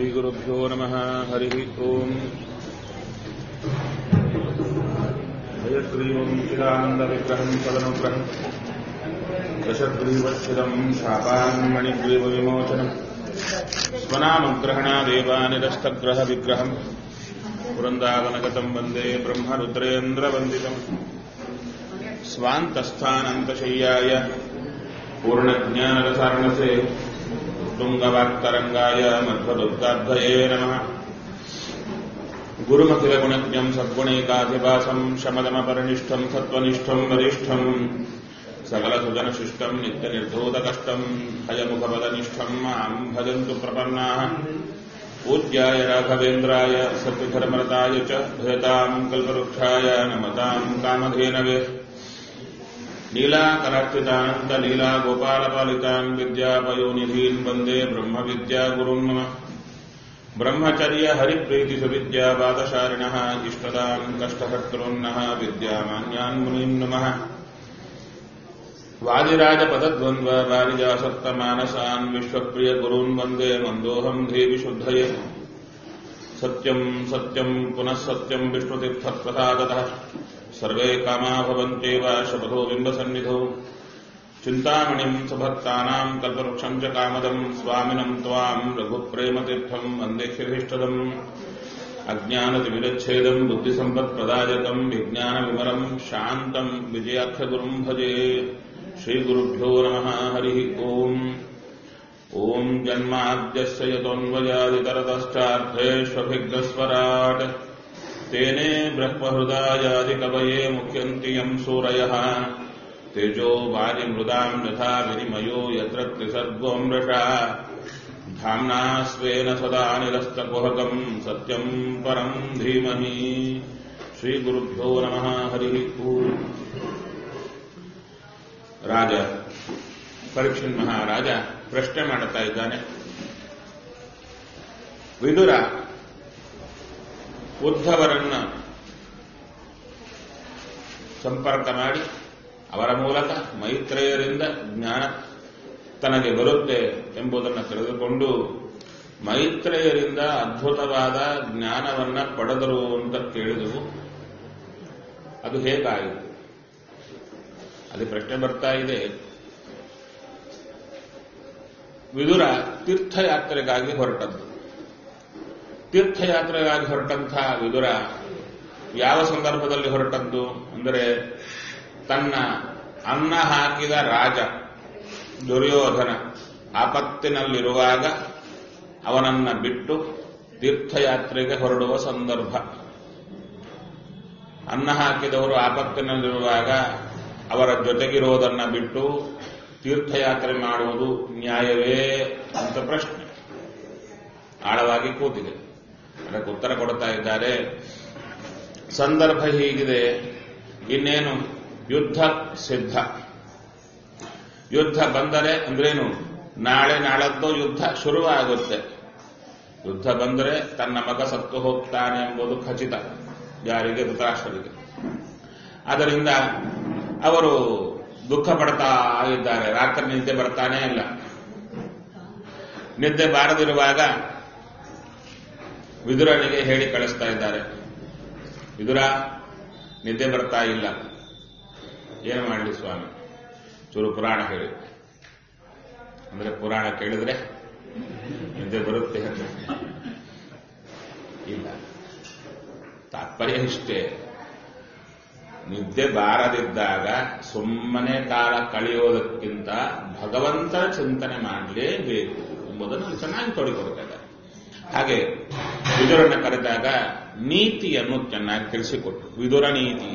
श्रीगुरुभ्यो नमः हरिः ओम् हयग्रीवम् चिदानन्दविग्रहम् सदनुग्रहम् दशग्रीवच्छिदम् शापान्मणिग्रीवविमोचनम् स्वनामग्रहणादेवानिरस्तग्रहविग्रहम् वृन्दावनगतम् वन्दे ब्रह्मरुद्रेन्द्रवन्दितम् स्वान्तस्थानन्तशय्याय पूर्णज्ञानरसार्णसे तुङ्गवाक्तरङ्गाय मध्वदुर्गाध्वये नमः गुरुमखिलगुणज्ञम् सद्गुणैकाधिवासम् शमदमपरिनिष्ठम् सत्त्वनिष्ठम् वरिष्ठम् सकलसुजनशिष्टम् नित्यनिर्धूतकष्टम् हयमुखपदनिष्ठम् माम् भजन्तु प्रपन्नाः पूज्याय राघवेन्द्राय सत्यधर्मरताय च भयताम् कल्पवृक्षाय नमताम् कामधेनवे लीलाकराक्षितानन्दलीला गोपालपालितान् विद्यापयोनिधीन् वन्दे ब्रह्मविद्यागुरुन् नमः ब्रह्मचर्य हरिप्रीतिसुविद्या पादशारिणः इष्टदान् कष्टकर्तॄन्नः विद्यामान्यान् मुनीन् नमः वादिराजपदद्वन्द्व वारिजासक्तमानसान् विश्वप्रियगुरून् वन्दे मन्दोऽहम् देविशुद्धये सत्यम् सत्यम् पुनः सत्यम् विष्णुतीर्थप्रसादतः सर्वे कामा भवन्त्येव शपथो बिम्बसन्निधौ चिन्तामणिम् सुभक्तानाम् कल्पवृक्षम् च कामदम् स्वामिनम् त्वाम् रघुप्रेमतीर्थम् वन्देह्यभीष्टदम् अज्ञानतिविरच्छेदम् बुद्धिसम्पत्प्रदायकम् विज्ञानविमलम् शान्तम् विजयाख्यगुरुम् भजे श्रीगुरुभ्यो नमः हरिः ओम् ॐ जन्माद्यस्य यतोऽन्वयादितरतश्चार्थेष्वभिग्रस्वराट् तेने ब्रह्महृदायादिकवये मुख्यन्ति यम् सूरयः तेजो वारिमृदाम् यथा विनिमयो यत्र त्रिसर्गोऽमृषा धाम्ना स्वेन सदा निरस्तकुहकम् सत्यम् परम् धीमहि ಶ್ರೀಗುರುಭ್ಯೋ ನಮಃ ಹರಿ ಓಂ ರಾಜ ಪರೀಕ್ಷನ್ ಮಹಾರಾಜ ಪ್ರಶ್ನೆ ಮಾಡುತ್ತಾ ಇದ್ದಾನೆ ವಿದುರ ಉದ್ಧವರನ್ನ ಸಂಪರ್ಕ ಮಾಡಿ ಅವರ ಮೂಲಕ ಮೈತ್ರೇಯರಿಂದ ಜ್ಞಾನ ತನಗೆ ಬರುತ್ತೆ ಎಂಬುದನ್ನು ತಿಳಿದುಕೊಂಡು ಮೈತ್ರೇಯರಿಂದ ಅದ್ಭುತವಾದ ಜ್ಞಾನವನ್ನ ಪಡೆದರು ಅಂತ ಕೇಳಿದವು ಅದು ಹೇಗಾಯಿತು ಅದು ಪ್ರಶ್ನೆ ಬರ್ತಾ ಇದೆ ವಿದುರ ತೀರ್ಥಯಾತ್ರೆಗಾಗಿ ಹೊರಟದ್ದು ತೀರ್ಥಯಾತ್ರೆಗಾಗಿ ಹೊರಟಂಥ ವಿದುರ ಯಾವ ಸಂದರ್ಭದಲ್ಲಿ ಹೊರಟದ್ದು ಅಂದರೆ ತನ್ನ ಅನ್ನ ಹಾಕಿದ ರಾಜ ದುರ್ಯೋಧನ ಆಪತ್ತಿನಲ್ಲಿರುವಾಗ ಅವನನ್ನ ಬಿಟ್ಟು ತೀರ್ಥಯಾತ್ರೆಗೆ ಹೊರಡುವ ಸಂದರ್ಭ ಅನ್ನ ಹಾಕಿದವರು ಆಪತ್ತಿನಲ್ಲಿರುವಾಗ ಅವರ ಜೊತೆಗಿರೋದನ್ನ ಬಿಟ್ಟು ತೀರ್ಥಯಾತ್ರೆ ಮಾಡುವುದು ನ್ಯಾಯವೇ ಅಂತ ಪ್ರಶ್ನೆ ಆಳವಾಗಿ ಕೂತಿದೆ ಅದಕ್ಕೆ ಉತ್ತರ ಕೊಡ್ತಾ ಇದ್ದಾರೆ ಸಂದರ್ಭ ಹೀಗಿದೆ ಇನ್ನೇನು ಯುದ್ಧ ಸಿದ್ಧ ಯುದ್ಧ ಬಂದರೆ ಅಂದ್ರೇನು ನಾಳೆ ನಾಳದ್ದು ಯುದ್ಧ ಶುರುವಾಗುತ್ತೆ ಯುದ್ಧ ಬಂದರೆ ತನ್ನ ಮಗ ಸತ್ತು ಹೋಗ್ತಾನೆ ಎಂಬುದು ಖಚಿತ ಯಾರಿಗೆ ಧೃತರಾಷ್ಟ್ರರಿಗೆ ಆದ್ದರಿಂದ ಅವರು ದುಃಖ ಪಡ್ತಾ ಇದ್ದಾರೆ ರಾತ್ರಿ ನಿದ್ದೆ ಬರ್ತಾನೇ ಇಲ್ಲ ನಿದ್ದೆ ಬಾರದಿರುವಾಗ ವಿದುರನಿಗೆ ಹೇಳಿ ಕಳಿಸ್ತಾ ಇದ್ದಾರೆ ವಿದುರ ನಿದ್ದೆ ಬರ್ತಾ ಇಲ್ಲ ಏನು ಮಾಡಲಿ ಸ್ವಾಮಿ ಚೂರು ಪುರಾಣ ಹೇಳಿ ಅಂದ್ರೆ ಪುರಾಣ ಕೇಳಿದ್ರೆ ನಿದ್ದೆ ಬರುತ್ತೆ ಇಲ್ಲ ತಾತ್ಪರ್ಯ ಇಷ್ಟೇ ನಿದ್ದೆ ಬಾರದಿದ್ದಾಗ ಸುಮ್ಮನೆ ಕಾಲ ಕಳೆಯೋದಕ್ಕಿಂತ ಭಗವಂತನ ಚಿಂತನೆ ಮಾಡಲೇಬೇಕು ಎಂಬುದನ್ನು ಚೆನ್ನಾಗಿ ತೊಡಿಕೊಡ್ತಾರೆ ಹಾಗೆ ವಿದುರನ್ನ ಕರೆದಾಗ ನೀತಿಯನ್ನು ಚೆನ್ನಾಗಿ ತಿಳಿಸಿಕೊಟ್ರು ವಿದುರ ನೀತಿ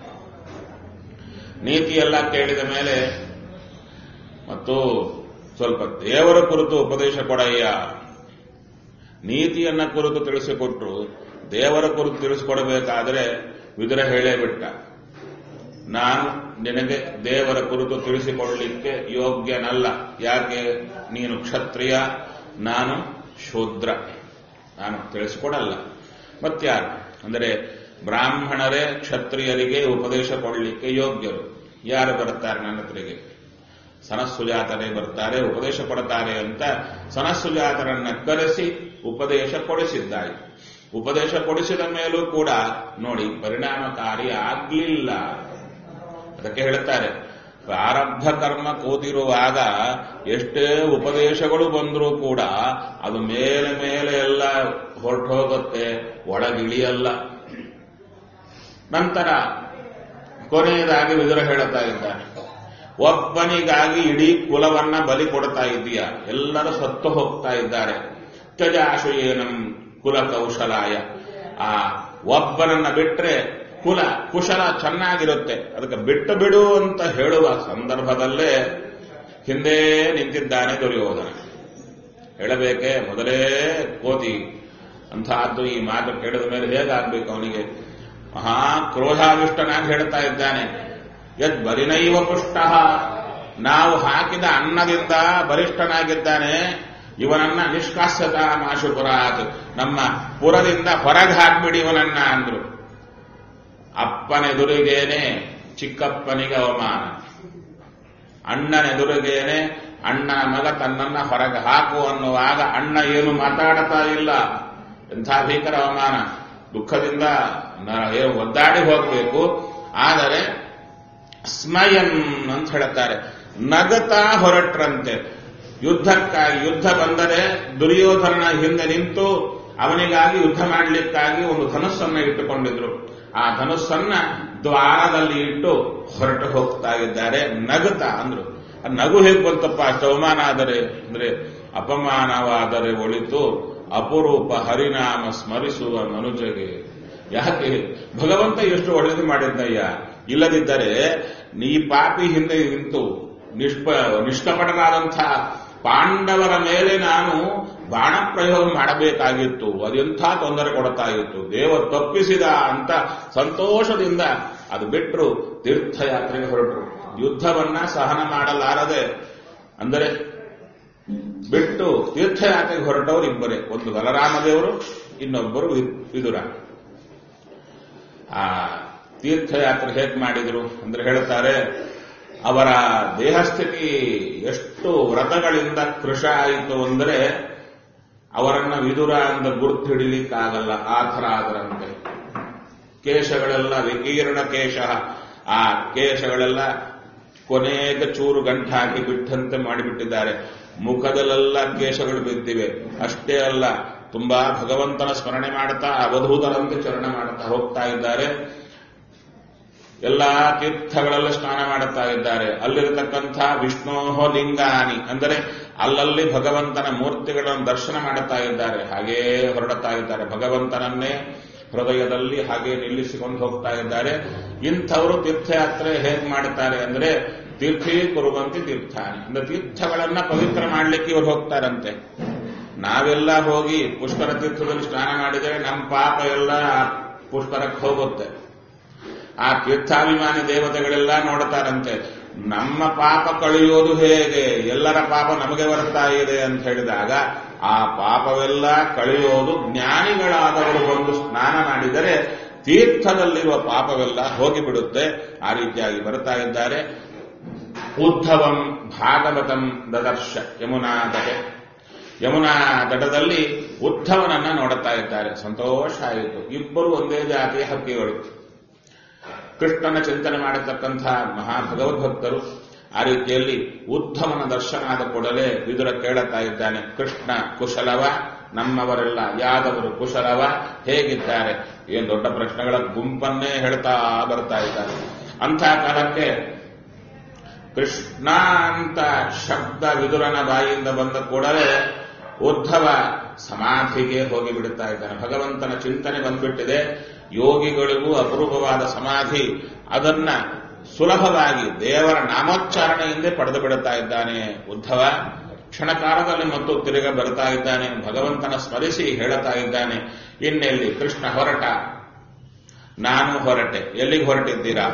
ನೀತಿಯೆಲ್ಲ ಕೇಳಿದ ಮೇಲೆ ಮತ್ತು ಸ್ವಲ್ಪ ದೇವರ ಕುರಿತು ಉಪದೇಶ ಕೊಡಯ್ಯ ನೀತಿಯನ್ನ ಕುರಿತು ತಿಳಿಸಿಕೊಟ್ರು ದೇವರ ಕುರಿತು ತಿಳಿಸಿಕೊಡಬೇಕಾದ್ರೆ ವಿದುರ ಹೇಳೇ ಬಿಟ್ಟ ನಾನು ನಿನಗೆ ದೇವರ ಕುರಿತು ತಿಳಿಸಿಕೊಡಲಿಕ್ಕೆ ಯೋಗ್ಯನಲ್ಲ ಯಾಕೆ ನೀನು ಕ್ಷತ್ರಿಯ ನಾನು ಶೂದ್ರ ನಾನು ತಿಳಿಸಿಕೊಡಲ್ಲ ಮತ್ಯಾರು ಅಂದರೆ ಬ್ರಾಹ್ಮಣರೇ ಕ್ಷತ್ರಿಯರಿಗೆ ಉಪದೇಶ ಕೊಡಲಿಕ್ಕೆ ಯೋಗ್ಯರು ಯಾರು ಬರ್ತಾರೆ ನನ್ನ ಹತ್ರಿಗೆ ಸನಸ್ಸುಜಾತರೇ ಬರ್ತಾರೆ ಉಪದೇಶ ಕೊಡ್ತಾರೆ ಅಂತ ಸನಸುಜಾತರನ್ನ ಕರೆಸಿ ಉಪದೇಶ ಕೊಡಿಸಿದ್ದಾಯಿತು ಉಪದೇಶ ಕೊಡಿಸಿದ ಮೇಲೂ ಕೂಡ ನೋಡಿ ಪರಿಣಾಮಕಾರಿ ಆಗ್ಲಿಲ್ಲ ಅದಕ್ಕೆ ಹೇಳ್ತಾರೆ ಪ್ರಾರಬ್ಧ ಕರ್ಮ ಕೂತಿರುವಾಗ ಎಷ್ಟೇ ಉಪದೇಶಗಳು ಬಂದರೂ ಕೂಡ ಅದು ಮೇಲೆ ಮೇಲೆ ಎಲ್ಲ ಹೊರಟು ಹೋಗುತ್ತೆ ಒಳಗಿಳಿಯಲ್ಲ ನಂತರ ಕೊನೆಯದಾಗಿ ವಿದುರ ಹೇಳುತ್ತಾ ಇದ್ದಾನೆ ಒಬ್ಬನಿಗಾಗಿ ಇಡೀ ಕುಲವನ್ನ ಬಲಿ ಕೊಡ್ತಾ ಇದೀಯ ಎಲ್ಲರೂ ಸತ್ತು ಹೋಗ್ತಾ ಇದ್ದಾರೆ ತ್ಯಜಾಶಯೇನಂ ಕುಲ ಕೌಶಲಾಯ ಆ ಒಬ್ಬನನ್ನ ಬಿಟ್ರೆ ಕುಲ ಕುಶಲ ಚೆನ್ನಾಗಿರುತ್ತೆ ಅದಕ್ಕೆ ಬಿಟ್ಟು ಬಿಡು ಅಂತ ಹೇಳುವ ಸಂದರ್ಭದಲ್ಲೇ ಹಿಂದೆ ನಿಂತಿದ್ದಾನೆ ದುರ್ಯೋಧನ ಹೇಳಬೇಕೆ ಮೊದಲೇ ಕೋತಿ ಅಂತಹದ್ದು ಈ ಮಾತು ಕೇಳಿದ ಮೇಲೆ ಹೇಗಾಗ್ಬೇಕು ಅವನಿಗೆ ಮಹಾ ಕ್ರೋಧಾವಿಷ್ಟನಾಗಿ ಹೇಳ್ತಾ ಇದ್ದಾನೆ ಯದ್ ಬರಿನೈವ ಪುಷ್ಟ ನಾವು ಹಾಕಿದ ಅನ್ನದಿಂದ ಬಲಿಷ್ಠನಾಗಿದ್ದಾನೆ ಇವನನ್ನ ನಿಷ್ಕಾಸ್ಯತ ಮಾಶುಪುರಾತ್ ನಮ್ಮ ಪುರದಿಂದ ಹೊರಗೆ ಹಾಕ್ಬಿಡಿ ಇವನನ್ನ ಅಂದ್ರು ಅಪ್ಪನೆದುರಿಗೇನೆ ಚಿಕ್ಕಪ್ಪನಿಗೆ ಅವಮಾನ ಅಣ್ಣನೆದುರಿಗೇನೆ ಅಣ್ಣನ ಮಗ ತನ್ನನ್ನ ಹೊರಗೆ ಹಾಕು ಅನ್ನುವಾಗ ಅಣ್ಣ ಏನು ಮಾತಾಡ್ತಾ ಇಲ್ಲ ಎಂಥ ಭೀಕರ ಅವಮಾನ ದುಃಖದಿಂದ ನ- ಏನು ಒದ್ದಾಡಿ ಹೋಗಬೇಕು ಆದರೆ ಸ್ಮಯನ್ ಅಂತ ಹೇಳುತ್ತಾರೆ ನಗತಾ ಹೊರಟ್ರಂತೆ ಯುದ್ಧಕ್ಕಾಗಿ ಯುದ್ಧ ಬಂದರೆ ದುರ್ಯೋಧನನ ಹಿಂದೆ ನಿಂತು ಅವನಿಗಾಗಿ ಯುದ್ಧ ಮಾಡಲಿಕ್ಕಾಗಿ ಒಂದು ಧನುಸ್ಸನ್ನ ಇಟ್ಟುಕೊಂಡಿದ್ರು ಆ ಧನುಸ್ಸನ್ನ ದ್ವಾರದಲ್ಲಿ ಇಟ್ಟು ಹೊರಟು ಹೋಗ್ತಾ ಇದ್ದಾರೆ ನಗುತ್ತ ಅಂದ್ರು ಆ ನಗು ಹೇಗೆ ಬಂತಪ್ಪ ಅಷ್ಟು ಅವಮಾನ ಆದರೆ ಅಂದ್ರೆ ಅಪಮಾನವಾದರೆ ಒಳಿತು ಅಪರೂಪ ಹರಿನಾಮ ಸ್ಮರಿಸುವ ಮನುಜಗೆ ಯಾಕೆ ಭಗವಂತ ಎಷ್ಟು ಒಳ್ಳೇದು ಮಾಡಿದ್ದಯ್ಯ ಇಲ್ಲದಿದ್ದರೆ ನೀ ಪಾಪಿ ಹಿಂದೆ ನಿಂತು ನಿಷ್ಪ ನಿಷ್ಕಪಟರಾದಂಥ ಪಾಂಡವರ ಮೇಲೆ ನಾನು ಬಾಣ ಪ್ರಯೋಗ ಮಾಡಬೇಕಾಗಿತ್ತು ಅದೆಂಥ ತೊಂದರೆ ಕೊಡ್ತಾ ಇತ್ತು ದೇವ ತಪ್ಪಿಸಿದ ಅಂತ ಸಂತೋಷದಿಂದ ಅದು ಬಿಟ್ಟರು ತೀರ್ಥಯಾತ್ರೆಗೆ ಹೊರಟರು ಯುದ್ಧವನ್ನ ಸಹನ ಮಾಡಲಾರದೆ ಅಂದರೆ ಬಿಟ್ಟು ತೀರ್ಥಯಾತ್ರೆಗೆ ಹೊರಟವರು ಇಬ್ಬರೇ ಒಂದು ಬಲರಾಮದೇವರು ಇನ್ನೊಬ್ಬರು ವಿ- ವಿದುರ ಆ ತೀರ್ಥಯಾತ್ರೆ ಹೇಗೆ ಮಾಡಿದ್ರು ಅಂದ್ರೆ ಹೇಳ್ತಾರೆ ಅವರ ದೇಹಸ್ಥಿತಿ ಎಷ್ಟು ವ್ರತಗಳಿಂದ ಕೃಶ ಆಯಿತು ಅಂದರೆ ಅವರನ್ನ ವಿದುರ ಅಂತ ಗುರುತು ಹಿಡಿಲಿಕ್ಕಾಗಲ್ಲ ಆ ಥರ ಅದರಂತೆ ಕೇಶಗಳೆಲ್ಲ ವಿಕೀರ್ಣ ಕೇಶ ಆ ಕೇಶಗಳೆಲ್ಲ ಕೊನೆಗ ಚೂರು ಗಂಟು ಹಾಕಿ ಬಿಟ್ಟಂತೆ ಮಾಡಿಬಿಟ್ಟಿದ್ದಾರೆ ಮುಖದಲ್ಲೆಲ್ಲ ಕೇಶಗಳು ಬಿದ್ದಿವೆ ಅಷ್ಟೇ ಅಲ್ಲ ತುಂಬಾ ಭಗವಂತನ ಸ್ಮರಣೆ ಮಾಡ್ತಾ ಅವಧೂತರಂತೆ ಚರಣ ಮಾಡ್ತಾ ಹೋಗ್ತಾ ಇದ್ದಾರೆ ಎಲ್ಲಾ ತೀರ್ಥಗಳಲ್ಲಿ ಸ್ನಾನ ಮಾಡುತ್ತಾ ಇದ್ದಾರೆ ಅಲ್ಲಿರತಕ್ಕಂಥ ವಿಷ್ಣೋಹ ಲಿಂಗಾನಿ ಅಂದರೆ ಅಲ್ಲಲ್ಲಿ ಭಗವಂತನ ಮೂರ್ತಿಗಳನ್ನು ದರ್ಶನ ಮಾಡುತ್ತಾ ಇದ್ದಾರೆ ಹಾಗೇ ಹೊರಡುತ್ತಾ ಇದ್ದಾರೆ ಭಗವಂತನನ್ನೇ ಹೃದಯದಲ್ಲಿ ಹಾಗೆ ನಿಲ್ಲಿಸಿಕೊಂಡು ಹೋಗ್ತಾ ಇದ್ದಾರೆ ಇಂಥವರು ತೀರ್ಥಯಾತ್ರೆ ಹೇಗೆ ಮಾಡುತ್ತಾರೆ ಅಂದ್ರೆ ತೀರ್ಥೀ ಕುರುವಂತಿ ತೀರ್ಥಾನಿ ಅಂದ್ರೆ ತೀರ್ಥಗಳನ್ನ ಪವಿತ್ರ ಮಾಡಲಿಕ್ಕೆ ಇವರು ಹೋಗ್ತಾರಂತೆ ನಾವೆಲ್ಲ ಹೋಗಿ ಪುಷ್ಕರ ತೀರ್ಥದಲ್ಲಿ ಸ್ನಾನ ಮಾಡಿದರೆ ನಮ್ಮ ಪಾಪ ಎಲ್ಲ ಆ ಪುಷ್ಕರಕ್ಕೆ ಹೋಗುತ್ತೆ ಆ ತೀರ್ಥಾಭಿಮಾನಿ ದೇವತೆಗಳೆಲ್ಲ ನೋಡ್ತಾರಂತೆ ನಮ್ಮ ಪಾಪ ಕಳೆಯೋದು ಹೇಗೆ ಎಲ್ಲರ ಪಾಪ ನಮಗೆ ಬರ್ತಾ ಇದೆ ಅಂತ ಹೇಳಿದಾಗ ಆ ಪಾಪವೆಲ್ಲ ಕಳೆಯೋದು ಜ್ಞಾನಿಗಳಾದವರು ಒಂದು ಸ್ನಾನ ಮಾಡಿದರೆ ತೀರ್ಥದಲ್ಲಿರುವ ಪಾಪವೆಲ್ಲ ಹೋಗಿಬಿಡುತ್ತೆ ಆ ರೀತಿಯಾಗಿ ಬರ್ತಾ ಇದ್ದಾರೆ ಉದ್ಧವಂ ಭಾಗವತಂ ದದರ್ಶ ಯಮುನಾ ತಟೆ ಯಮುನಾ ತಟದಲ್ಲಿ ಉದ್ಧವನನ್ನ ನೋಡುತ್ತಾ ಇದ್ದಾರೆ ಸಂತೋಷ ಆಯಿತು ಇಬ್ಬರು ಒಂದೇ ಜಾತಿಯ ಹಕ್ಕಿಗಳು ಕೃಷ್ಣನ ಚಿಂತನೆ ಮಾಡತಕ್ಕಂಥ ಮಹಾ ಭಗವದ್ಭಕ್ತರು ಆ ರೀತಿಯಲ್ಲಿ ಉದ್ಧವನ ದರ್ಶನ ಆದ ಕೂಡಲೇ ವಿದುರ ಕೇಳುತ್ತಾ ಇದ್ದಾನೆ ಕೃಷ್ಣ ಕುಶಲವ ನಮ್ಮವರೆಲ್ಲ ಯಾದವರು ಕುಶಲವ ಹೇಗಿದ್ದಾರೆ ಏನು ದೊಡ್ಡ ಪ್ರಶ್ನೆಗಳ ಗುಂಪನ್ನೇ ಹೇಳ್ತಾ ಬರ್ತಾ ಇದ್ದಾರೆ ಅಂಥ ಕಾಲಕ್ಕೆ ಕೃಷ್ಣ ಅಂತ ಶಬ್ದ ವಿದುರನ ಬಾಯಿಯಿಂದ ಬಂದ ಕೂಡಲೇ ಉದ್ಧವ ಸಮಾಧಿಗೆ ಹೋಗಿ ಬಿಡುತ್ತಾ ಇದ್ದಾನೆ ಭಗವಂತನ ಚಿಂತನೆ ಬಂದ್ಬಿಟ್ಟಿದೆ ಯೋಗಿಗಳಿಗೂ ಅಪರೂಪವಾದ ಸಮಾಧಿ ಅದನ್ನ ಸುಲಭವಾಗಿ ದೇವರ ನಾಮೋಚ್ಚಾರಣೆಯಿಂದೇ ಪಡೆದು ಬಿಡುತ್ತಾ ಇದ್ದಾನೆ ಉದ್ಧವ ಕ್ಷಣಕಾಲದಲ್ಲಿ ಮತ್ತು ತಿರುಗ ಬರ್ತಾ ಇದ್ದಾನೆ ಭಗವಂತನ ಸ್ಮರಿಸಿ ಹೇಳುತ್ತಾ ಇದ್ದಾನೆ ಇನ್ನೆಲ್ಲಿ ಕೃಷ್ಣ ಹೊರಟ ನಾನು ಹೊರಟೆ ಎಲ್ಲಿಗೆ ಹೊರಟಿದ್ದೀರಾ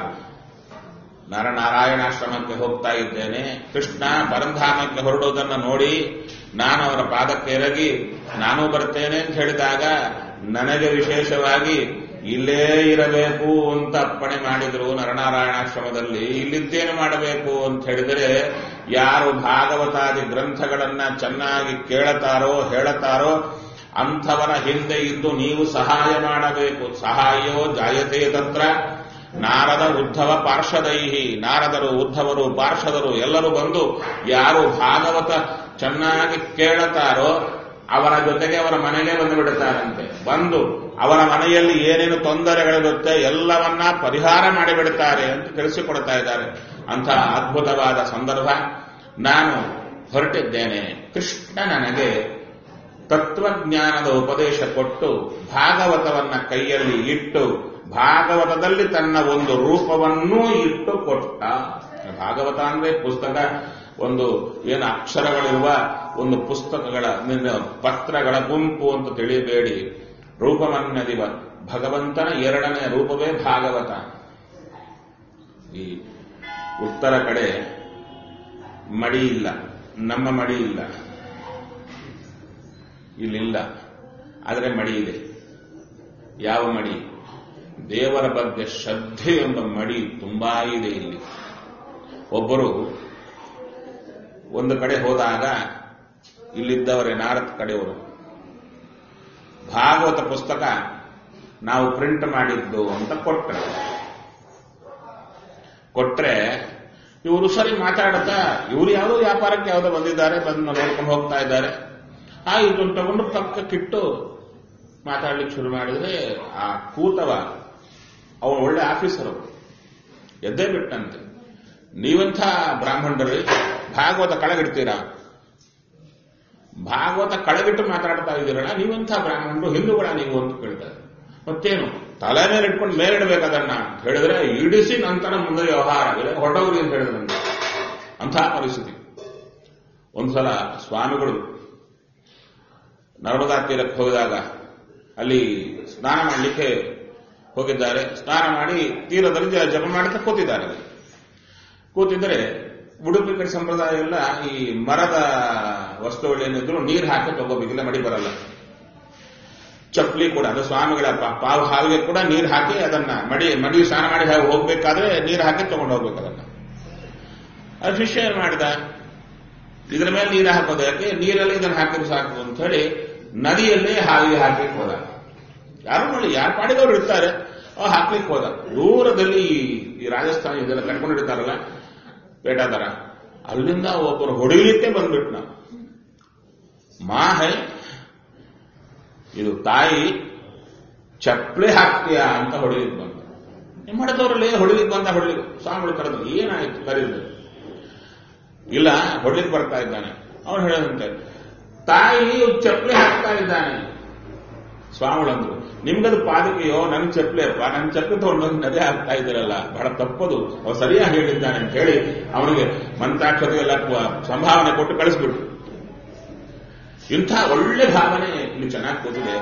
ನರನಾರಾಯಣಾಶ್ರಮಕ್ಕೆ ಹೋಗ್ತಾ ಇದ್ದೇನೆ ಕೃಷ್ಣ ಪರಂಧಾಮಕ್ಕೆ ಹೊರಡುವುದನ್ನು ನೋಡಿ ನಾನು ಅವರ ಪಾದಕ್ಕೆ ಎರಗಿ ನಾನು ಬರ್ತೇನೆ ಅಂತ ಹೇಳಿದಾಗ ನನಗೆ ವಿಶೇಷವಾಗಿ ಇಲ್ಲೇ ಇರಬೇಕು ಅಂತ ಅಪ್ಪಣೆ ಮಾಡಿದ್ರು ನರನಾರಾಯಣಾಶ್ರಮದಲ್ಲಿ ಇಲ್ಲಿದ್ದೇನು ಮಾಡಬೇಕು ಅಂತ ಹೇಳಿದರೆ ಯಾರು ಭಾಗವತಾದಿ ಗ್ರಂಥಗಳನ್ನ ಚೆನ್ನಾಗಿ ಕೇಳತಾರೋ ಹೇಳತಾರೋ ಅಂಥವರ ಹಿಂದೆ ಇದ್ದು ನೀವು ಸಹಾಯ ಮಾಡಬೇಕು ಸಹಾಯವೋ ಜಾಯತೆ ತತ್ರ ನಾರದ ಉದ್ಧವ ಪಾರ್ಷದೈಹಿ ನಾರದರು ಉದ್ಧವರು ಪಾರ್ಷದರು ಎಲ್ಲರೂ ಬಂದು ಯಾರು ಭಾಗವತ ಚೆನ್ನಾಗಿ ಕೇಳತಾರೋ ಅವರ ಜೊತೆಗೆ ಅವರ ಮನೆಗೆ ಬಂದು ಬಿಡುತ್ತಾರಂತೆ ಬಂದು ಅವರ ಮನೆಯಲ್ಲಿ ಏನೇನು ತೊಂದರೆಗಳಿರುತ್ತೆ ಎಲ್ಲವನ್ನ ಪರಿಹಾರ ಮಾಡಿಬಿಡುತ್ತಾರೆ ಅಂತ ತಿಳಿಸಿಕೊಡ್ತಾ ಇದ್ದಾರೆ ಅಂತಹ ಅದ್ಭುತವಾದ ಸಂದರ್ಭ ನಾನು ಹೊರಟಿದ್ದೇನೆ ಕೃಷ್ಣ ನನಗೆ ತತ್ವಜ್ಞಾನದ ಉಪದೇಶ ಕೊಟ್ಟು ಭಾಗವತವನ್ನ ಕೈಯಲ್ಲಿ ಇಟ್ಟು ಭಾಗವತದಲ್ಲಿ ತನ್ನ ಒಂದು ರೂಪವನ್ನೂ ಇಟ್ಟು ಕೊಟ್ಟ ಭಾಗವತ ಅಂದ್ರೆ ಪುಸ್ತಕ ಒಂದು ಏನು ಅಕ್ಷರಗಳಿರುವ ಒಂದು ಪುಸ್ತಕಗಳ ಪತ್ರಗಳ ಗುಂಪು ಅಂತ ತಿಳಿಯಬೇಡಿ ರೂಪವನ್ನದಿವ ಭಗವಂತನ ಎರಡನೇ ರೂಪವೇ ಭಾಗವತ ಈ ಉತ್ತರ ಕಡೆ ಮಡಿ ಇಲ್ಲ ನಮ್ಮ ಮಡಿ ಇಲ್ಲ ಇಲ್ಲಿಲ್ಲ ಆದರೆ ಮಡಿ ಇದೆ ಯಾವ ಮಡಿ ದೇವರ ಬಗ್ಗೆ ಶ್ರದ್ಧೆ ಎಂಬ ಮಡಿ ತುಂಬಾ ಇದೆ ಇಲ್ಲಿ ಒಬ್ಬರು ಒಂದು ಕಡೆ ಹೋದಾಗ ಇಲ್ಲಿದ್ದವರೇ ನಾರತ್ ಕಡೆಯವರು ಭಾಗವತ ಪುಸ್ತಕ ನಾವು ಪ್ರಿಂಟ್ ಮಾಡಿದ್ದು ಅಂತ ಕೊಟ್ಟರೆ ಕೊಟ್ರೆ ಇವರು ಸರಿ ಮಾತಾಡುತ್ತಾ ಇವರು ಯಾವುದೋ ವ್ಯಾಪಾರಕ್ಕೆ ಯಾವುದೋ ಬಂದಿದ್ದಾರೆ ಬಂದು ನೋಡ್ಕೊಂಡು ಹೋಗ್ತಾ ಇದ್ದಾರೆ ಆ ಇದನ್ನು ತಗೊಂಡು ಪಕ್ಕಕ್ಕಿಟ್ಟು ಮಾತಾಡ್ಲಿಕ್ಕೆ ಶುರು ಮಾಡಿದ್ರೆ ಆ ಕೂತವ ಅವನು ಒಳ್ಳೆ ಆಫೀಸರು ಎದ್ದೇ ಬಿಟ್ಟಂತೆ ನೀವಂಥ ಬ್ರಾಹ್ಮಣರು ಭಾಗವತ ಕಳಗಿಡ್ತೀರಾ ಭಾಗವತ ಕಳಗಿಟ್ಟು ಮಾತಾಡ್ತಾ ಇದ್ದೀರಲ್ಲ ನೀವಂಥ ಬ್ರಾಹ್ಮಣರು ಹಿಂದೂಗಳ ನೀವು ಅಂತ ಕೇಳ್ತಾರೆ ಮತ್ತೇನು ತಲೆ ಮೇಲೆ ಇಟ್ಕೊಂಡು ಮೇಲಿಡಬೇಕು ಅದನ್ನ ಹೇಳಿದ್ರೆ ಇಡಿಸಿ ನಂತರ ಮುಂದೆ ವ್ಯವಹಾರ ಇಲ್ಲ ಹೊರಟೋಗ್ರಿ ಅಂತ ಹೇಳಿದ್ರೆ ನನಗೆ ಅಂತಹ ಪರಿಸ್ಥಿತಿ ಒಂದ್ಸಲ ಸ್ವಾಮಿಗಳು ನರ್ಮದಾ ತೀರಕ್ಕೆ ಹೋಗಿದಾಗ ಅಲ್ಲಿ ಸ್ನಾನ ಮಾಡಲಿಕ್ಕೆ ಹೋಗಿದ್ದಾರೆ ಸ್ನಾನ ಮಾಡಿ ತೀರದಲ್ಲಿ ಜಪ ಮಾಡ್ತಾ ಕೂತಿದ್ದಾರೆ ಅಲ್ಲಿ ಕೂತಿದ್ರೆ ಉಡುಪಿ ಕಡೆ ಸಂಪ್ರದಾಯ ಎಲ್ಲ ಈ ಮರದ ವಸ್ತುಗಳೇನಿದ್ರು ನೀರು ಹಾಕಿ ತಗೋಬೇಕಿಲ್ಲ ಮಡಿ ಬರಲ್ಲ ಚಪ್ಪಲಿ ಕೂಡ ಅದು ಸ್ವಾಮಿಗಳ ಪಾವು ಹಾವಿಗೆ ಕೂಡ ನೀರು ಹಾಕಿ ಅದನ್ನ ಮಡಿ ಮಡಿ ಸ್ನಾನ ಮಾಡಿ ಹೋಗ್ಬೇಕಾದ್ರೆ ನೀರು ಹಾಕಿ ತಗೊಂಡು ಹೋಗ್ಬೇಕು ಅದನ್ನ ಅದು ಶಿಷ್ಯ ಏನ್ ಮಾಡಿದ ಇದ್ರ ಮೇಲೆ ನೀರು ಹಾಕೋದು ಯಾಕೆ ನೀರಲ್ಲಿ ಇದನ್ನ ಹಾಕಿದ್ರೆ ಸಾಕು ಅಂತ ಹೇಳಿ ನದಿಯಲ್ಲೇ ಹಾವಿಗೆ ಹಾಕ್ಲಿಕ್ಕೆ ಹೋದ ಯಾರು ನೋಡಿ ಯಾರು ಪಾಡಿದವ್ರು ಇರ್ತಾರೆ ಅವ್ ಹಾಕ್ಲಿಕ್ಕೆ ಹೋದ ದೂರದಲ್ಲಿ ಈ ರಾಜಸ್ಥಾನ ಇದೆಲ್ಲ ಕಟ್ಕೊಂಡಿರ್ತಾರಲ್ಲ ಪೇಟಾದರ ಅಲ್ಲಿಂದ ಒಬ್ಬರು ಹೊಡಿಲಿಕ್ಕೆ ಬಂದ್ಬಿಟ್ನ ಮಾ ಹೈ ಇದು ತಾಯಿ ಚಪ್ಪಲಿ ಹಾಕ್ತೀಯಾ ಅಂತ ಹೊಡಿಲಿಕ್ಕೆ ಬಂದ ಏನ್ ಮಾಡಿದವ್ರಲ್ಲಿ ಹೊಡಿಲಿಕ್ಕೆ ಬಂದ ಹೊಡಿಲಿಕ್ಕೆ ಸ್ವಾಮಿಗಳು ಕರೆದ್ರು ಏನಾಯ್ತು ಕರೀದ್ರು ಇಲ್ಲ ಹೊಡ್ಲಿಕ್ಕೆ ಬರ್ತಾ ಇದ್ದಾನೆ ಅವನು ಹೇಳದಂತೆ ತಾಯಿ ಚಪ್ಪಲಿ ಹಾಕ್ತಾ ಇದ್ದಾನೆ ಸ್ವಾಮಿಗಳಂದ್ರು ನಿಮ್ಗದು ಪಾದಕೆಯೋ ನನ್ ಚಪ್ಪಲಿ ಅಪ್ಪ ನನ್ನ ಚಪ್ಪಲಿ ತಗೊಂಡೋಗಿ ನದಿ ಹಾಕ್ತಾ ಇದ್ದೀರಲ್ಲ ಬಹಳ ತಪ್ಪದು ಅವ ಸರಿಯಾಗಿ ಹೇಳಿದ್ದಾನೆ ಅಂತ ಹೇಳಿ ಅವನಿಗೆ ಮಂತ್ರಾಕ್ಷತೆ ಎಲ್ಲ ಸಂಭಾವನೆ ಕೊಟ್ಟು ಕಳಿಸ್ಬಿಟ್ರು ಇಂಥ ಒಳ್ಳೆ ಭಾವನೆ ಇಲ್ಲಿ ಚೆನ್ನಾಗಿ ಕೂತಿದೆ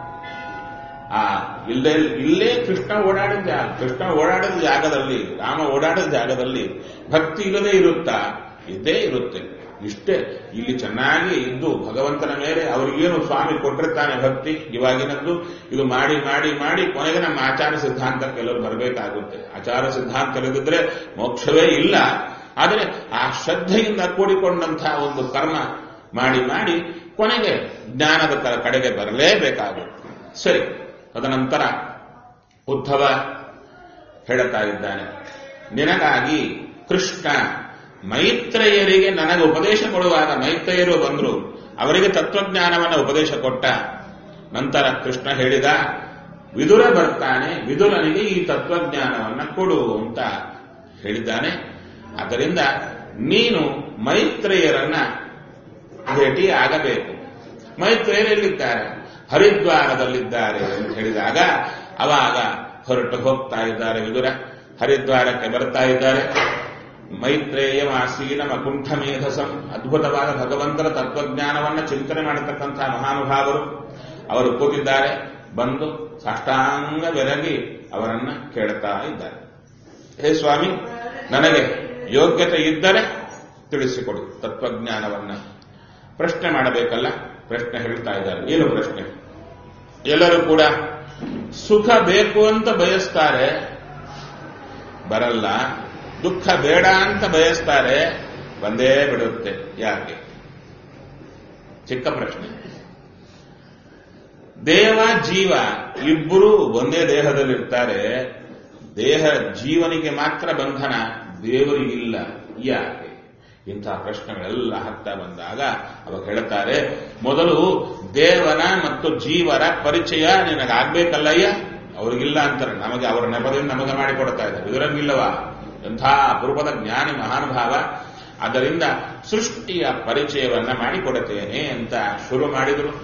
ಆ ಇಲ್ಲೇ ಇಲ್ಲೇ ಕೃಷ್ಣ ಓಡಾಡಿದ ಜಾಗ ಕೃಷ್ಣ ಓಡಾಡಿದ ಜಾಗದಲ್ಲಿ ರಾಮ ಓಡಾಡಿದ ಜಾಗದಲ್ಲಿ ಭಕ್ತಿ ಇಲ್ಲದೆ ಇರುತ್ತಾ ಇದ್ದೇ ಇರುತ್ತೆ ಇಷ್ಟೇ ಇಲ್ಲಿ ಚೆನ್ನಾಗಿ ಇದ್ದು ಭಗವಂತನ ಮೇಲೆ ಅವ್ರಿಗೇನು ಸ್ವಾಮಿ ಕೊಟ್ಟಿರ್ತಾನೆ ಭಕ್ತಿ ಇವಾಗಿನದ್ದು ಇದು ಮಾಡಿ ಮಾಡಿ ಮಾಡಿ ಕೊನೆಗೆ ನಮ್ಮ ಆಚಾರ ಸಿದ್ಧಾಂತ ಕೆಲವರು ಬರಬೇಕಾಗುತ್ತೆ ಆಚಾರ ಸಿದ್ಧಾಂತ ಇಲ್ಲದಿದ್ರೆ ಮೋಕ್ಷವೇ ಇಲ್ಲ ಆದರೆ ಆ ಶ್ರದ್ಧೆಯಿಂದ ಕೂಡಿಕೊಂಡಂತಹ ಒಂದು ಕರ್ಮ ಮಾಡಿ ಮಾಡಿ ಕೊನೆಗೆ ಜ್ಞಾನದ ಕಡೆಗೆ ಬರಲೇಬೇಕಾಗುತ್ತೆ ಸರಿ ತದನಂತರ ಉದ್ಧವ ಹೇಳುತ್ತಾ ಇದ್ದಾನೆ ನಿನಗಾಗಿ ಕೃಷ್ಣ ಮೈತ್ರೇಯರಿಗೆ ನನಗೆ ಉಪದೇಶ ಕೊಡುವಾಗ ಮೈತ್ರೇಯರು ಬಂದರು ಅವರಿಗೆ ತತ್ವಜ್ಞಾನವನ್ನು ಉಪದೇಶ ಕೊಟ್ಟ ನಂತರ ಕೃಷ್ಣ ಹೇಳಿದ ವಿದುರ ಬರ್ತಾನೆ ವಿದುರನಿಗೆ ಈ ತತ್ವಜ್ಞಾನವನ್ನ ಕೊಡು ಅಂತ ಹೇಳಿದ್ದಾನೆ ಆದ್ದರಿಂದ ನೀನು ಮೈತ್ರೇಯರನ್ನ ಭೇಟಿ ಆಗಬೇಕು ಮೈತ್ರೇಯರಲ್ಲಿದ್ದಾರೆ ಹರಿದ್ವಾರದಲ್ಲಿದ್ದಾರೆ ಅಂತ ಹೇಳಿದಾಗ ಅವಾಗ ಹೊರಟು ಹೋಗ್ತಾ ಇದ್ದಾರೆ ವಿದುರ ಹರಿದ್ವಾರಕ್ಕೆ ಬರ್ತಾ ಇದ್ದಾರೆ ಮೈತ್ರೇಯ ಆಸೀನಮ ಕುಂಠ ಮೇಧಸಂ ಅದ್ಭುತವಾದ ಭಗವಂತನ ತತ್ವಜ್ಞಾನವನ್ನ ಚಿಂತನೆ ಮಾಡತಕ್ಕಂತಹ ಮಹಾನುಭಾವರು ಅವರು ಕೂತಿದ್ದಾರೆ ಬಂದು ಸಾಷ್ಟಾಂಗ ಬೆರಗಿ ಅವರನ್ನ ಕೇಳ್ತಾ ಇದ್ದಾರೆ ಹೇ ಸ್ವಾಮಿ ನನಗೆ ಯೋಗ್ಯತೆ ಇದ್ದರೆ ತಿಳಿಸಿಕೊಡು ತತ್ವಜ್ಞಾನವನ್ನ ಪ್ರಶ್ನೆ ಮಾಡಬೇಕಲ್ಲ ಪ್ರಶ್ನೆ ಹೇಳ್ತಾ ಇದ್ದಾರೆ ಏನು ಪ್ರಶ್ನೆ ಎಲ್ಲರೂ ಕೂಡ ಸುಖ ಬೇಕು ಅಂತ ಬಯಸ್ತಾರೆ ಬರಲ್ಲ ದುಃಖ ಬೇಡ ಅಂತ ಬಯಸ್ತಾರೆ ಬಂದೇ ಬಿಡುತ್ತೆ ಯಾಕೆ ಚಿಕ್ಕ ಪ್ರಶ್ನೆ ದೇವ ಜೀವ ಇಬ್ಬರು ಒಂದೇ ದೇಹದಲ್ಲಿರ್ತಾರೆ ದೇಹ ಜೀವನಿಗೆ ಮಾತ್ರ ಬಂಧನ ದೇವರಿಗಿಲ್ಲ ಯಾಕೆ ಇಂತಹ ಪ್ರಶ್ನೆಗಳೆಲ್ಲ ಹಾಕ್ತಾ ಬಂದಾಗ ಅವಾಗ ಹೇಳ್ತಾರೆ ಮೊದಲು ದೇವನ ಮತ್ತು ಜೀವರ ಪರಿಚಯ ನಿನಗಾಗ್ಬೇಕಲ್ಲಯ್ಯ ಅವ್ರಿಗಿಲ್ಲ ಅಂತಾರೆ ನಮಗೆ ಅವರ ನೆಪದಿಂದ ನಮಗೆ ಮಾಡಿಕೊಡ್ತಾ ಇದ್ದಾರೆ ಇದರಂಗಿಲ್ಲವಾ ಎಂಥ ಅಪರೂಪದ ಜ್ಞಾನಿ ಮಹಾನುಭಾವ ಅದರಿಂದ ಸೃಷ್ಟಿಯ ಪರಿಚಯವನ್ನ ಮಾಡಿಕೊಡುತ್ತೇನೆ ಅಂತ ಶುರು ಮಾಡಿದರು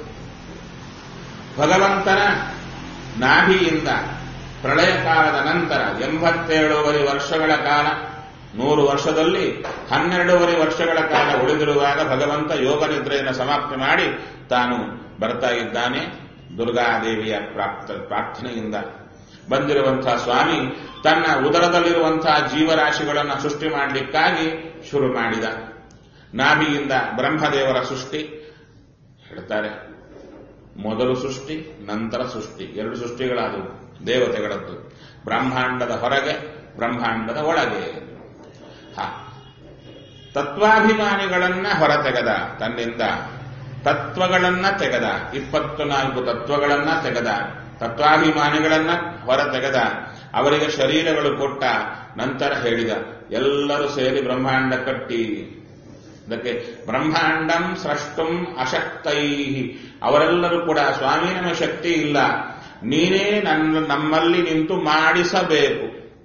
ಭಗವಂತನ ನಾಭಿಯಿಂದ ಪ್ರಳಯ ಕಾಲದ ನಂತರ ಎಂಬತ್ತೇಳೂವರೆ ವರ್ಷಗಳ ಕಾಲ ನೂರು ವರ್ಷದಲ್ಲಿ ಹನ್ನೆರಡೂವರೆ ವರ್ಷಗಳ ಕಾಲ ಉಳಿದಿರುವಾಗ ಭಗವಂತ ಯೋಗ ನಿದ್ರೆಯನ್ನು ಸಮಾಪ್ತಿ ಮಾಡಿ ತಾನು ಬರ್ತಾ ಇದ್ದಾನೆ ದುರ್ಗಾದೇವಿಯ ಪ್ರಾಪ್ತ ಪ್ರಾರ್ಥನೆಯಿಂದ ಬಂದಿರುವಂತಹ ಸ್ವಾಮಿ ತನ್ನ ಉದರದಲ್ಲಿರುವಂತಹ ಜೀವರಾಶಿಗಳನ್ನು ಸೃಷ್ಟಿ ಮಾಡಲಿಕ್ಕಾಗಿ ಶುರು ಮಾಡಿದ ನಾಭಿಯಿಂದ ಬ್ರಹ್ಮದೇವರ ಸೃಷ್ಟಿ ಹೇಳ್ತಾರೆ ಮೊದಲು ಸೃಷ್ಟಿ ನಂತರ ಸೃಷ್ಟಿ ಎರಡು ಸೃಷ್ಟಿಗಳಾದವು ದೇವತೆಗಳದ್ದು ಬ್ರಹ್ಮಾಂಡದ ಹೊರಗೆ ಬ್ರಹ್ಮಾಂಡದ ಒಳಗೆ ಹ ತತ್ವಾಭಿಮಾನಿಗಳನ್ನ ಹೊರತೆಗೆದ ತನ್ನಿಂದ ತತ್ವಗಳನ್ನ ತೆಗೆದ ಇಪ್ಪತ್ತು ನಾಲ್ಕು ತತ್ವಗಳನ್ನ ತೆಗೆದ ತತ್ವಾಭಿಮಾನಿಗಳನ್ನ ಹೊರ ತೆಗೆದ ಅವರಿಗೆ ಶರೀರಗಳು ಕೊಟ್ಟ ನಂತರ ಹೇಳಿದ ಎಲ್ಲರೂ ಸೇರಿ ಬ್ರಹ್ಮಾಂಡ ಕಟ್ಟಿ ಅದಕ್ಕೆ ಬ್ರಹ್ಮಾಂಡಂ ಸೃಷ್ಟುಂ ಅಶಕ್ತೈ ಅವರೆಲ್ಲರೂ ಕೂಡ ಸ್ವಾಮಿ ನಮ್ಮ ಶಕ್ತಿ ಇಲ್ಲ ನೀನೇ ನನ್ನ ನಮ್ಮಲ್ಲಿ ನಿಂತು ಮಾಡಿಸಬೇಕು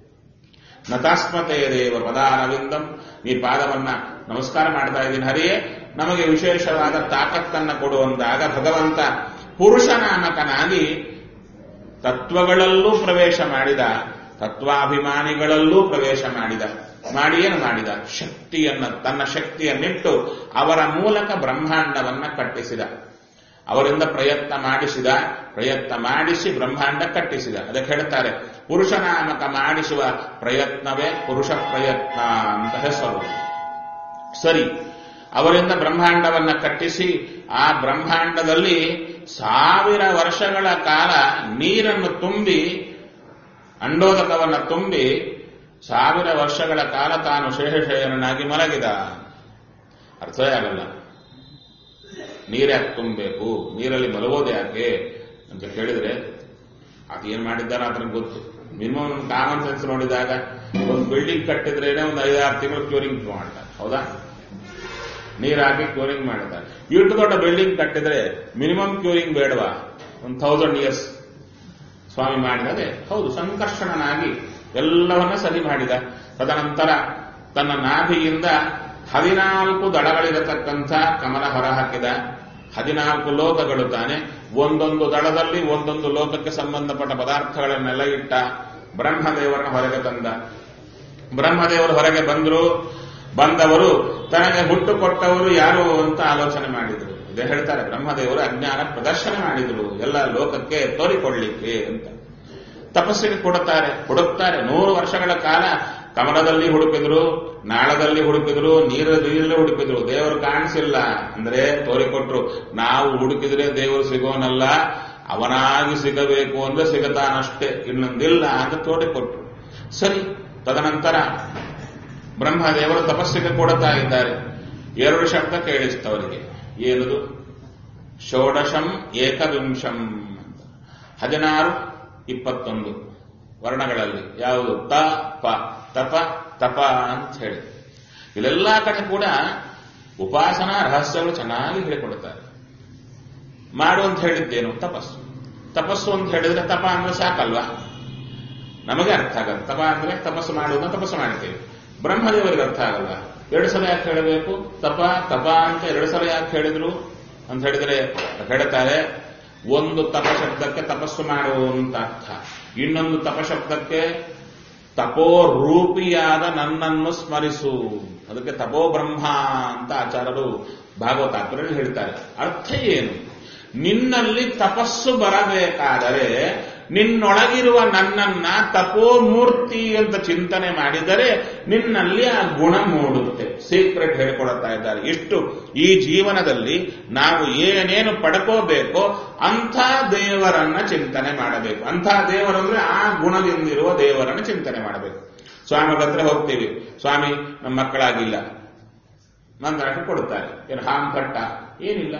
ನತಾಸ್ಮತೆ ದೇವ ಪದಾರವಿಂದಂ ಈ ಪಾದವನ್ನ ನಮಸ್ಕಾರ ಮಾಡ್ತಾ ಇದ್ದೀನಿ ಹರಿಯೇ ನಮಗೆ ವಿಶೇಷವಾದ ತಾಕತ್ತನ್ನ ಕೊಡುವಂದಾಗ ಭಗವಂತ ಪುರುಷ ನಾಮಕನಾಗಿ ತತ್ವಗಳಲ್ಲೂ ಪ್ರವೇಶ ಮಾಡಿದ ತತ್ವಾಭಿಮಾನಿಗಳಲ್ಲೂ ಪ್ರವೇಶ ಮಾಡಿದ ಮಾಡಿ ಏನು ಮಾಡಿದ ಶಕ್ತಿಯನ್ನ ತನ್ನ ಶಕ್ತಿಯನ್ನಿಟ್ಟು ಅವರ ಮೂಲಕ ಬ್ರಹ್ಮಾಂಡವನ್ನ ಕಟ್ಟಿಸಿದ ಅವರಿಂದ ಪ್ರಯತ್ನ ಮಾಡಿಸಿದ ಪ್ರಯತ್ನ ಮಾಡಿಸಿ ಬ್ರಹ್ಮಾಂಡ ಕಟ್ಟಿಸಿದ ಅದಕ್ಕೆ ಹೇಳ್ತಾರೆ ಪುರುಷನಾಮಕ ಮಾಡಿಸುವ ಪ್ರಯತ್ನವೇ ಪುರುಷ ಪ್ರಯತ್ನ ಅಂತ ಹೆಸರು ಸರಿ ಅವರಿಂದ ಬ್ರಹ್ಮಾಂಡವನ್ನ ಕಟ್ಟಿಸಿ ಆ ಬ್ರಹ್ಮಾಂಡದಲ್ಲಿ ಸಾವಿರ ವರ್ಷಗಳ ಕಾಲ ನೀರನ್ನು ತುಂಬಿ ಅಂಡೋದಕವನ್ನು ತುಂಬಿ ಸಾವಿರ ವರ್ಷಗಳ ಕಾಲ ತಾನು ಶೇಷಶಯನಾಗಿ ಮಲಗಿದ ಅರ್ಥವೇ ಆಗಲ್ಲ ನೀರ್ಯಾಕೆ ತುಂಬಬೇಕು ನೀರಲ್ಲಿ ಮಲಗೋದು ಯಾಕೆ ಅಂತ ಕೇಳಿದ್ರೆ ಅದೇನ್ ಮಾಡಿದ್ದಾರ ಅದ್ರ ಗೊತ್ತು ಮಿನಿಮಮ್ ಒಂದು ಕಾಮನ್ ಸೆನ್ಸ್ ನೋಡಿದಾಗ ಒಂದು ಬಿಲ್ಡಿಂಗ್ ಕಟ್ಟಿದ್ರೇನೆ ಒಂದು ಐದಾರು ತಿಂಗಳು ಕ್ಯೂರಿಂಗ್ ಮಾಡ್ತಾರೆ ಹೌದಾ ನೀರ್ ಹಾಕಿ ಕ್ಯೂರಿಂಗ್ ಮಾಡ್ತಾರೆ ಇಷ್ಟು ದೊಡ್ಡ ಬಿಲ್ಡಿಂಗ್ ಕಟ್ಟಿದ್ರೆ ಮಿನಿಮಮ್ ಕ್ಯೂರಿಂಗ್ ಬೇಡವಾ ಒಂದು ಥೌಸಂಡ್ ಇಯರ್ಸ್ ಸ್ವಾಮಿ ಮಾಡಿದರೆ ಹೌದು ಸಂಕರ್ಷಣನಾಗಿ ಎಲ್ಲವನ್ನ ಸರಿ ಮಾಡಿದ ತದನಂತರ ತನ್ನ ನಾಭಿಯಿಂದ ಹದಿನಾಲ್ಕು ದಳಗಳಿರತಕ್ಕಂಥ ಕಮಲ ಹೊರಹಾಕಿದ ಹದಿನಾಲ್ಕು ಲೋಕಗಳು ತಾನೆ ಒಂದೊಂದು ದಳದಲ್ಲಿ ಒಂದೊಂದು ಲೋಕಕ್ಕೆ ಸಂಬಂಧಪಟ್ಟ ಪದಾರ್ಥಗಳನ್ನೆಲ್ಲ ಇಟ್ಟ ಬ್ರಹ್ಮದೇವರನ್ನ ಹೊರಗೆ ತಂದ ಬ್ರಹ್ಮದೇವರು ಹೊರಗೆ ಬಂದರು ಬಂದವರು ತನಗೆ ಹುಟ್ಟು ಕೊಟ್ಟವರು ಯಾರು ಅಂತ ಆಲೋಚನೆ ಮಾಡಿದರು ಇದೇ ಹೇಳ್ತಾರೆ ಬ್ರಹ್ಮದೇವರು ಅಜ್ಞಾನ ಪ್ರದರ್ಶನ ಮಾಡಿದರು ಎಲ್ಲ ಲೋಕಕ್ಕೆ ತೋರಿಕೊಳ್ಳಿಕ್ಕೆ ಅಂತ ತಪಸ್ಸಿಗೆ ಕೊಡುತ್ತಾರೆ ಹುಡುಕ್ತಾರೆ ನೂರು ವರ್ಷಗಳ ಕಾಲ ಕಮಲದಲ್ಲಿ ಹುಡುಕಿದ್ರು ನಾಳದಲ್ಲಿ ಹುಡುಕಿದ್ರು ನೀರ ನೀರಲ್ಲಿ ಹುಡುಕಿದ್ರು ದೇವರು ಕಾಣಿಸಿಲ್ಲ ಅಂದ್ರೆ ತೋರಿಕೊಟ್ರು ನಾವು ಹುಡುಕಿದ್ರೆ ದೇವರು ಸಿಗೋನಲ್ಲ ಅವನಾಗಿ ಸಿಗಬೇಕು ಅಂದ್ರೆ ಸಿಗತಾನಷ್ಟೇ ಇನ್ನೊಂದಿಲ್ಲ ಅಂತ ತೋರಿಕೊಟ್ರು ಸರಿ ತದನಂತರ ಬ್ರಹ್ಮದೇವರು ತಪಸ್ಸಿಗೆ ಕೊಡುತ್ತಾ ಇದ್ದಾರೆ ಎರಡು ಶಬ್ದ ಕೇಳಿಸ್ತವರಿಗೆ ಏನದು ಷೋಡಶಂ ಏಕವಿಂಶಂ ಅಂತ ಹದಿನಾರು ಇಪ್ಪತ್ತೊಂದು ವರ್ಣಗಳಲ್ಲಿ ಯಾವುದು ತ ಪ ತಪ ತಪ ಅಂತ ಹೇಳಿ ಇಲ್ಲೆಲ್ಲ ಕಡೆ ಕೂಡ ಉಪಾಸನಾ ರಹಸ್ಯಗಳು ಚೆನ್ನಾಗಿ ಹೇಳಿಕೊಡುತ್ತಾರೆ ಮಾಡು ಅಂತ ಹೇಳಿದ್ದೇನು ತಪಸ್ಸು ತಪಸ್ಸು ಅಂತ ಹೇಳಿದ್ರೆ ತಪ ಅಂದ್ರೆ ಸಾಕಲ್ವಾ ನಮಗೆ ಅರ್ಥ ಆಗಲ್ಲ ತಪ ಅಂದ್ರೆ ತಪಸ್ಸು ಮಾಡುವುದನ್ನ ತಪಸ್ಸು ಮಾಡ್ತೇವೆ ಬ್ರಹ್ಮದೇವರಿಗೆ ಅರ್ಥ ಆಗಲ್ಲ ಎರಡು ಸಲ ಯಾಕೆ ಹೇಳಬೇಕು ತಪ ತಪ ಅಂತ ಎರಡು ಸಲ ಯಾಕೆ ಹೇಳಿದ್ರು ಅಂತ ಹೇಳಿದ್ರೆ ಹೇಳ್ತಾರೆ ಒಂದು ತಪಶಬ್ದಕ್ಕೆ ತಪಸ್ಸು ಮಾಡುವಂತ ಅರ್ಥ ಇನ್ನೊಂದು ತಪಶಬ್ದಕ್ಕೆ ತಪೋ ರೂಪಿಯಾದ ನನ್ನನ್ನು ಸ್ಮರಿಸು ಅದಕ್ಕೆ ತಪೋ ಬ್ರಹ್ಮ ಅಂತ ಆಚಾರ್ಯರು ಭಾಗವತಾತ್ಮರಲ್ಲಿ ಹೇಳ್ತಾರೆ ಅರ್ಥ ಏನು ನಿನ್ನಲ್ಲಿ ತಪಸ್ಸು ಬರಬೇಕಾದರೆ ನಿನ್ನೊಳಗಿರುವ ನನ್ನನ್ನ ತಪೋಮೂರ್ತಿ ಅಂತ ಚಿಂತನೆ ಮಾಡಿದರೆ ನಿನ್ನಲ್ಲಿ ಆ ಗುಣ ಮೂಡುತ್ತೆ ಸೀಕ್ರೆಟ್ ಹೇಳ್ಕೊಡ್ತಾ ಇದ್ದಾರೆ ಇಷ್ಟು ಈ ಜೀವನದಲ್ಲಿ ನಾವು ಏನೇನು ಪಡ್ಕೋಬೇಕೋ ಅಂಥ ದೇವರನ್ನ ಚಿಂತನೆ ಮಾಡಬೇಕು ಅಂಥ ದೇವರಂದ್ರೆ ಆ ಗುಣದಿಂದಿರುವ ದೇವರನ್ನ ಚಿಂತನೆ ಮಾಡಬೇಕು ಸ್ವಾಮಿ ಹತ್ರ ಹೋಗ್ತೀವಿ ಸ್ವಾಮಿ ನಮ್ಮ ಮಕ್ಕಳಾಗಿಲ್ಲ ಮಂತ್ರಾಟ ಕೊಡುತ್ತಾರೆ ಏನು ಹಾಂ ಕಟ್ಟ ಏನಿಲ್ಲ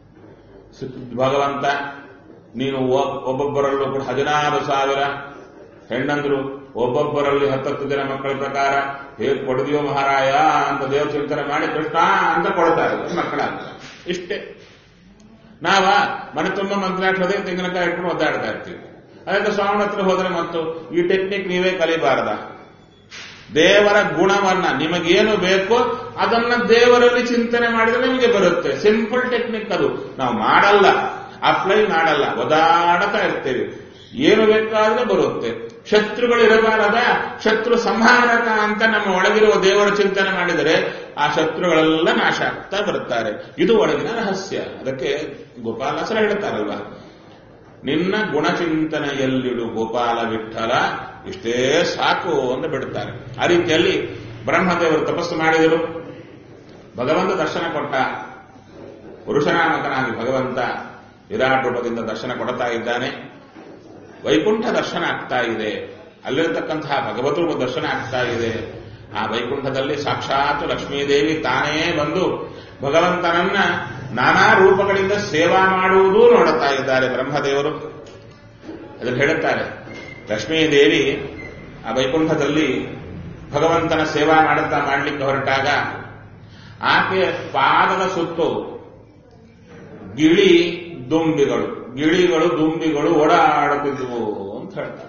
ಭಗವಂತ ನೀನು ಒಬ್ಬೊಬ್ಬರಲ್ಲೂ ಕೂಡ ಹದಿನಾರು ಸಾವಿರ ಹೆಣ್ಣಂದ್ರು ಒಬ್ಬೊಬ್ಬರಲ್ಲಿ ಹತ್ತತ್ತು ಜನ ಮಕ್ಕಳ ಪ್ರಕಾರ ಹೇಗೆ ಕೊಡದಿಯೋ ಮಹಾರಾಯ ಅಂತ ದೇವ ಚಿಂತನೆ ಮಾಡಿ ಕೃಷ್ಣ ಅಂತ ಕೊಡ್ತಾರೆ ಮಕ್ಕಳಾಗ್ತಾರೆ ಇಷ್ಟೇ ನಾವ ಮನೆ ತುಂಬ ಮಂತ್ರಾಕ್ಷದೆ ತೆಂಗಿನಕಾಯಿ ಇಟ್ಕೊಂಡು ಒದ್ದಾಡ್ತಾ ಇರ್ತೀವಿ ಅದಕ್ಕೆ ಸ್ವಾಮಿ ಹತ್ರ ಹೋದ್ರೆ ಮತ್ತು ಈ ಟೆಕ್ನಿಕ್ ನೀವೇ ಕಲಿಬಾರ್ದ ದೇವರ ಗುಣವನ್ನ ನಿಮಗೇನು ಬೇಕೋ ಅದನ್ನ ದೇವರಲ್ಲಿ ಚಿಂತನೆ ಮಾಡಿದ್ರೆ ನಿಮಗೆ ಬರುತ್ತೆ ಸಿಂಪಲ್ ಟೆಕ್ನಿಕ್ ಅದು ನಾವು ಮಾಡಲ್ಲ ಅಪ್ಲೈ ಮಾಡಲ್ಲ ಒದಾಡತಾ ಇರ್ತೇವೆ ಏನು ಬೇಕಾದ್ರೆ ಬರುತ್ತೆ ಶತ್ರುಗಳು ಇರಬಾರದ ಶತ್ರು ಸಂಹಾರಕ ಅಂತ ನಮ್ಮ ಒಳಗಿರುವ ದೇವರ ಚಿಂತನೆ ಮಾಡಿದರೆ ಆ ಶತ್ರುಗಳೆಲ್ಲ ನಾಶ ಆಗ್ತಾ ಬರ್ತಾರೆ ಇದು ಒಳಗಿನ ರಹಸ್ಯ ಅದಕ್ಕೆ ಗೋಪಾಲಸರ ಹೇಳ್ತಾರಲ್ವಾ ನಿನ್ನ ಗುಣಚಿಂತನೆಯಲ್ಲಿಡು ಗೋಪಾಲ ವಿಠಲ ಇಷ್ಟೇ ಸಾಕು ಅಂತ ಬಿಡುತ್ತಾರೆ ಆ ರೀತಿಯಲ್ಲಿ ಬ್ರಹ್ಮದೇವರು ತಪಸ್ಸು ಮಾಡಿದರು ಭಗವಂತ ದರ್ಶನ ಕೊಟ್ಟ ಪುರುಷನಾಮಕನಾಗಿ ಭಗವಂತ ವಿರಾಟ್ ರೂಪದಿಂದ ದರ್ಶನ ಕೊಡ್ತಾ ಇದ್ದಾನೆ ವೈಕುಂಠ ದರ್ಶನ ಆಗ್ತಾ ಇದೆ ಅಲ್ಲಿರತಕ್ಕಂತಹ ಭಗವತೃ ದರ್ಶನ ಆಗ್ತಾ ಇದೆ ಆ ವೈಕುಂಠದಲ್ಲಿ ಸಾಕ್ಷಾತ್ ಲಕ್ಷ್ಮೀದೇವಿ ತಾನೇ ಬಂದು ಭಗವಂತನನ್ನ ನಾನಾ ರೂಪಗಳಿಂದ ಸೇವಾ ಮಾಡುವುದೂ ನೋಡುತ್ತಾ ಇದ್ದಾರೆ ಬ್ರಹ್ಮದೇವರು ಅದನ್ನು ಹೇಳುತ್ತಾರೆ ಲಕ್ಷ್ಮೀದೇವಿ ಆ ವೈಕುಂಠದಲ್ಲಿ ಭಗವಂತನ ಸೇವಾ ಮಾಡುತ್ತಾ ಮಾಡಲಿಕ್ಕೆ ಹೊರಟಾಗ ಆಕೆಯ ಪಾದದ ಸುತ್ತು ಗಿಳಿ ದುಂಬಿಗಳು ಗಿಳಿಗಳು ದುಂಬಿಗಳು ಓಡಾಡುತ್ತಿದ್ವು ಅಂತ ಹೇಳ್ತಾರೆ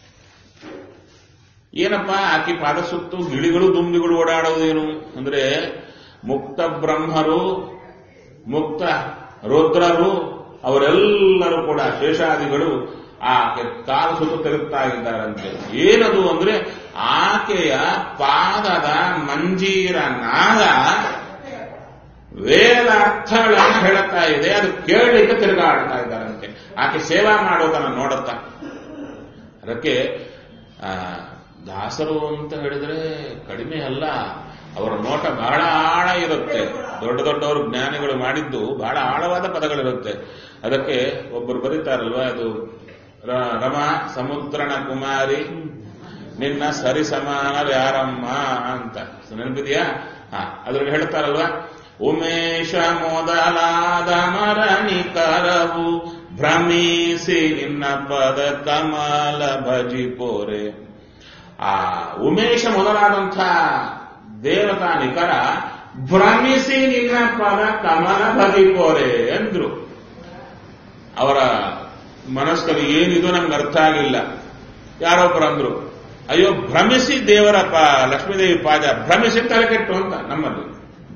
ಏನಪ್ಪ ಆಕೆ ಪಾದ ಸುತ್ತು ಗಿಳಿಗಳು ದುಂಬಿಗಳು ಓಡಾಡೋದೇನು ಅಂದ್ರೆ ಮುಕ್ತ ಬ್ರಹ್ಮರು ಮುಕ್ತ ರುದ್ರರು ಅವರೆಲ್ಲರೂ ಕೂಡ ಶೇಷಾದಿಗಳು ಆಕೆ ಕಾಲು ಸುತ್ತು ತಿರುಗ್ತಾ ಇದ್ದಾರಂತೆ ಏನದು ಅಂದ್ರೆ ಆಕೆಯ ಪಾದದ ಮಂಜೀರ ನಾಗ ವೇದಾರ್ಥಗಳನ್ನು ಹೇಳುತ್ತಾ ಇದೆ ಅದು ಕೇಳಲಿಕ್ಕೆ ತಿರುಗಾಡ್ತಾ ಇದ್ದಾರಂತೆ ಆಕೆ ಸೇವಾ ಮಾಡೋದನ್ನು ನೋಡುತ್ತಾ ಅದಕ್ಕೆ ದಾಸರು ಅಂತ ಹೇಳಿದ್ರೆ ಕಡಿಮೆ ಅಲ್ಲ ಅವರ ನೋಟ ಬಹಳ ಆಳ ಇರುತ್ತೆ ದೊಡ್ಡ ದೊಡ್ಡವರು ಜ್ಞಾನಿಗಳು ಮಾಡಿದ್ದು ಬಹಳ ಆಳವಾದ ಪದಗಳಿರುತ್ತೆ ಅದಕ್ಕೆ ಒಬ್ಬರು ಬರೀತಾರಲ್ವಾ ಅದು ರಮಾ ಸಮುದ್ರನ ಕುಮಾರಿ ನಿನ್ನ ಸರಿ ಸಮಾನರ್ಯಾರಮ್ಮ ಅಂತ ನೆನಪಿದೆಯಾ ಹಾ ಅದ್ರಲ್ಲಿ ಹೇಳ್ತಾರಲ್ವಾ ಉಮೇಶ ಮೊದಲಾದ ಮರಣಿಕರವು ಭ್ರಮಿಸಿ ನಿನ್ನ ಪದ ಕಮಲ ಭಜಿಪೋರೆ ಆ ಉಮೇಶ ಮೊದಲಾದಂಥ ದೇವತಾ ನಿಕರ ಭ್ರಮಿಸಿ ನಿನ್ನ ಪದ ಕಮಲ ಭಜಿಪೋರೆ ಎಂದ್ರು ಅವರ ಮನಸ್ಸಲ್ಲಿ ಏನಿದು ನಮ್ಗೆ ಅರ್ಥ ಆಗಿಲ್ಲ ಯಾರೊಬ್ಬರು ಅಂದ್ರು ಅಯ್ಯೋ ಭ್ರಮಿಸಿ ದೇವರ ಪ ಲಕ್ಷ್ಮೀದೇವಿ ಪಾದ ಭ್ರಮಿಸಿ ತಲೆಕೆಟ್ಟು ಅಂತ ನಮ್ಮಲ್ಲಿ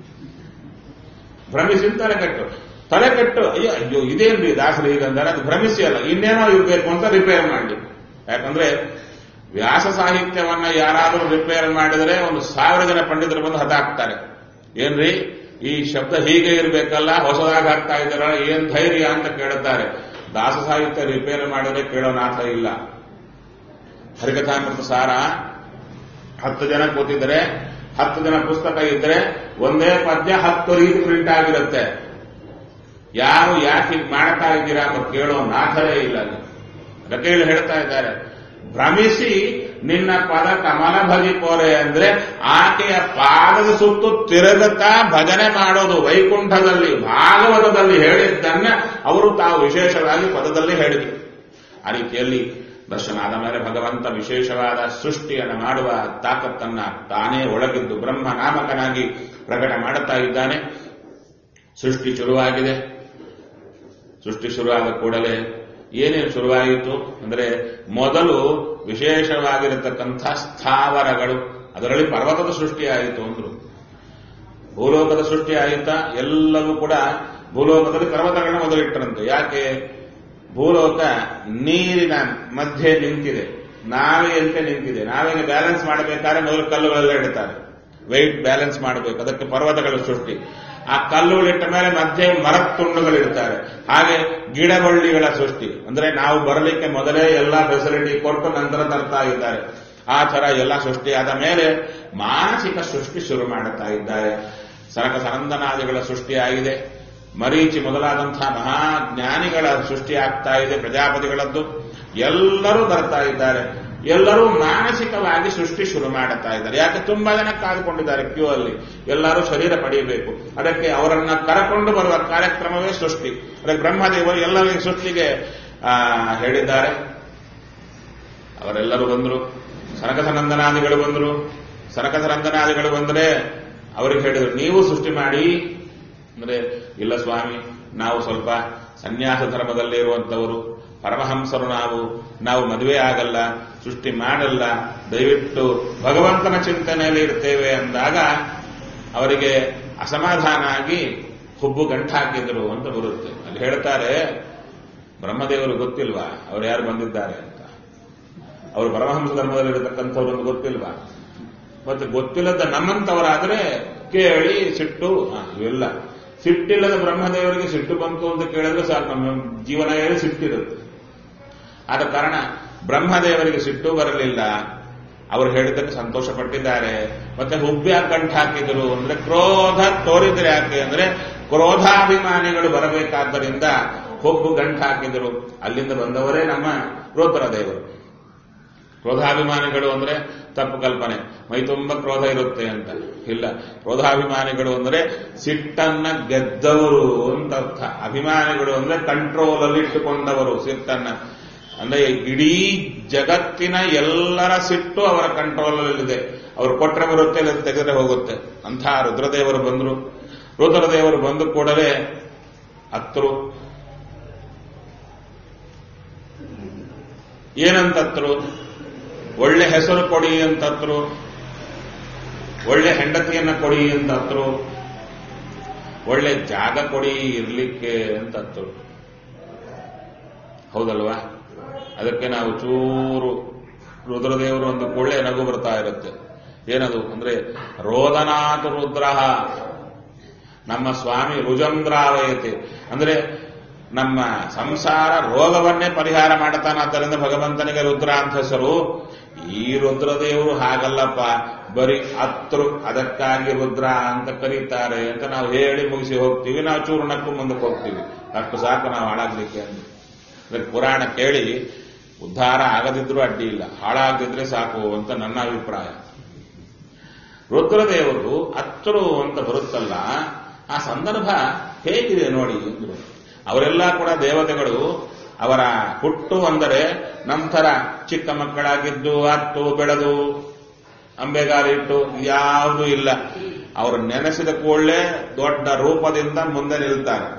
ಭ್ರಮಿಸಿ ತಲೆಕೆಟ್ಟು ತಲೆಕೆಟ್ಟು ಅಯ್ಯೋ ಅಯ್ಯೋ ಇದೇನ್ರಿ ದಾಸರು ಹೀಗಂದರೆ ಅದು ಭ್ರಮಿಸಿ ಅಲ್ಲ ಇನ್ನೇನೋ ಇರಬೇಕು ಅಂತ ರಿಪೇರ್ ಮಾಡಲಿ ಯಾಕಂದ್ರೆ ವ್ಯಾಸ ಸಾಹಿತ್ಯವನ್ನ ಯಾರಾದರೂ ರಿಪೇರ್ ಮಾಡಿದರೆ ಒಂದು ಸಾವಿರ ಜನ ಪಂಡಿತರು ಬಂದು ಹದಾಕ್ತಾರೆ ಏನ್ರಿ ಈ ಶಬ್ದ ಹೀಗೆ ಇರಬೇಕಲ್ಲ ಹೊಸದಾಗಿ ಹಾಕ್ತಾ ಇದ್ದಾರ ಏನ್ ಧೈರ್ಯ ಅಂತ ಕೇಳುತ್ತಾರೆ ದಾಸ ಸಾಹಿತ್ಯ ರಿಪೇರ್ ಮಾಡಿದ್ರೆ ಕೇಳೋ ನಾಥ ಇಲ್ಲ ಹರಿಕಥಾಮೃತ ಸಾರ ಹತ್ತು ಜನ ಕೂತಿದ್ರೆ ಹತ್ತು ಜನ ಪುಸ್ತಕ ಇದ್ರೆ ಒಂದೇ ಪದ್ಯ ಹತ್ತು ರೀತಿ ಪ್ರಿಂಟ್ ಆಗಿರುತ್ತೆ ಯಾರು ಯಾಕೆ ಹೀಗೆ ಮಾಡ್ತಾ ಇದ್ದೀರಾ ಅಂತ ಕೇಳೋ ನಾಥರೇ ಇಲ್ಲ ಅಲ್ಲಿ. ಅದಕ್ಕೆ ಇಲ್ಲಿ ಹೇಳ್ತಾ ಇದ್ದಾರೆ ಭ್ರಮಿಸಿ ನಿನ್ನ ಪದ ಕಮಲ ಭಜಿಪೋರೆ ಅಂದ್ರೆ ಆಕೆಯ ಪಾದದ ಸುತ್ತು ತಿರುಗುತ್ತಾ ಭಜನೆ ಮಾಡೋದು ವೈಕುಂಠದಲ್ಲಿ ಭಾಗವತದಲ್ಲಿ ಹೇಳಿದ್ದನ್ನ ಅವರು ತಾವು ವಿಶೇಷವಾಗಿ ಪದದಲ್ಲಿ ಹೇಳಿದರು ಆ ರೀತಿಯಲ್ಲಿ ದರ್ಶನ ಆದ ಮೇಲೆ ಭಗವಂತ ವಿಶೇಷವಾದ ಸೃಷ್ಟಿಯನ್ನು ಮಾಡುವ ತಾಕತ್ತನ್ನ ತಾನೇ ಒಳಗಿದ್ದು ಬ್ರಹ್ಮ ನಾಮಕನಾಗಿ ಪ್ರಕಟ ಮಾಡುತ್ತಾ ಇದ್ದಾನೆ ಸೃಷ್ಟಿ ಶುರುವಾಗಿದೆ ಸೃಷ್ಟಿ ಶುರುವಾದ ಕೂಡಲೇ ಏನೇನು ಶುರುವಾಯಿತು ಅಂದ್ರೆ ಮೊದಲು ವಿಶೇಷವಾಗಿರತಕ್ಕಂಥ ಸ್ಥಾವರಗಳು ಅದರಲ್ಲಿ ಪರ್ವತದ ಸೃಷ್ಟಿಯಾಯಿತು ಅಂದ್ರು ಭೂಲೋಕದ ಸೃಷ್ಟಿ ಆಯಿತಾ ಎಲ್ಲವೂ ಕೂಡ ಭೂಲೋಕದಲ್ಲಿ ಪರ್ವತಗಳನ್ನ ಮೊದಲಿಟ್ಟರಂತೆ ಯಾಕೆ ಭೂಲೋಕ ನೀರಿನ ಮಧ್ಯೆ ನಿಂತಿದೆ ನಾವೆಯಂತೆ ನಿಂತಿದೆ ನಾವೇನು ಬ್ಯಾಲೆನ್ಸ್ ಮಾಡಬೇಕಾದ್ರೆ ಮೊದಲು ಕಲ್ಲುಗಳೆಲ್ಲ ಇಡ್ತಾರೆ ವೆಯ್ಟ್ ಬ್ಯಾಲೆನ್ಸ್ ಮಾಡಬೇಕು ಅದಕ್ಕೆ ಪರ್ವತಗಳ ಸೃಷ್ಟಿ ಆ ಕಲ್ಲುಗಳಿಟ್ಟ ಮೇಲೆ ಮಧ್ಯೆ ಮರದ ತುಂಡುಗಳಿಡ್ತಾರೆ ಹಾಗೆ ಗಿಡಬಳ್ಳಿಗಳ ಸೃಷ್ಟಿ ಅಂದ್ರೆ ನಾವು ಬರಲಿಕ್ಕೆ ಮೊದಲೇ ಎಲ್ಲಾ ಫೆಸಿಲಿಟಿ ಕೊಟ್ಟು ನಂತರ ತರ್ತಾ ಇದ್ದಾರೆ ಆ ತರ ಎಲ್ಲ ಸೃಷ್ಟಿ ಆದ ಮೇಲೆ ಮಾನಸಿಕ ಸೃಷ್ಟಿ ಶುರು ಮಾಡುತ್ತಾ ಇದ್ದಾರೆ ಸರಕ ಸರಂದನಾದಿಗಳ ಸೃಷ್ಟಿಯಾಗಿದೆ ಮರೀಚಿ ಮೊದಲಾದಂತಹ ಮಹಾಜ್ಞಾನಿಗಳ ಸೃಷ್ಟಿ ಆಗ್ತಾ ಇದೆ ಪ್ರಜಾಪತಿಗಳದ್ದು ಎಲ್ಲರೂ ಬರ್ತಾ ಇದ್ದಾರೆ ಎಲ್ಲರೂ ಮಾನಸಿಕವಾಗಿ ಸೃಷ್ಟಿ ಶುರು ಮಾಡುತ್ತಾ ಇದ್ದಾರೆ ಯಾಕೆ ತುಂಬಾ ಜನ ಕಾದುಕೊಂಡಿದ್ದಾರೆ ಕ್ಯೂ ಅಲ್ಲಿ ಎಲ್ಲರೂ ಶರೀರ ಪಡೆಯಬೇಕು ಅದಕ್ಕೆ ಅವರನ್ನ ಕರಕೊಂಡು ಬರುವ ಕಾರ್ಯಕ್ರಮವೇ ಸೃಷ್ಟಿ ಅದಕ್ಕೆ ಬ್ರಹ್ಮದೇವರು ಎಲ್ಲರಿಗೆ ಸೃಷ್ಟಿಗೆ ಆ, ಹೇಳಿದ್ದಾರೆ ಅವರೆಲ್ಲರೂ ಬಂದರು ಸನಕಸನಂದನಾದಿಗಳು ಬಂದರು ಸನಕಸನಂದನಾದಿಗಳು ಬಂದರೆ ಅವರಿಗೆ ಹೇಳಿದರು ನೀವು ಸೃಷ್ಟಿ ಮಾಡಿ ಅಂದ್ರೆ ಇಲ್ಲ ಸ್ವಾಮಿ ನಾವು ಸ್ವಲ್ಪ ಸನ್ಯಾಸ ಧರ್ಮದಲ್ಲಿ ಇರುವಂತವರು ಪರಮಹಂಸರು ನಾವು ನಾವು ಮದುವೆ ಆಗಲ್ಲ ಸೃಷ್ಟಿ ಮಾಡಲ್ಲ ದಯವಿಟ್ಟು ಭಗವಂತನ ಚಿಂತನೆಯಲ್ಲಿ ಇರ್ತೇವೆ ಅಂದಾಗ ಅವರಿಗೆ ಅಸಮಾಧಾನ ಆಗಿ ಹುಬ್ಬು ಗಂಟು ಹಾಕಿದ್ರು ಅಂತ ಬರುತ್ತೆ ಅಲ್ಲಿ ಹೇಳ್ತಾರೆ ಬ್ರಹ್ಮದೇವರು ಗೊತ್ತಿಲ್ವಾ ಅವ್ರು ಯಾರು ಬಂದಿದ್ದಾರೆ ಅಂತ ಅವರು ಪರಮಹಂಸ ಧರ್ಮದಲ್ಲಿರತಕ್ಕಂಥವ್ರು ಅಂತ ಗೊತ್ತಿಲ್ವಾ ಮತ್ತೆ ಗೊತ್ತಿಲ್ಲದ ನಮ್ಮಂತವರಾದ್ರೆ ಕೇಳಿ ಸಿಟ್ಟು ಆ, ಇವೆಲ್ಲ ಸಿಟ್ಟಿಲ್ಲದ ಬ್ರಹ್ಮದೇವರಿಗೆ ಸಿಟ್ಟು ಬಂತು ಅಂತ ಕೇಳಿದ್ರೆ ಸಾಕು ನಮ್ಮ ಜೀವನ ಹೇಳಿ ಸಿಟ್ಟಿರುತ್ತೆ ಆದ ಕಾರಣ ಬ್ರಹ್ಮದೇವರಿಗೆ ಸಿಟ್ಟು ಬರಲಿಲ್ಲ ಅವರು ಹೇಳಿದ್ದಕ್ಕೆ ಸಂತೋಷ ಪಟ್ಟಿದ್ದಾರೆ ಮತ್ತೆ ಹುಬ್ಬ್ಯಾಗ ಗಂಟು ಹಾಕಿದ್ರು ಅಂದ್ರೆ ಕ್ರೋಧ ತೋರಿದ್ರೆ ಯಾಕೆ ಅಂದ್ರೆ ಕ್ರೋಧಾಭಿಮಾನಿಗಳು ಬರಬೇಕಾದ್ದರಿಂದ ಹುಬ್ಬು ಗಂಟು ಹಾಕಿದ್ರು ಅಲ್ಲಿಂದ ಬಂದವರೇ ನಮ್ಮ ರುದ್ರ ದೇವರು ಕ್ರೋಧಾಭಿಮಾನಿಗಳು ಅಂದ್ರೆ ತಪ್ಪು ಕಲ್ಪನೆ ಮೈ ತುಂಬ ಕ್ರೋಧ ಇರುತ್ತೆ ಅಂತ ಇಲ್ಲ ಕ್ರೋಧಾಭಿಮಾನಿಗಳು ಅಂದ್ರೆ ಸಿಟ್ಟನ್ನ ಗೆದ್ದವರು ಅಂತ ಅರ್ಥ ಅಭಿಮಾನಿಗಳು ಅಂದ್ರೆ ಕಂಟ್ರೋಲ್ ಅಲ್ಲಿ ಇಟ್ಟುಕೊಂಡವರು ಸಿಟ್ಟನ್ನ ಅಂದ್ರೆ ಇಡೀ ಜಗತ್ತಿನ ಎಲ್ಲರ ಸಿಟ್ಟು ಅವರ ಕಂಟ್ರೋಲ್ ಅಲ್ಲಿದೆ ಅವರು ಕೊಟ್ರೆ ಬರುತ್ತೆ ಇಲ್ಲ ತೆಗೆದ್ರೆ ಹೋಗುತ್ತೆ ಅಂಥ ರುದ್ರದೇವರು ಬಂದರು ರುದ್ರದೇವರು ಬಂದ ಕೂಡಲೇ ಹತ್ತರು ಏನಂತತ್ರು ಒಳ್ಳೆ ಹೆಸರು ಕೊಡಿ ಅಂತತ್ರು ಒಳ್ಳೆ ಹೆಂಡತಿಯನ್ನ ಕೊಡಿ ಅಂತತ್ರು ಒಳ್ಳೆ ಜಾಗ ಕೊಡಿ ಇರ್ಲಿಕ್ಕೆ ಅಂತತ್ರು ಹೌದಲ್ವಾ ಅದಕ್ಕೆ ನಾವು ಚೂರು ರುದ್ರದೇವರು ಒಂದು ಒಳ್ಳೆ ನಗು ಬರ್ತಾ ಇರುತ್ತೆ ಏನದು ಅಂದ್ರೆ ರೋದನಾಥ ರುದ್ರ ನಮ್ಮ ಸ್ವಾಮಿ ರುಜಂದ್ರಾವಯತೆ ಅಂದ್ರೆ ನಮ್ಮ ಸಂಸಾರ ರೋಗವನ್ನೇ ಪರಿಹಾರ ಮಾಡ್ತಾನಾದ್ದರಿಂದ ಭಗವಂತನಿಗೆ ರುದ್ರ ಅಂತ ಹೆಸರು ಈ ರುದ್ರದೇವರು ಹಾಗಲ್ಲಪ್ಪ ಬರೀ ಅತ್ರು ಅದಕ್ಕಾಗಿ ರುದ್ರ ಅಂತ ಕರೀತಾರೆ ಅಂತ ನಾವು ಹೇಳಿ ಮುಗಿಸಿ ಹೋಗ್ತೀವಿ ನಾವು ಚೂರ್ಣಕ್ಕೂ ಮುಂದಕ್ಕೆ ಹೋಗ್ತೀವಿ ಅಷ್ಟು ಸಾಕು ನಾವು ಹಾಳಾಗ್ಲಿಕ್ಕೆ ಅಂತ ಅದಕ್ಕೆ ಪುರಾಣ ಕೇಳಿ ಉದ್ಧಾರ ಆಗದಿದ್ರೂ ಅಡ್ಡಿ ಇಲ್ಲ ಹಾಳಾಗದಿದ್ರೆ ಸಾಕು ಅಂತ ನನ್ನ ಅಭಿಪ್ರಾಯ ರುದ್ರದೇವರು ಅತ್ತರು ಅಂತ ಬರುತ್ತಲ್ಲ ಆ ಸಂದರ್ಭ ಹೇಗಿದೆ ನೋಡಿ ಎಂದ್ರು ಅವರೆಲ್ಲ ಕೂಡ ದೇವತೆಗಳು ಅವರ ಹುಟ್ಟು ಅಂದರೆ ನಂತರ ಚಿಕ್ಕ ಮಕ್ಕಳಾಗಿದ್ದು ಅತ್ತು ಬೆಳೆದು ಅಂಬೆಗಾಲಿಟ್ಟು ಯಾವುದೂ ಇಲ್ಲ ಅವರು ನೆನೆಸಿದ ಕೂಡಲೇ ದೊಡ್ಡ ರೂಪದಿಂದ ಮುಂದೆ ನಿಲ್ತಾರೆ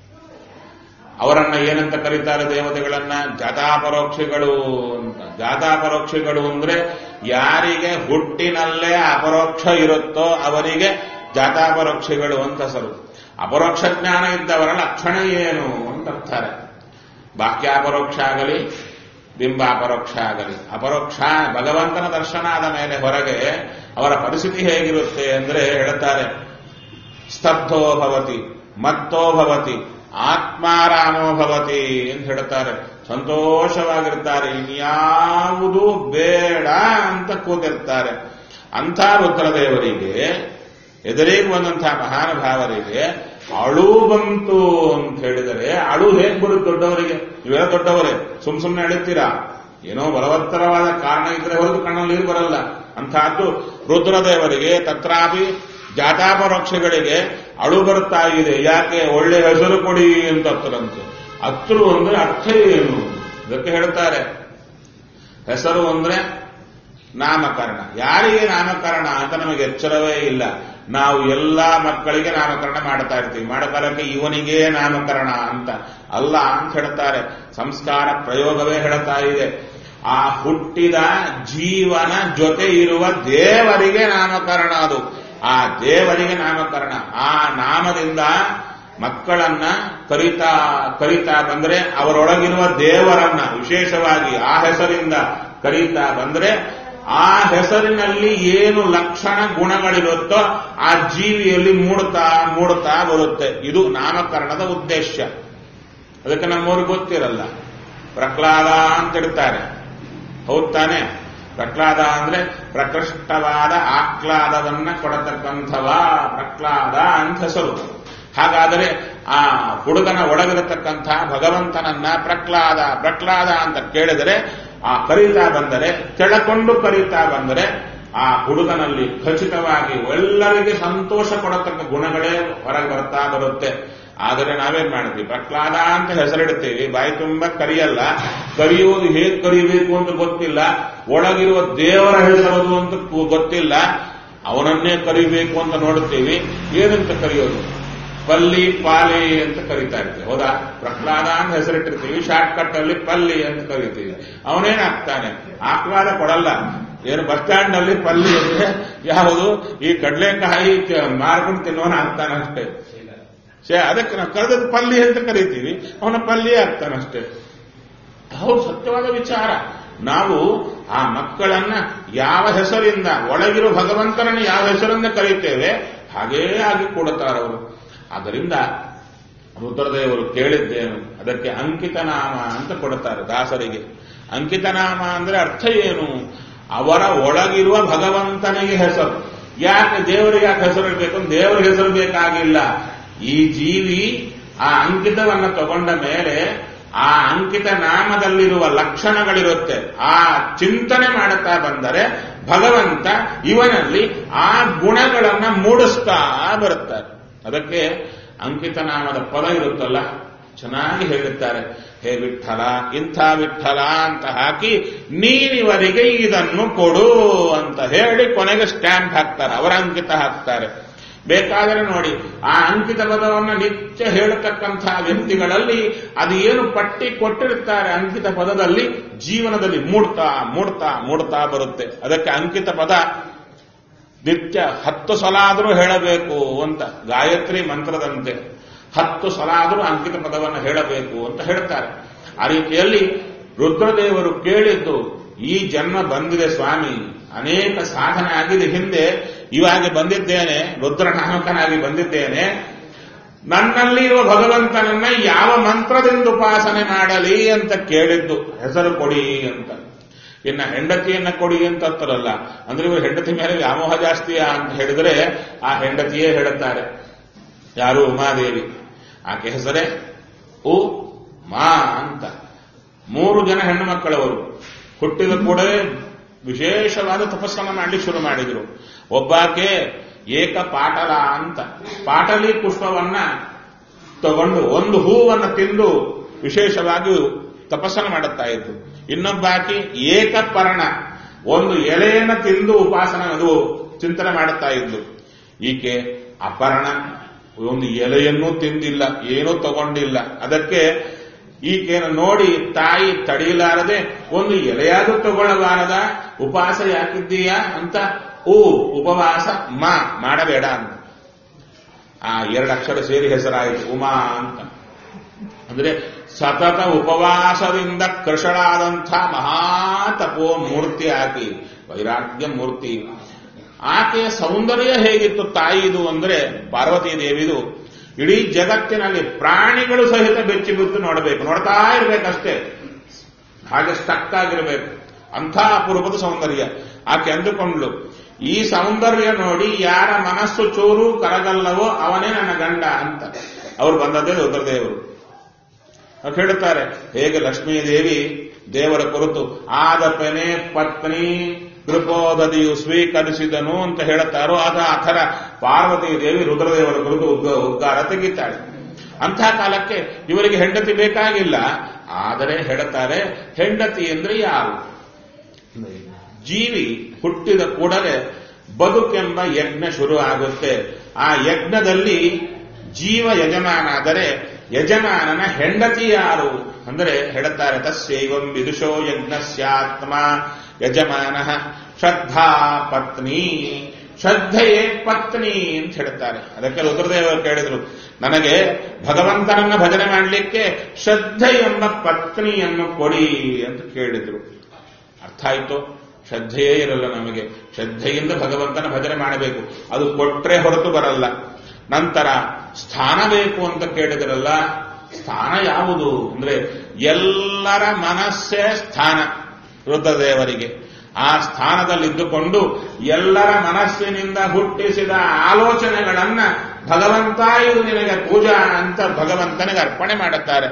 ಅವರನ್ನ ಏನಂತ ಕರೀತಾರೆ ದೇವತೆಗಳನ್ನ ಜಾತಾಪರೋಕ್ಷಿಗಳು ಅಂತ ಜಾತಾಪರೋಕ್ಷಿಗಳು ಅಂದ್ರೆ ಯಾರಿಗೆ ಹುಟ್ಟಿನಲ್ಲೇ ಅಪರೋಕ್ಷ ಇರುತ್ತೋ ಅವರಿಗೆ ಜಾತಾಪರೋಕ್ಷಿಗಳು ಅಂತ ಹೆಸರು ಅಪರೋಕ್ಷ ಜ್ಞಾನ ಇದ್ದವರ ಲಕ್ಷಣ ಏನು ಅಂತ ಅಂತಾರೆ ಬಾಕ್ಯಾಪರೋಕ್ಷ ಆಗಲಿ ಬಿಂಬಾಪರೋಕ್ಷ ಆಗಲಿ ಅಪರೋಕ್ಷ ಭಗವಂತನ ದರ್ಶನ ಆದ ಮೇಲೆ ಹೊರಗೆ ಅವರ ಪರಿಸ್ಥಿತಿ ಹೇಗಿರುತ್ತೆ ಅಂದ್ರೆ ಹೇಳ್ತಾರೆ ಸ್ತಬ್ಧೋ ಭವತಿ ಮತ್ತೋ ಭವತಿ ಆತ್ಮಾರಾಮೋ ಭವತಿ ಅಂತ ಹೇಳ್ತಾರೆ ಸಂತೋಷವಾಗಿರ್ತಾರೆ ಇನ್ಯಾವುದೂ ಬೇಡ ಅಂತ ಕೂತಿರ್ತಾರೆ ಅಂಥ ರುದ್ರದೇವರಿಗೆ ಎದುರಿಗೆ ಬಂದಂತಹ ಮಹಾನುಭಾವರಿಗೆ ಅಳು ಬಂತು ಅಂತ ಹೇಳಿದರೆ ಅಳು ಹೇಗ್ ಬರುತ್ತೆ ದೊಡ್ಡವರಿಗೆ ಇವೆಲ್ಲ ದೊಡ್ಡವರೇ ಸುಮ್ ಸುಮ್ಮನೆ ಅಳುತ್ತೀರಾ ಏನೋ ಬಲವತ್ತರವಾದ ಕಾರಣ ಇದ್ರೆ ಹೊರತು ಕಣ್ಣಲ್ಲಿ ನೀರು ಬರಲ್ಲ ಅಂತಹದ್ದು ರುದ್ರದೇವರಿಗೆ ತತ್ರಾಪಿ ಜಾತಾಪರೋಕ್ಷಗಳಿಗೆ ಅಳು ಬರ್ತಾ ಇದೆ ಯಾಕೆ ಒಳ್ಳೆ ಹೆಸರು ಕೊಡಿ ಅಂತ ಅತ್ತರಂತೆ ಅತ್ತರು ಅಂದ್ರೆ ಅರ್ಥ ಏನು ಇದಕ್ಕೆ ಹೇಳ್ತಾರೆ ಹೆಸರು ಅಂದ್ರೆ ನಾಮಕರಣ ಯಾರಿಗೆ ನಾಮಕರಣ ಅಂತ ನಮಗೆ ಎಚ್ಚರವೇ ಇಲ್ಲ ನಾವು ಎಲ್ಲಾ ಮಕ್ಕಳಿಗೆ ನಾಮಕರಣ ಮಾಡ್ತಾ ಇರ್ತೀವಿ ಮಾಡಕಾಲಕ್ಕೆ ಇವನಿಗೆ ನಾಮಕರಣ ಅಂತ ಅಲ್ಲ ಅಂತ ಹೇಳ್ತಾರೆ ಸಂಸ್ಕಾರ ಪ್ರಯೋಗವೇ ಹೇಳ್ತಾ ಇದೆ ಆ ಹುಟ್ಟಿದ ಜೀವನ ಜೊತೆ ಇರುವ ದೇವರಿಗೆ ನಾಮಕರಣ ಅದು ಆ ದೇವರಿಗೆ ನಾಮಕರಣ ಆ ನಾಮದಿಂದ ಮಕ್ಕಳನ್ನ ಕರಿತಾ ಕರಿತಾ ಬಂದ್ರೆ ಅವರೊಳಗಿರುವ ದೇವರನ್ನ ವಿಶೇಷವಾಗಿ ಆ ಹೆಸರಿಂದ ಕರೀತಾ ಬಂದ್ರೆ ಆ ಹೆಸರಿನಲ್ಲಿ ಏನು ಲಕ್ಷಣ ಗುಣಗಳಿರುತ್ತೋ ಆ ಜೀವಿಯಲ್ಲಿ ಮೂಡ್ತಾ ಮೂಡ್ತಾ ಬರುತ್ತೆ ಇದು ನಾಮಕರಣದ ಉದ್ದೇಶ ಅದಕ್ಕೆ ನಮ್ಮವ್ರಿಗೆ ಗೊತ್ತಿರಲ್ಲ ಪ್ರಹ್ಲಾದ ಅಂತ ಇಡ್ತಾರೆ ಹೌದ್ ತಾನೆ ಪ್ರಹ್ಲಾದ ಅಂದ್ರೆ ಪ್ರಕೃಷ್ಟವಾದ ಆಹ್ಲಾದವನ್ನ ಕೊಡತಕ್ಕಂಥವ ಪ್ರಹ್ಲಾದ ಅಂತ ಹೆಸರು ಹಾಗಾದರೆ ಆ ಹುಡುಗನ ಒಳಗಿರತಕ್ಕಂಥ ಭಗವಂತನನ್ನ ಪ್ರಹ್ಲಾದ ಪ್ರಹ್ಲಾದ ಅಂತ ಕೇಳಿದರೆ ಆ ಕರೀತಾ ಬಂದರೆ ಕೆಳಕೊಂಡು ಕರೀತಾ ಬಂದರೆ ಆ ಹುಡುಗನಲ್ಲಿ ಖಚಿತವಾಗಿ ಎಲ್ಲರಿಗೆ ಸಂತೋಷ ಕೊಡತಕ್ಕ ಗುಣಗಳೇ ಹೊರಗೆ ಬರ್ತಾ ಬರುತ್ತೆ ಆದರೆ ನಾವೇನ್ ಮಾಡ್ತೀವಿ ಪ್ರಹ್ಲಾದ ಅಂತ ಹೆಸರಿಡ್ತೀವಿ ಬಾಯಿ ತುಂಬ ಕರಿಯಲ್ಲ ಕರೆಯುವುದು ಹೇಗೆ ಕರಿಬೇಕು ಅಂತ ಗೊತ್ತಿಲ್ಲ ಒಳಗಿರುವ ದೇವರ ಹೆಸರದು ಅಂತ ಗೊತ್ತಿಲ್ಲ ಅವನನ್ನೇ ಕರಿಬೇಕು ಅಂತ ನೋಡುತ್ತೀವಿ ಏನಂತ ಕರೆಯೋದು ಪಲ್ಲಿ ಪಾಲಿ ಅಂತ ಕರಿತಾ ಇರ್ತೀವಿ ಹೌದಾ ಪ್ರಹ್ಲಾದ ಅಂತ ಹೆಸರಿಟ್ಟಿರ್ತೀವಿ ಶಾರ್ಟ್ ಕಟ್ ಅಲ್ಲಿ ಪಲ್ಲಿ ಅಂತ ಕರಿತೀವಿ ಅವನೇನಾಗ್ತಾನೆ ಆಹ್ಲಾದ ಕೊಡಲ್ಲ ಏನು ಬಸ್ ಸ್ಟ್ಯಾಂಡ್ ನಲ್ಲಿ ಪಲ್ಲಿ ಅಂದ್ರೆ ಯಾವುದು ಈ ಕಡಲೆಕಾಯಿ ಮಾರ್ಕೊಂಡು ತಿನ್ನೋನ ಆಗ್ತಾನಷ್ಟೇ ಸೇ ಅದಕ್ಕೆ ನಾವು ಕರೆದದ್ದು ಪಲ್ಲಿ ಅಂತ ಕರಿತೀವಿ ಅವನ ಪಲ್ಲಿ ಆಗ್ತಾನಷ್ಟೇ ಹೌದು ಸತ್ಯವಾದ ವಿಚಾರ ನಾವು ಆ ಮಕ್ಕಳನ್ನ ಯಾವ ಹೆಸರಿಂದ ಒಳಗಿರೋ ಭಗವಂತನನ್ನ ಯಾವ ಹೆಸರಿಂದ ಕರೀತೇವೆ ಹಾಗೇ ಆಗಿ ಕೊಡುತ್ತಾರವರು ಆದ್ದರಿಂದ ರುದ್ರದೇವರು ಕೇಳಿದ್ದೇನು ಅದಕ್ಕೆ ಅಂಕಿತ ನಾಮ ಅಂತ ಕೊಡುತ್ತಾರೆ ದಾಸರಿಗೆ ಅಂಕಿತ ನಾಮ ಅಂದ್ರೆ ಅರ್ಥ ಏನು ಅವರ ಒಳಗಿರುವ ಭಗವಂತನಿಗೆ ಹೆಸರು ಯಾಕೆ ದೇವರಿಗೆ ಯಾಕೆ ಹೆಸರು ಇರಬೇಕು ದೇವರ ಹೆಸರು ಬೇಕಾಗಿಲ್ಲ ಈ ಜೀವಿ ಆ ಅಂಕಿತವನ್ನು ತಗೊಂಡ ಮೇಲೆ ಆ ಅಂಕಿತ ನಾಮದಲ್ಲಿರುವ ಲಕ್ಷಣಗಳಿರುತ್ತೆ ಆ ಚಿಂತನೆ ಮಾಡುತ್ತಾ ಬಂದರೆ ಭಗವಂತ ಇವನಲ್ಲಿ ಆ ಗುಣಗಳನ್ನ ಮೂಡಿಸ್ತಾ ಬರುತ್ತಾರೆ ಅದಕ್ಕೆ ಅಂಕಿತ ನಾಮದ ಪದ ಇರುತ್ತಲ್ಲ ಚೆನ್ನಾಗಿ ಹೇಳುತ್ತಾರೆ ಹೇ ವಿಠಲ ಇಂಥ ವಿಠಲ ಅಂತ ಹಾಕಿ ನೀನಿವರಿಗೆ ಇದನ್ನು ಕೊಡು ಅಂತ ಹೇಳಿ ಕೊನೆಗೆ ಸ್ಟ್ಯಾಂಪ್ ಹಾಕ್ತಾರೆ ಅವರ ಅಂಕಿತ ಹಾಕ್ತಾರೆ ಬೇಕಾದರೆ ನೋಡಿ ಆ ಅಂಕಿತ ಪದವನ್ನು ನಿತ್ಯ ಹೇಳತಕ್ಕಂತಹ ವ್ಯಕ್ತಿಗಳಲ್ಲಿ ಅದು ಏನು ಪಟ್ಟಿ ಕೊಟ್ಟಿರುತ್ತಾರೆ ಅಂಕಿತ ಪದದಲ್ಲಿ ಜೀವನದಲ್ಲಿ ಮೂಡ್ತಾ ಮೂಡ್ತಾ ಮೂಡ್ತಾ ಬರುತ್ತೆ ಅದಕ್ಕೆ ಅಂಕಿತ ಪದ ನಿತ್ಯ ಹತ್ತು ಸಲ ಆದರೂ ಹೇಳಬೇಕು ಅಂತ ಗಾಯತ್ರಿ ಮಂತ್ರದಂತೆ ಹತ್ತು ಸಲ ಆದರೂ ಅಂಕಿತ ಪದವನ್ನು ಹೇಳಬೇಕು ಅಂತ ಹೇಳ್ತಾರೆ ಆ ರೀತಿಯಲ್ಲಿ ರುದ್ರದೇವರು ಕೇಳಿದ್ದು ಈ ಜನ್ಮ ಬಂದಿದೆ ಸ್ವಾಮಿ ಅನೇಕ ಸಾಧನೆ ಆಗಿದೆ ಹಿಂದೆ ಇವಾಗ ಬಂದಿದ್ದೇನೆ ರುದ್ರನಾಮಕನಾಗಿ ಬಂದಿದ್ದೇನೆ ನನ್ನಲ್ಲಿ ಇರುವ ಭಗವಂತನನ್ನ ಯಾವ ಮಂತ್ರದಿಂದ ಉಪಾಸನೆ ಮಾಡಲಿ ಅಂತ ಕೇಳಿದ್ದು ಹೆಸರು ಕೊಡಿ ಅಂತ ಇನ್ನ ಹೆಂಡತಿಯನ್ನ ಕೊಡಿ ಅಂತ ಅಂತಾರಲ್ಲ ಅಂದ್ರೆ ಇವರು ಹೆಂಡತಿ ಮೇಲೆ ವ್ಯಾಮೋಹ ಜಾಸ್ತಿಯಾ ಅಂತ ಹೇಳಿದ್ರೆ ಆ ಹೆಂಡತಿಯೇ ಹೇಳುತ್ತಾರೆ ಯಾರು ಉಮಾದೇವಿ ಆಕೆ ಹೆಸರೇ ಉ ಮಾ ಅಂತ ಮೂರು ಜನ ಹೆಣ್ಣು ಮಕ್ಕಳವರು ಹುಟ್ಟಿದ ಕೂಡಲೇ ವಿಶೇಷವಾದ ತಪಸ್ಸನ್ನು ಮಾಡಲಿಕ್ಕೆ ಶುರು ಮಾಡಿದರು ಒಬ್ಬಾಕೆ ಏಕ ಪಾಟಲ ಅಂತ ಪಾಟಲಿ ಪುಷ್ಪವನ್ನ ತಗೊಂಡು ಒಂದು ಹೂವನ್ನು ತಿಂದು ವಿಶೇಷವಾಗಿ ತಪಸ್ಸನ್ನು ಮಾಡುತ್ತಾ ಇತ್ತು ಇನ್ನೊಬ್ಬಾಕಿ ಏಕಪರ್ಣ ಒಂದು ಎಲೆಯನ್ನು ತಿಂದು ಉಪಾಸನ ಅದು ಚಿಂತನೆ ಮಾಡುತ್ತಾ ಇದ್ದು ಈಕೆ ಅಪರ್ಣ ಒಂದು ಎಲೆಯನ್ನೂ ತಿಂದಿಲ್ಲ ಏನೂ ತಗೊಂಡಿಲ್ಲ ಅದಕ್ಕೆ ಈಕೆಯನ್ನು ನೋಡಿ ತಾಯಿ ತಡೆಯಲಾರದೆ ಒಂದು ಎಲೆಯಾದ್ರೂ ತಗೊಳ್ಳಬಾರದ ಉಪವಾಸ ಯಾಕಿದ್ದೀಯಾ ಅಂತ ಓ ಉಪವಾಸ ಮಾ ಮಾಡಬೇಡ ಅಂತ ಆ ಎರಡು ಅಕ್ಷರ ಸೇರಿ ಹೆಸರಾಯಿತು ಉಮಾ ಅಂತ ಅಂದ್ರೆ ಸತತ ಉಪವಾಸದಿಂದ ಕೃಷಳಾದಂಥ ಮಹಾತಪೋ ಮೂರ್ತಿ ಆಕೆ ವೈರಾಗ್ಯ ಮೂರ್ತಿ ಆಕೆಯ ಸೌಂದರ್ಯ ಹೇಗಿತ್ತು ತಾಯಿದು ಅಂದ್ರೆ ಪಾರ್ವತೀ ದೇವಿದು ಇಡೀ ಜಗತ್ತಿನಲ್ಲಿ ಪ್ರಾಣಿಗಳು ಸಹಿತ ಬೆಚ್ಚಿ ಬಿದ್ದು ನೋಡಬೇಕು ನೋಡ್ತಾ ಇರ್ಬೇಕಷ್ಟೇ ಹಾಗೆ ಸ್ಟಕ್ ಆಗಿರಬೇಕು ಅಂಥ ಅಪರೂಪದ ಸೌಂದರ್ಯ ಆಕೆ ಅಂದುಕೊಂಡ್ಲು ಈ ಸೌಂದರ್ಯ ನೋಡಿ ಯಾರ ಮನಸ್ಸು ಚೂರು ಕರಗಲ್ಲವೋ ಅವನೇ ನನ್ನ ಗಂಡ ಅಂತ ಅವ್ರು ಬಂದದ್ದೇ ರುದ್ರದೇವರು ಅವ್ರು ಹೇಳುತ್ತಾರೆ ಹೇಗೆ ಲಕ್ಷ್ಮೀದೇವಿ ದೇವರ ಕುರಿತು ಆದಪನೆ ಪತ್ನಿ ಕೃಪೋದದಿಯು ಸ್ವೀಕರಿಸಿದನು ಅಂತ ಹೇಳುತ್ತಾರೋ ಆಗ ಆ ಥರ ಪಾರ್ವತಿ ದೇವಿ ರುದ್ರದೇವರ ಕುರಿತು ಉದ್ಗ ಉದ್ಗಾರ ತೆಗಿತಾಳೆ ಅಂಥ ಕಾಲಕ್ಕೆ ಇವರಿಗೆ ಹೆಂಡತಿ ಬೇಕಾಗಿಲ್ಲ ಆದರೆ ಹೇಳುತ್ತಾರೆ ಹೆಂಡತಿ ಅಂದ್ರೆ ಯಾರು ಜೀವಿ ಹುಟ್ಟಿದ ಕೂಡಲೇ ಬದುಕೆಂಬ ಯಜ್ಞ ಶುರು ಆಗುತ್ತೆ ಆ ಯಜ್ಞದಲ್ಲಿ ಜೀವ ಯಜಮಾನಾದರೆ ಯಜಮಾನನ ಹೆಂಡತಿ ಯಾರು ಅಂದರೆ ಹೇಳುತ್ತಾರೆ ತಸ್ಸೈವಂ ವಿದುಷೋ ಯಜ್ಞಸ್ಯಾತ್ಮ ಯಜಮಾನ ಶ್ರದ್ಧಾ ಪತ್ನಿ ಶ್ರದ್ಧೆಯೇ ಪತ್ನಿ ಅಂತ ಹೇಳ್ತಾರೆ ಅದಕ್ಕೆ ರುದ್ರದೇವರು ಕೇಳಿದ್ರು ನನಗೆ ಭಗವಂತನನ್ನ ಭಜನೆ ಮಾಡಲಿಕ್ಕೆ ಶ್ರದ್ಧೆ ಎಂಬ ಪತ್ನಿಯನ್ನು ಕೊಡಿ ಅಂತ ಕೇಳಿದ್ರು ಅರ್ಥ ಆಯ್ತು ಶ್ರದ್ಧೆಯೇ ಇರಲ್ಲ ನಮಗೆ ಶ್ರದ್ಧೆಯಿಂದ ಭಗವಂತನ ಭಜನೆ ಮಾಡಬೇಕು ಅದು ಕೊಟ್ರೆ ಹೊರತು ಬರಲ್ಲ ನಂತರ ಸ್ಥಾನ ಬೇಕು ಅಂತ ಕೇಳಿದ್ರಲ್ಲ ಸ್ಥಾನ ಯಾವುದು ಅಂದ್ರೆ ಎಲ್ಲರ ಮನಸ್ಸೇ ಸ್ಥಾನ ರುದ್ರದೇವರಿಗೆ ಆ ಸ್ಥಾನದಲ್ಲಿದ್ದುಕೊಂಡು ಎಲ್ಲರ ಮನಸ್ಸಿನಿಂದ ಹುಟ್ಟಿಸಿದ ಆಲೋಚನೆಗಳನ್ನ ಭಗವಂತ ಇದು ನಿನಗೆ ಪೂಜಾ ಅಂತ ಭಗವಂತನಿಗೆ ಅರ್ಪಣೆ ಮಾಡುತ್ತಾರೆ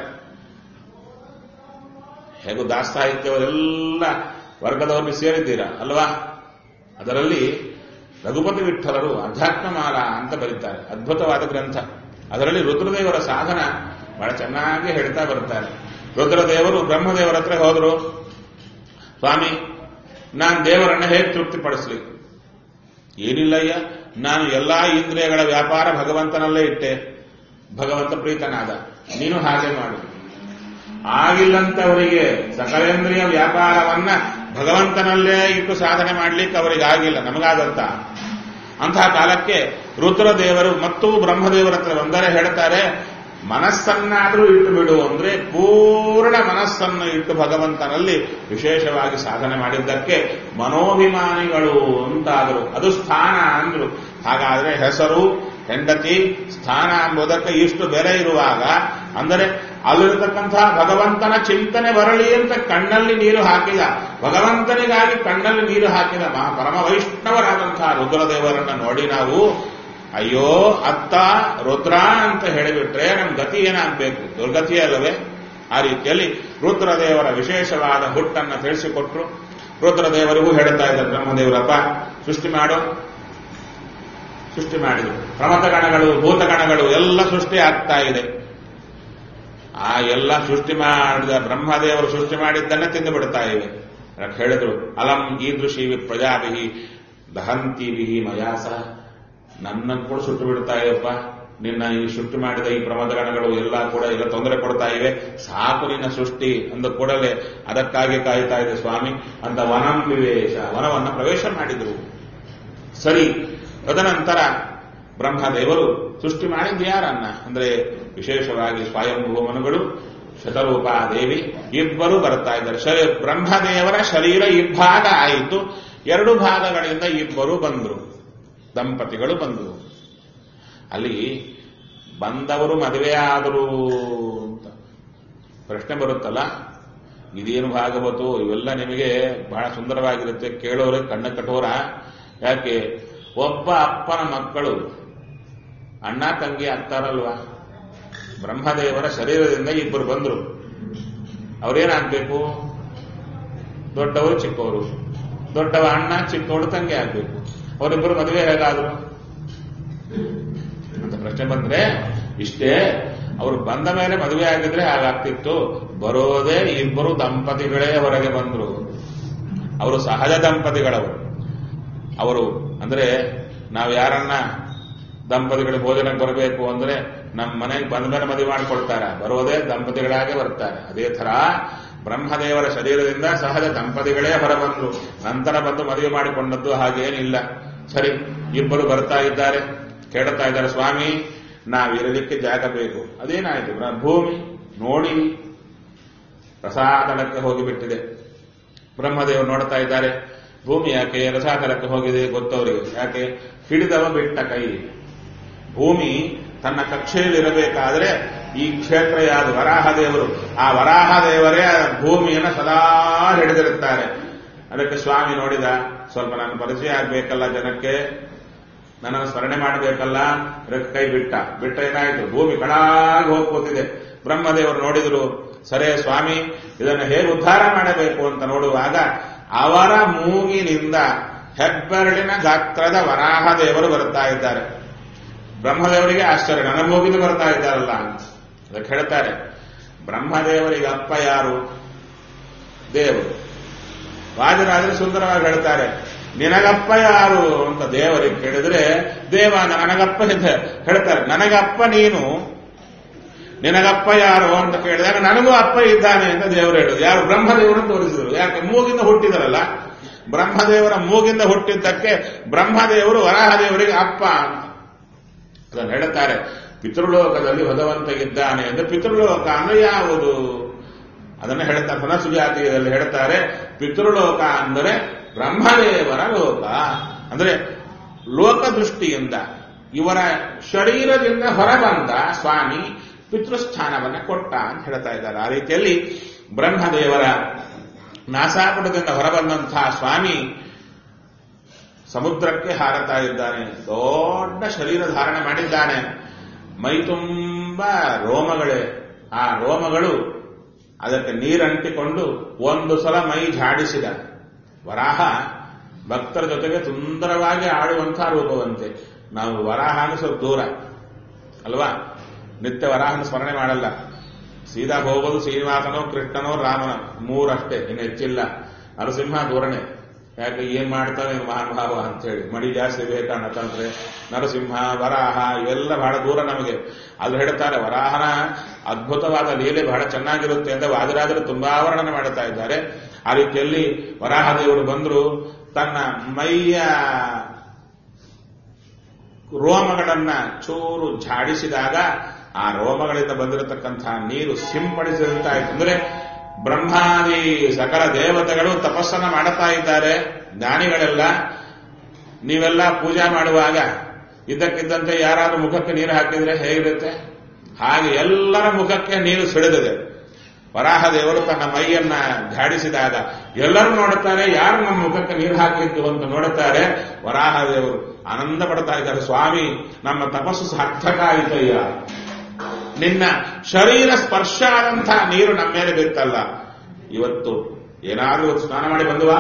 ಹೇಗೂ ದಾಸ್ತಾಹಿತ್ಯವರೆಲ್ಲ ವರ್ಗದವರಲ್ಲಿ ಸೇರಿದ್ದೀರಾ ಅಲ್ವಾ ಅದರಲ್ಲಿ ರಘುಪತಿ ವಿಠಲರು ಅಧ್ಯಾತ್ಮಮಾಲ ಅಂತ ಬರೀತಾರೆ ಅದ್ಭುತವಾದ ಗ್ರಂಥ ಅದರಲ್ಲಿ ರುದ್ರದೇವರ ಸಾಧನ ಬಹಳ ಚೆನ್ನಾಗಿ ಹೇಳ್ತಾ ಬರ್ತಾರೆ ರುದ್ರದೇವರು ಬ್ರಹ್ಮದೇವರ ಹತ್ರ ಹೋದರು ಸ್ವಾಮಿ ನಾನು ದೇವರನ್ನ ಹೇಗೆ ತೃಪ್ತಿಪಡಿಸ್ಲಿ ಏನಿಲ್ಲಯ್ಯ ನಾನು ಎಲ್ಲಾ ಇಂದ್ರಿಯಗಳ ವ್ಯಾಪಾರ ಭಗವಂತನಲ್ಲೇ ಇಟ್ಟೆ ಭಗವಂತ ಪ್ರೀತನಾದ ನೀನು ಹಾಗೆ ಮಾಡು ಆಗಿಲ್ಲಂತವರಿಗೆ ಸಕಲೇಂದ್ರಿಯ ವ್ಯಾಪಾರವನ್ನ ಭಗವಂತನಲ್ಲೇ ಇಟ್ಟು ಸಾಧನೆ ಮಾಡ್ಲಿಕ್ಕೆ ಅವರಿಗೆ ಆಗಿಲ್ಲ ನಮಗಾದಂತ ಅಂತಹ ಕಾಲಕ್ಕೆ ರುದ್ರದೇವರು ಮತ್ತು ಬ್ರಹ್ಮದೇವರ ಹತ್ರ ಬಂದರೆ ಹೇಳ್ತಾರೆ ಮನಸ್ಸನ್ನಾದರೂ ಇಟ್ಟು ಬಿಡು ಅಂದ್ರೆ ಪೂರ್ಣ ಮನಸ್ಸನ್ನು ಇಟ್ಟು ಭಗವಂತನಲ್ಲಿ ವಿಶೇಷವಾಗಿ ಸಾಧನೆ ಮಾಡಿದ್ದಕ್ಕೆ ಮನೋಭಿಮಾನಿಗಳು ಅಂತಾದರು ಅದು ಸ್ಥಾನ ಅಂದ್ರು ಹಾಗಾದ್ರೆ ಹೆಸರು ಹೆಂಡತಿ ಸ್ಥಾನ ಎಂಬುದಕ್ಕೆ ಇಷ್ಟು ಬೆಲೆ ಇರುವಾಗ ಅಂದರೆ ಅಲ್ಲಿರತಕ್ಕಂತಹ ಭಗವಂತನ ಚಿಂತನೆ ಬರಲಿ ಅಂತ ಕಣ್ಣಲ್ಲಿ ನೀರು ಹಾಕಿದ ಭಗವಂತನಿಗಾಗಿ ಕಣ್ಣಲ್ಲಿ ನೀರು ಹಾಕಿದ ಮಹಾ ಪರಮ ವೈಷ್ಣವರಾದಂತಹ ರುದ್ರದೇವರನ್ನ ನೋಡಿ ನಾವು ಅಯ್ಯೋ ಅತ್ತ ರುದ್ರ ಅಂತ ಹೇಳಿಬಿಟ್ರೆ ನಮ್ ಗತಿ ಏನಾಗಬೇಕು ದುರ್ಗತಿಯೇ ಅಲ್ಲವೇ ಆ ರೀತಿಯಲ್ಲಿ ರುದ್ರದೇವರ ವಿಶೇಷವಾದ ಹುಟ್ಟನ್ನು ತಿಳಿಸಿಕೊಟ್ರು ರುದ್ರದೇವರಿಗೂ ಹೇಳ್ತಾ ಇದ್ದಾರೆ ಬ್ರಹ್ಮದೇವರಪ್ಪ ಸೃಷ್ಟಿ ಮಾಡು ಸೃಷ್ಟಿ ಮಾಡಿದ್ರು ಪ್ರಮಥಗಣಗಳು ಭೂತಗಣಗಳು ಎಲ್ಲ ಸೃಷ್ಟಿ ಆಗ್ತಾ ಇದೆ ಆ ಎಲ್ಲ ಸೃಷ್ಟಿ ಮಾಡಿದ ಬ್ರಹ್ಮದೇವರು ಸೃಷ್ಟಿ ಮಾಡಿದ್ದನ್ನೇ ತಿಂದು ಬಿಡ್ತಾ ಇವೆ ಅದಕ್ಕೆ ಹೇಳಿದ್ರು ಅಲಂ ಈದೃಶಿ ಪ್ರಜಾಭಿಹಿ ದಹಂತಿವಿಹಿ ಮಯಾಸ ನನ್ನನ್ನು ಕೂಡ ಸುಟ್ಟು ಬಿಡ್ತಾ ಇವೆಪ್ಪ ನಿನ್ನ ಈ ಸೃಷ್ಟಿ ಮಾಡಿದ ಈ ಪ್ರಮದಗಣಗಳು ಎಲ್ಲ ಕೂಡ ಎಲ್ಲ ತೊಂದರೆ ಕೊಡ್ತಾ ಇವೆ ಸಾಕು ನಿನ್ನ ಸೃಷ್ಟಿ ಅಂದ ಕೂಡಲೇ ಅದಕ್ಕಾಗಿ ಕಾಯ್ತಾ ಇದೆ ಸ್ವಾಮಿ ಅಂತ ವನಂ ವಿವೇಶ ವನವನ್ನು ಪ್ರವೇಶ ಮಾಡಿದ್ರು ಸರಿ ತದನಂತರ ಬ್ರಹ್ಮದೇವರು ಸೃಷ್ಟಿ ಮಾಡಿದ್ದು ಯಾರನ್ನ ಅಂದ್ರೆ ವಿಶೇಷವಾಗಿ ಸ್ವಯಂಭೂಮನುಗಳು ಶತರೂಪಾದೇವಿ ಇಬ್ಬರು ಬರ್ತಾ ಇದ್ದಾರೆ ಶರೀರ ಬ್ರಹ್ಮದೇವರ ಶರೀರ ಇಬ್ಬಾಗ ಆಯಿತು ಎರಡು ಭಾಗಗಳಿಂದ ಇಬ್ಬರು ಬಂದರು ದಂಪತಿಗಳು ಬಂದರು ಅಲ್ಲಿ ಬಂದವರು ಮದುವೆ ಆದರು ಅಂತ ಪ್ರಶ್ನೆ ಬರುತ್ತಲ್ಲ ಇದೇನು ಭಾಗವತು ಇವೆಲ್ಲ ನಿಮಗೆ ಬಹಳ ಸುಂದರವಾಗಿರುತ್ತೆ ಕೇಳೋರೆ ಕಣ್ಣ ಕಠೋರ ಯಾಕೆ ಒಬ್ಬ ಅಪ್ಪನ ಮಕ್ಕಳು ಅಣ್ಣ ತಂಗಿ ಆಗ್ತಾರಲ್ವಾ ಬ್ರಹ್ಮದೇವರ ಶರೀರದಿಂದ ಇಬ್ಬರು ಬಂದರು ಅವ್ರೇನಾಗ್ಬೇಕು ದೊಡ್ಡವರು ಚಿಕ್ಕವರು ದೊಡ್ಡವ ಅಣ್ಣ ಚಿಕ್ಕವಳು ತಂಗಿ ಆಗ್ಬೇಕು ಅವರಿಬ್ಬರು ಮದುವೆ ಹೇಗಾದ್ರು ಅಂತ ಪ್ರಶ್ನೆ ಬಂದ್ರೆ ಇಷ್ಟೇ ಅವರು ಬಂದ ಮೇಲೆ ಮದುವೆ ಆಗಿದ್ರೆ ಹಾಗಾಗ್ತಿತ್ತು ಬರೋದೇ ಇಬ್ಬರು ದಂಪತಿಗಳೇ ಹೊರಗೆ ಬಂದ್ರು ಅವರು ಸಹಜ ದಂಪತಿಗಳವರು ಅವರು ಅಂದ್ರೆ ನಾವು ಯಾರನ್ನ ದಂಪತಿಗಳು ಭೋಜನಕ್ಕೆ ಬರಬೇಕು ಅಂದ್ರೆ ನಮ್ಮ ಮನೆಗೆ ಬಂದ ಮೇಲೆ ಮದುವೆ ಮಾಡಿಕೊಳ್ತಾರೆ ಬರೋದೇ ದಂಪತಿಗಳಾಗೆ ಬರ್ತಾರೆ ಅದೇ ತರ ಬ್ರಹ್ಮದೇವರ ಶರೀರದಿಂದ ಸಹಜ ದಂಪತಿಗಳೇ ಹೊರಬಂದ್ರು ನಂತರ ಬಂದು ಮದುವೆ ಮಾಡಿಕೊಂಡದ್ದು ಹಾಗೇನಿಲ್ಲ ಸರಿ ಇಬ್ಬರು ಬರ್ತಾ ಇದ್ದಾರೆ ಕೇಳುತ್ತಾ ಇದ್ದಾರೆ ಸ್ವಾಮಿ ನಾವಿರಲಿಕ್ಕೆ ಜಾಗ ಬೇಕು ಅದೇನಾಯ್ತು ಬ್ರ- ಭೂಮಿ ನೋಡಿ ರಸಾತಲಕ್ಕೆ ಹೋಗಿಬಿಟ್ಟಿದೆ ಬ್ರಹ್ಮದೇವರು ನೋಡ್ತಾ ಇದ್ದಾರೆ ಭೂಮಿ ಯಾಕೆ ರಸಾತಲಕ್ಕೆ ಹೋಗಿದೆ ಗೊತ್ತವರಿಗೆ ಯಾಕೆ ಹಿಡಿದವ ಬಿಟ್ಟ ಕೈ ಭೂಮಿ ತನ್ನ ಕಕ್ಷೆಯಲ್ಲಿರಬೇಕಾದ್ರೆ ಈ ಕ್ಷೇತ್ರ ಯಾವುದು ವರಾಹದೇವರು ಆ ವರಾಹದೇವರೇ ಆ ಭೂಮಿಯನ್ನು ಸದಾ ಹಿಡಿದಿರುತ್ತಾರೆ ಅದಕ್ಕೆ ಸ್ವಾಮಿ ನೋಡಿದ ಸ್ವಲ್ಪ ನನ್ನ ಪರಿಚಯ ಆಗ್ಬೇಕಲ್ಲ ಜನಕ್ಕೆ ನನ್ನನ್ನು ಸ್ಮರಣೆ ಮಾಡಬೇಕಲ್ಲ ಅದಕ್ಕೆ ಕೈ ಬಿಟ್ಟ ಬಿಟ್ಟ ಏನಾಯ್ತು ಭೂಮಿ ಕಳಾಗಿ ಹೋಗಿ ಕೂತಿದೆ ಬ್ರಹ್ಮದೇವರು ನೋಡಿದ್ರು ಸರೇ ಸ್ವಾಮಿ ಇದನ್ನು ಹೇಗೆ ಉದ್ಧಾರ ಮಾಡಬೇಕು ಅಂತ ನೋಡುವಾಗ ಅವರ ಮೂಗಿನಿಂದ ಹೆಬ್ಬೆರಳಿನ ಗಾತ್ರದ ವರಾಹ ದೇವರು ಬರ್ತಾ ಇದ್ದಾರೆ ಬ್ರಹ್ಮದೇವರಿಗೆ ಆಶ್ಚರ್ಯ ನನ್ನ ಮೂಗಿನ ಬರ್ತಾ ಇದ್ದಾರಲ್ಲ ಅಂತ ಅದಕ್ಕೆ ಹೇಳ್ತಾರೆ ಬ್ರಹ್ಮದೇವರಿಗೆ ಅಪ್ಪ ಯಾರು ದೇವರು ವಾಜರಾಜರು ಸುಂದರವಾಗಿ ಹೇಳ್ತಾರೆ ನಿನಗಪ್ಪ ಯಾರು ಅಂತ ದೇವರಿಗೆ ಕೇಳಿದ್ರೆ ದೇವ ನನಗಪ್ಪ ಅಂತ ಹೇಳ್ತಾರೆ ನನಗಪ್ಪ ನೀನು ನಿನಗಪ್ಪ ಯಾರು ಅಂತ ಕೇಳಿದಾಗ ನನಗೂ ಅಪ್ಪ ಇದ್ದಾನೆ ಅಂತ ದೇವರು ಹೇಳಿದ್ರು ಯಾರು ಬ್ರಹ್ಮದೇವರು ತೋರಿಸಿದ್ರು ಯಾಕೆ ಮೂಗಿಂದ ಹುಟ್ಟಿದರಲ್ಲ ಬ್ರಹ್ಮದೇವರ ಮೂಗಿಂದ ಹುಟ್ಟಿದ್ದಕ್ಕೆ ಬ್ರಹ್ಮದೇವರು ವರಾಹದೇವರಿಗೆ ಅಪ್ಪ ಅಂತ ಅದನ್ನು ಹೇಳುತ್ತಾರೆ ಪಿತೃಲೋಕದಲ್ಲಿ ಭಗವಂತ ಇದ್ದಾನೆ ಅಂದ್ರೆ ಪಿತೃಲೋಕ ಅಂದ್ರೆ ಯಾವುದು ಅದನ್ನು ಹೇಳ್ತಾರೆ ಪುನಃಸುಜಾತಿಯಲ್ಲಿ ಹೇಳ್ತಾರೆ ಪಿತೃಲೋಕ ಅಂದರೆ ಬ್ರಹ್ಮದೇವರ ಲೋಕ ಅಂದ್ರೆ ಲೋಕ ದೃಷ್ಟಿಯಿಂದ ಇವರ ಶರೀರದಿಂದ ಹೊರಬಂದ ಸ್ವಾಮಿ ಪಿತೃಸ್ಥಾನವನ್ನ ಕೊಟ್ಟ ಅಂತ ಹೇಳ್ತಾ ಇದ್ದಾರೆ ಆ ರೀತಿಯಲ್ಲಿ ಬ್ರಹ್ಮದೇವರ ನಾಸಾಪುಟದಿಂದ ಹೊರಬಂದಂತಹ ಸ್ವಾಮಿ ಸಮುದ್ರಕ್ಕೆ ಹಾರತಾ ಇದ್ದಾನೆ ದೊಡ್ಡ ಶರೀರ ಧಾರಣೆ ಮಾಡಿದ್ದಾನೆ ಮೈ ತುಂಬ ರೋಮಗಳೇ ಆ ರೋಮಗಳು ಅದಕ್ಕೆ ನೀರಂಟಿಕೊಂಡು ಒಂದು ಸಲ ಮೈ ಝಾಡಿಸಿದ ವರಾಹ ಭಕ್ತರ ಜೊತೆಗೆ ಸುಂದರವಾಗಿ ಆಡುವಂತಹ ರೂಪವಂತೆ ನಾವು ವರಾಹ ಅಂದ್ರೆ ಸ್ವಲ್ಪ ದೂರ ಅಲ್ವಾ ನಿತ್ಯ ವರಾಹನ ಸ್ಮರಣೆ ಮಾಡಲ್ಲ ಸೀದಾ ಹೋಗೋದು ಶ್ರೀನಿವಾಸನೋ ಕೃಷ್ಣನೋ ರಾಮನ ಮೂರಷ್ಟೇ ಇನ್ನು ಹೆಚ್ಚಿಲ್ಲ ನರಸಿಂಹ ದೂರನೇ ಯಾಕೆ ಏನ್ ಮಾಡ್ತಾನೆ ಮಹಾನುಭಾವ ಅಂತೇಳಿ ಮಡಿ ಜಾಸ್ತಿ ಬೇಕನ್ನತಂದ್ರೆ ನರಸಿಂಹ ವರಾಹ ಇವೆಲ್ಲ ಬಹಳ ದೂರ ನಮಗೆ ಅದು ಹೇಳ್ತಾರೆ ವರಾಹನ ಅದ್ಭುತವಾದ ಲೀಲೆ ಬಹಳ ಚೆನ್ನಾಗಿರುತ್ತೆ ಅಂತ ವಾದಿರಾಜರು ತುಂಬಾ ವರ್ಣನೆ ಮಾಡುತ್ತಾ ಇದ್ದಾರೆ ಆ ರೀತಿಯಲ್ಲಿ ವರಾಹ ದೇವರು ಬಂದ್ರು ತನ್ನ ಮೈಯ ರೋಮಗಳನ್ನ ಚೂರು ಝಾಡಿಸಿದಾಗ ಆ ರೋಮಗಳಿಂದ ಬಂದಿರತಕ್ಕಂತಹ ನೀರು ಸಿಂಪಡಿಸಿದಂತಾಯ್ತು ಅಂದ್ರೆ ಬ್ರಹ್ಮಾದಿ ಸಕಲ ದೇವತೆಗಳು ತಪಸ್ಸನ್ನ ಮಾಡುತ್ತಾ ಇದ್ದಾರೆ ಜ್ಞಾನಿಗಳೆಲ್ಲ ನೀವೆಲ್ಲ ಪೂಜಾ ಮಾಡುವಾಗ ಇದ್ದಕ್ಕಿದ್ದಂತೆ ಯಾರಾದ್ರೂ ಮುಖಕ್ಕೆ ನೀರು ಹಾಕಿದ್ರೆ ಹೇಗಿರುತ್ತೆ ಹಾಗೆ ಎಲ್ಲರ ಮುಖಕ್ಕೆ ನೀರು ಸಿಡಿದಿದೆ ವರಾಹ ದೇವರು ತನ್ನ ಮೈಯನ್ನ ಝಾಡಿಸಿದಾಗ ಎಲ್ಲರೂ ನೋಡುತ್ತಾರೆ ಯಾರು ನಮ್ಮ ಮುಖಕ್ಕೆ ನೀರು ಹಾಕಿದ್ದು ಅಂತ ನೋಡುತ್ತಾರೆ ವರಾಹ ದೇವರು ಆನಂದ ಪಡ್ತಾ ಇದ್ದಾರೆ ಸ್ವಾಮಿ ನಮ್ಮ ತಪಸ್ಸು ಸಾರ್ಥಕ ಆಯಿತಯ್ಯ ನಿನ್ನ ಶರೀರ ಸ್ಪರ್ಶ ಆದಂತಹ ನೀರು ನಮ್ಮ ಮೇಲೆ ಬಿತ್ತಲ್ಲ ಇವತ್ತು ಏನಾದ್ರೂ ಇವತ್ತು ಸ್ನಾನ ಮಾಡಿ ಬಂದುವ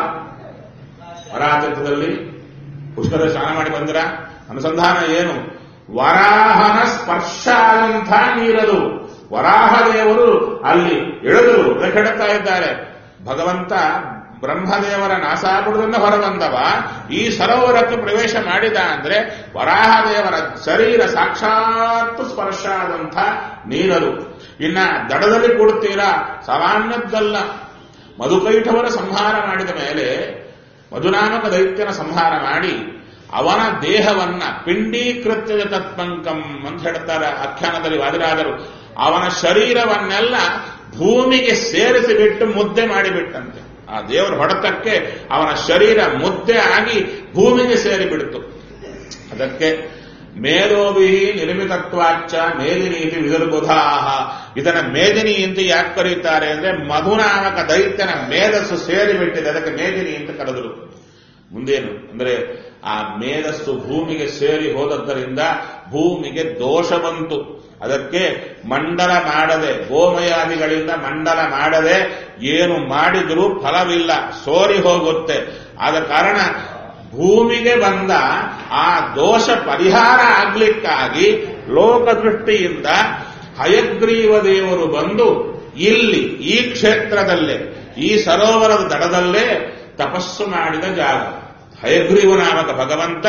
ವರಾತೀರ್ಥದಲ್ಲಿ ಪುಷ್ಕರ ಸ್ನಾನ ಮಾಡಿ ಬಂದಿರ ಅನುಸಂಧಾನ ಏನು ವರಾಹನ ಸ್ಪರ್ಶ ಆದಂತಹ ನೀರದು ವರಾಹ ದೇವರು ಅಲ್ಲಿ ಇಳಿದರು ಕೆಡುತ್ತಾ ಇದ್ದಾರೆ ಭಗವಂತ ಬ್ರಹ್ಮದೇವರ ನಾಸಾಪುರದಿಂದ ಹೊರಬಂದವ ಈ ಸರೋವರಕ್ಕೆ ಪ್ರವೇಶ ಮಾಡಿದ ಅಂದ್ರೆ ವರಾಹದೇವರ ಶರೀರ ಸಾಕ್ಷಾತ್ ಸ್ಪರ್ಶ ಆದಂಥ ನೀರದು ಇನ್ನ ದಡದಲ್ಲಿ ಕೊಡುತ್ತೀರಾ ಸಾಮಾನ್ಯದ್ದಲ್ಲ ಮಧುಕೈಠವರ ಸಂಹಾರ ಮಾಡಿದ ಮೇಲೆ ಮಧುನಾಮಕ ದೈತ್ಯನ ಸಂಹಾರ ಮಾಡಿ ಅವನ ದೇಹವನ್ನ ಪಿಂಡೀಕೃತ್ಯದ ತತ್ಪಂಕಂ ಅಂತ ಹೇಳ್ತಾರೆ ಆಖ್ಯಾನದಲ್ಲಿ ವಾದಿರಾದರು ಅವನ ಶರೀರವನ್ನೆಲ್ಲ ಭೂಮಿಗೆ ಸೇರಿಸಿಬಿಟ್ಟು ಮುದ್ದೆ ಮಾಡಿಬಿಟ್ಟಂತೆ ಆ ದೇವರ ಹೊಡೆತಕ್ಕೆ ಅವನ ಶರೀರ ಮುದ್ದೆ ಆಗಿ ಭೂಮಿಗೆ ಸೇರಿಬಿಡ್ತು ಅದಕ್ಕೆ ಮೇಲೋಭಿ ನಿರ್ಮಿತತ್ವಾಚ ಮೇದಿನೀತಿ ವಿದುರ್ಬುಧಾಹ ಇದನ್ನ ಮೇದಿನಿ ಅಂತ ಯಾಕೆ ಕರೀತಾರೆ ಅಂದ್ರೆ ಮಧುನಾಮಕ ದೈತ್ಯನ ಮೇಧಸ್ಸು ಸೇರಿಬಿಟ್ಟಿದೆ ಅದಕ್ಕೆ ಮೇದಿನಿ ಅಂತ ಕರೆದರು ಮುಂದೇನು ಅಂದ್ರೆ ಆ ಮೇಧಸ್ಸು ಭೂಮಿಗೆ ಸೇರಿ ಹೋದದ್ದರಿಂದ ಭೂಮಿಗೆ ದೋಷ ಬಂತು ಅದಕ್ಕೆ ಮಂಡಲ ಮಾಡದೆ ಗೋಮಯಾದಿಗಳಿಂದ ಮಂಡಲ ಮಾಡದೆ ಏನು ಮಾಡಿದರೂ ಫಲವಿಲ್ಲ ಸೋರಿ ಹೋಗುತ್ತೆ ಆದ ಕಾರಣ ಭೂಮಿಗೆ ಬಂದ ಆ ದೋಷ ಪರಿಹಾರ ಆಗ್ಲಿಕ್ಕಾಗಿ ಲೋಕದೃಷ್ಟಿಯಿಂದ ಹಯಗ್ರೀವ ದೇವರು ಬಂದು ಇಲ್ಲಿ ಈ ಕ್ಷೇತ್ರದಲ್ಲೇ ಈ ಸರೋವರದ ದಡದಲ್ಲೇ ತಪಸ್ಸು ಮಾಡಿದ ಜಾಗ ಹಯಗ್ರೀವ ನಾಮಕ ಭಗವಂತ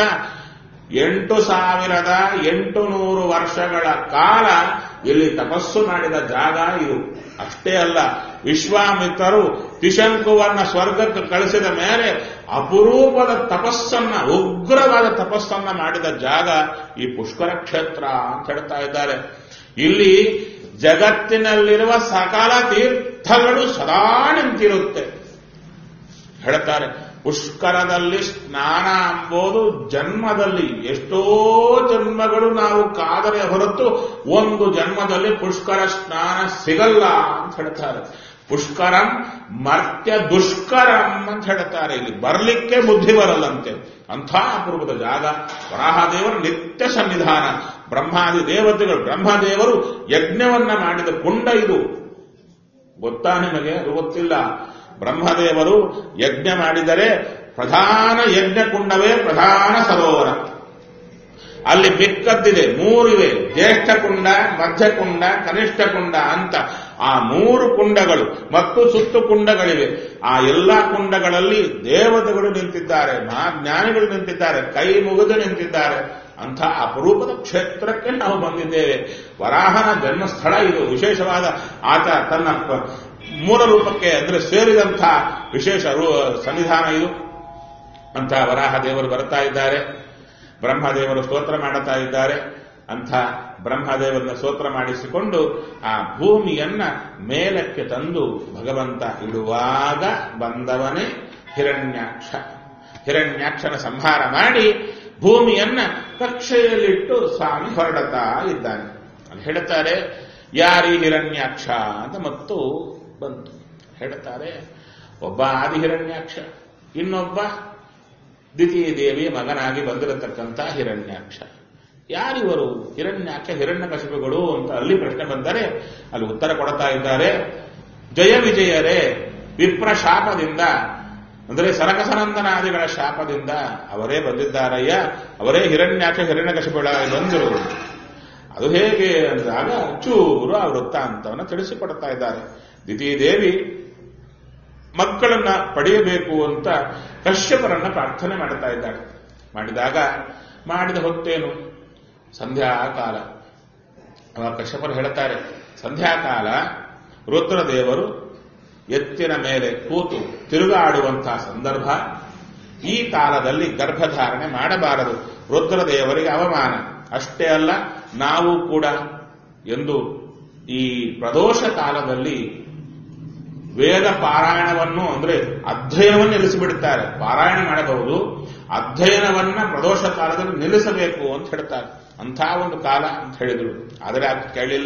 ಎಂಟು ಸಾವಿರದ ಎಂಟು ನೂರು ವರ್ಷಗಳ ಕಾಲ ಇಲ್ಲಿ ತಪಸ್ಸು ಮಾಡಿದ ಜಾಗ ಇದು ಅಷ್ಟೇ ಅಲ್ಲ ವಿಶ್ವಾಮಿತ್ರರು ತ್ರಿಶಂಕುವನ್ನ ಸ್ವರ್ಗಕ್ಕೆ ಕಳಿಸಿದ ಮೇಲೆ ಅಪರೂಪದ ತಪಸ್ಸನ್ನ ಉಗ್ರವಾದ ತಪಸ್ಸನ್ನ ಮಾಡಿದ ಜಾಗ ಈ ಪುಷ್ಕರ ಕ್ಷೇತ್ರ ಅಂತ ಹೇಳ್ತಾ ಇದ್ದಾರೆ ಇಲ್ಲಿ ಜಗತ್ತಿನಲ್ಲಿರುವ ಸಕಲ ತೀರ್ಥಗಳು ಸದಾ ನಿಂತಿರುತ್ತೆ ಹೇಳ್ತಾರೆ ಪುಷ್ಕರದಲ್ಲಿ ಸ್ನಾನ ಎಂಬುದು ಜನ್ಮದಲ್ಲಿ ಎಷ್ಟೋ ಜನ್ಮಗಳು ನಾವು ಕಾದರೆ ಹೊರತು ಒಂದು ಜನ್ಮದಲ್ಲಿ ಪುಷ್ಕರ ಸ್ನಾನ ಸಿಗಲ್ಲ ಅಂತ ಹೇಳ್ತಾರೆ ಪುಷ್ಕರಂ ಮರ್ತ್ಯ ದುಷ್ಕರಂ ಅಂತ ಹೇಳ್ತಾರೆ ಇಲ್ಲಿ ಬರ್ಲಿಕ್ಕೆ ಬುದ್ಧಿ ಬರಲ್ಲಂತೆ ಅಂಥ ಅಪೂರ್ವದ ಜಾಗ ವರಾಹದೇವರ ನಿತ್ಯ ಸನ್ನಿಧಾನ ಬ್ರಹ್ಮಾದಿ ದೇವತೆಗಳು ಬ್ರಹ್ಮದೇವರು ಯಜ್ಞವನ್ನ ಮಾಡಿದ ಕುಂಡ ಇದು ಗೊತ್ತಾ ನಿಮಗೆ ಅದು ಗೊತ್ತಿಲ್ಲ ಬ್ರಹ್ಮದೇವರು ಯಜ್ಞ ಮಾಡಿದರೆ ಪ್ರಧಾನ ಯಜ್ಞ ಕುಂಡವೇ ಪ್ರಧಾನ ಸರೋವರ ಅಲ್ಲಿ ಮಿಕ್ಕದ್ದಿದೆ ಮೂರಿವೆ ಜ್ಯೇಷ್ಠ ಕುಂಡ ಮಧ್ಯ ಕುಂಡ ಕನಿಷ್ಠ ಕುಂಡ ಅಂತ ಆ ಮೂರು ಕುಂಡಗಳು ಮತ್ತು ಸುತ್ತು ಕುಂಡಗಳಿವೆ ಆ ಎಲ್ಲಾ ಕುಂಡಗಳಲ್ಲಿ ದೇವತೆಗಳು ನಿಂತಿದ್ದಾರೆ ಮಹಾಜ್ಞಾನಿಗಳು ನಿಂತಿದ್ದಾರೆ ಕೈ ಮುಗಿದು ನಿಂತಿದ್ದಾರೆ ಅಂಥ ಅಪರೂಪದ ಕ್ಷೇತ್ರಕ್ಕೆ ನಾವು ಬಂದಿದ್ದೇವೆ ವರಾಹನ ಜನ್ಮಸ್ಥಳ ಇದು ವಿಶೇಷವಾದ ಆತ ತನ್ನ ಮೂಲ ರೂಪಕ್ಕೆ ಅಂದ್ರೆ ಸೇರಿದಂಥ ವಿಶೇಷ ಸನ್ನಿಧಾನ ಇದು ಅಂತ ವರಾಹ ದೇವರು ಬರ್ತಾ ಇದ್ದಾರೆ ಬ್ರಹ್ಮದೇವರು ಸ್ತೋತ್ರ ಮಾಡುತ್ತಾ ಇದ್ದಾರೆ ಅಂಥ ಬ್ರಹ್ಮದೇವರನ್ನ ಸ್ತೋತ್ರ ಮಾಡಿಸಿಕೊಂಡು ಆ ಭೂಮಿಯನ್ನ ಮೇಲಕ್ಕೆ ತಂದು ಭಗವಂತ ಇಡುವಾಗ ಬಂದವನೇ ಹಿರಣ್ಯಾಕ್ಷ ಹಿರಣ್ಯಾಕ್ಷನ ಸಂಹಾರ ಮಾಡಿ ಭೂಮಿಯನ್ನ ಕಕ್ಷೆಯಲ್ಲಿಟ್ಟು ಸ್ವಾಮಿ ಹೊರಡತಾ ಇದ್ದಾನೆ ಅಲ್ಲಿ ಹೇಳ್ತಾರೆ ಯಾರಿ ಹಿರಣ್ಯಾಕ್ಷ ಅಂತ ಮತ್ತು ಬಂತು ಹೇಳ್ತಾರೆ ಒಬ್ಬ ಆದಿ ಹಿರಣ್ಯಾಕ್ಷ ಇನ್ನೊಬ್ಬ ದ್ವಿತೀಯ ದೇವಿಯ ಮಗನಾಗಿ ಬಂದಿರತಕ್ಕಂಥ ಹಿರಣ್ಯಾಕ್ಷ ಯಾರಿವರು ಹಿರಣ್ಯಾಕ್ಷ ಹಿರಣ್ಯಕಶಿಪುಗಳು ಅಂತ ಅಲ್ಲಿ ಪ್ರಶ್ನೆ ಬಂದರೆ ಅಲ್ಲಿ ಉತ್ತರ ಕೊಡ್ತಾ ಇದ್ದಾರೆ ಜಯ ವಿಜಯರೇ ವಿಪ್ರ ಶಾಪದಿಂದ ಅಂದರೆ ಸನಕಸನಂದನಾದಿಗಳ ಶಾಪದಿಂದ ಅವರೇ ಬಂದಿದ್ದಾರಯ್ಯ ಅವರೇ ಹಿರಣ್ಯಾಕ್ಷ ಹಿರಣ್ಯಕಶಿಪುಗಳಾಗಿ ಬಂದರು ಅದು ಹೇಗೆ ಅಂದಾಗ ಚೂರು ಆ ವೃತ್ತಾಂತವನ್ನು ತಿಳಿಸಿಕೊಡ್ತಾ ಇದ್ದಾರೆ ದ್ವಿತೀಯ ದೇವಿ ಮಕ್ಕಳನ್ನ ಪಡೆಯಬೇಕು ಅಂತ ಕಶ್ಯಪರನ್ನ ಪ್ರಾರ್ಥನೆ ಮಾಡ್ತಾ ಇದ್ದಾಳೆ ಮಾಡಿದಾಗ ಮಾಡಿದ ಹೊತ್ತೇನು ಸಂಧ್ಯಾಕಾಲ ಅವಾಗ ಕಶ್ಯಪರು ಹೇಳ್ತಾರೆ ಸಂಧ್ಯಾಕಾಲ ರುದ್ರದೇವರು ಎತ್ತಿನ ಮೇಲೆ ಕೂತು ತಿರುಗಾಡುವಂತಹ ಸಂದರ್ಭ ಈ ಕಾಲದಲ್ಲಿ ಗರ್ಭಧಾರಣೆ ಮಾಡಬಾರದು ರುದ್ರದೇವರಿಗೆ ಅವಮಾನ ಅಷ್ಟೇ ಅಲ್ಲ ನಾವು ಕೂಡ ಎಂದು ಈ ಪ್ರದೋಷ ಕಾಲದಲ್ಲಿ ವೇದ ಪಾರಾಯಣವನ್ನು ಅಂದ್ರೆ ಅಧ್ಯಯನವನ್ನು ನಿಲ್ಲಿಸಿಬಿಡುತ್ತಾರೆ ಪಾರಾಯಣ ಮಾಡಬಹುದು ಅಧ್ಯಯನವನ್ನ ಪ್ರದೋಷ ಕಾಲದಲ್ಲಿ ನಿಲ್ಲಿಸಬೇಕು ಅಂತ ಹೇಳ್ತಾರೆ ಅಂಥ ಒಂದು ಕಾಲ ಅಂತ ಹೇಳಿದರು ಆದರೆ ಅದು ಕೇಳಲಿಲ್ಲ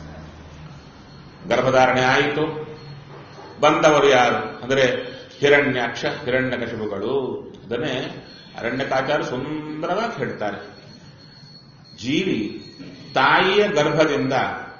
ಗರ್ಭಧಾರಣೆ ಆಯಿತು ಬಂದವರು ಯಾರು ಅಂದರೆ ಹಿರಣ್ಯಾಕ್ಷ ಹಿರಣ್ಯಕಶಿಪುಗಳು ಅದನ್ನೇ ಅರಣ್ಯಕಾಚಾರ ಸುಂದರವಾಗಿ ಹೇಳ್ತಾರೆ ಜೀವಿ ತಾಯಿಯ ಗರ್ಭದಿಂದ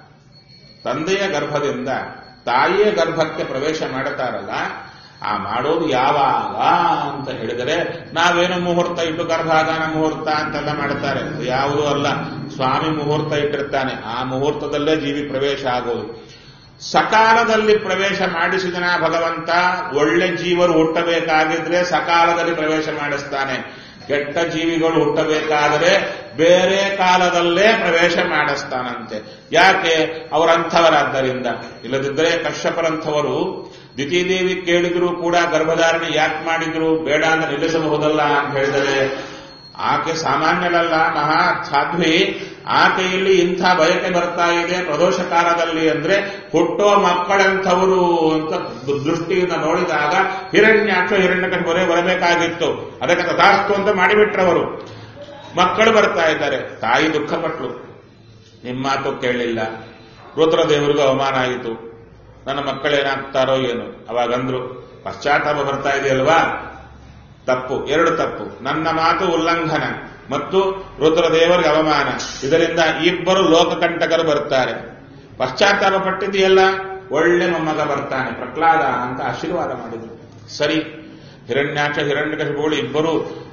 ತಂದೆಯ ಗರ್ಭದಿಂದ ತಾಯಿಯ ಗರ್ಭಕ್ಕೆ ಪ್ರವೇಶ ಮಾಡುತ್ತಾರಲ್ಲ ಆ ಮಾಡೋದು ಯಾವಾಗ ಅಂತ ಹೇಳಿದರೆ ನಾವೇನು ಮುಹೂರ್ತ ಇಟ್ಟು ಗರ್ಭಾಧಾನ ಮುಹೂರ್ತ ಅಂತೆಲ್ಲ ಮಾಡುತ್ತಾರೆ ಅದು ಯಾವುದೂ ಅಲ್ಲ ಸ್ವಾಮಿ ಮುಹೂರ್ತ ಇಟ್ಟಿರ್ತಾನೆ ಆ ಮುಹೂರ್ತದಲ್ಲೇ ಜೀವಿ ಪ್ರವೇಶ ಆಗೋದು ಸಕಾಲದಲ್ಲಿ ಪ್ರವೇಶ ಮಾಡಿಸಿದನ ಭಗವಂತ ಒಳ್ಳೆ ಜೀವರು ಹುಟ್ಟಬೇಕಾಗಿದ್ರೆ ಸಕಾಲದಲ್ಲಿ ಪ್ರವೇಶ ಮಾಡಿಸ್ತಾನೆ ಕೆಟ್ಟ ಜೀವಿಗಳು ಹುಟ್ಟಬೇಕಾದರೆ ಬೇರೆ ಕಾಲದಲ್ಲೇ ಪ್ರವೇಶ ಮಾಡಿಸ್ತಾನಂತೆ ಯಾಕೆ ಅವರಂಥವರಾದ್ದರಿಂದ ಇಲ್ಲದಿದ್ದರೆ ಕಶ್ಯಪರಂಥವರು ದ್ವಿತೀಯದೇವಿ ಕೇಳಿದ್ರು ಕೂಡ ಗರ್ಭಧಾರಣೆ ಯಾಕೆ ಮಾಡಿದ್ರು ಬೇಡ ಅಂತ ನಿಲ್ಲಿಸಬಹುದಲ್ಲ ಅಂತ ಹೇಳಿದರೆ ಆಕೆ ಸಾಮಾನ್ಯರಲ್ಲ ಮಹಾ ಸಾಧ್ವಿ ಆಕೆಯಲ್ಲಿ ಇಂಥ ಬಯಕೆ ಬರ್ತಾ ಇದೆ ಪ್ರದೋಷ ಕಾಲದಲ್ಲಿ ಅಂದ್ರೆ ಹುಟ್ಟೋ ಮಕ್ಕಳಂಥವರು ಅಂತ ದೃಷ್ಟಿಯಿಂದ ನೋಡಿದಾಗ ಹಿರಣ್ಯಾಕ್ಷ ಹಿರಣ್ಯಕಶಿಪುರೇ ಬರಬೇಕಾಗಿತ್ತು ಅದಕ್ಕೆ ತಥಾಸ್ತು ಅಂತ ಮಾಡಿಬಿಟ್ರವರು ಮಕ್ಕಳು ಬರ್ತಾ ಇದ್ದಾರೆ ತಾಯಿ ದುಃಖಪಟ್ಲು ನಿಮ್ಮ ಮಾತು ಕೇಳಲಿಲ್ಲ ರುದ್ರದೇವರಿಗೂ ಅವಮಾನ ಆಯಿತು ನನ್ನ ಮಕ್ಕಳೇನಾಗ್ತಾರೋ ಏನು ಅವಾಗಂದ್ರು ಪಶ್ಚಾತ್ತಾಪ ಬರ್ತಾ ಇದೆಯಲ್ವಾ ತಪ್ಪು ಎರಡು ತಪ್ಪು ನನ್ನ ಮಾತು ಉಲ್ಲಂಘನ ಮತ್ತು ರುದ್ರದೇವರಿಗೆ ಅವಮಾನ ಇದರಿಂದ ಇಬ್ಬರು ಲೋಕಕಂಟಕರು ಬರ್ತಾರೆ ಪಶ್ಚಾತ್ತಾಪ ಪಟ್ಟಿದೆಯಲ್ಲ ಒಳ್ಳೆ ಮೊಮ್ಮಗ ಬರ್ತಾನೆ ಪ್ರಹ್ಲಾದ ಅಂತ ಆಶೀರ್ವಾದ ಮಾಡಿದ್ರು ಸರಿ ಹಿರಣ್ಯಾಕ್ಷ ಹಿರಣ್ಯಕಶಿಪುಗಳು ಇಬ್ಬರು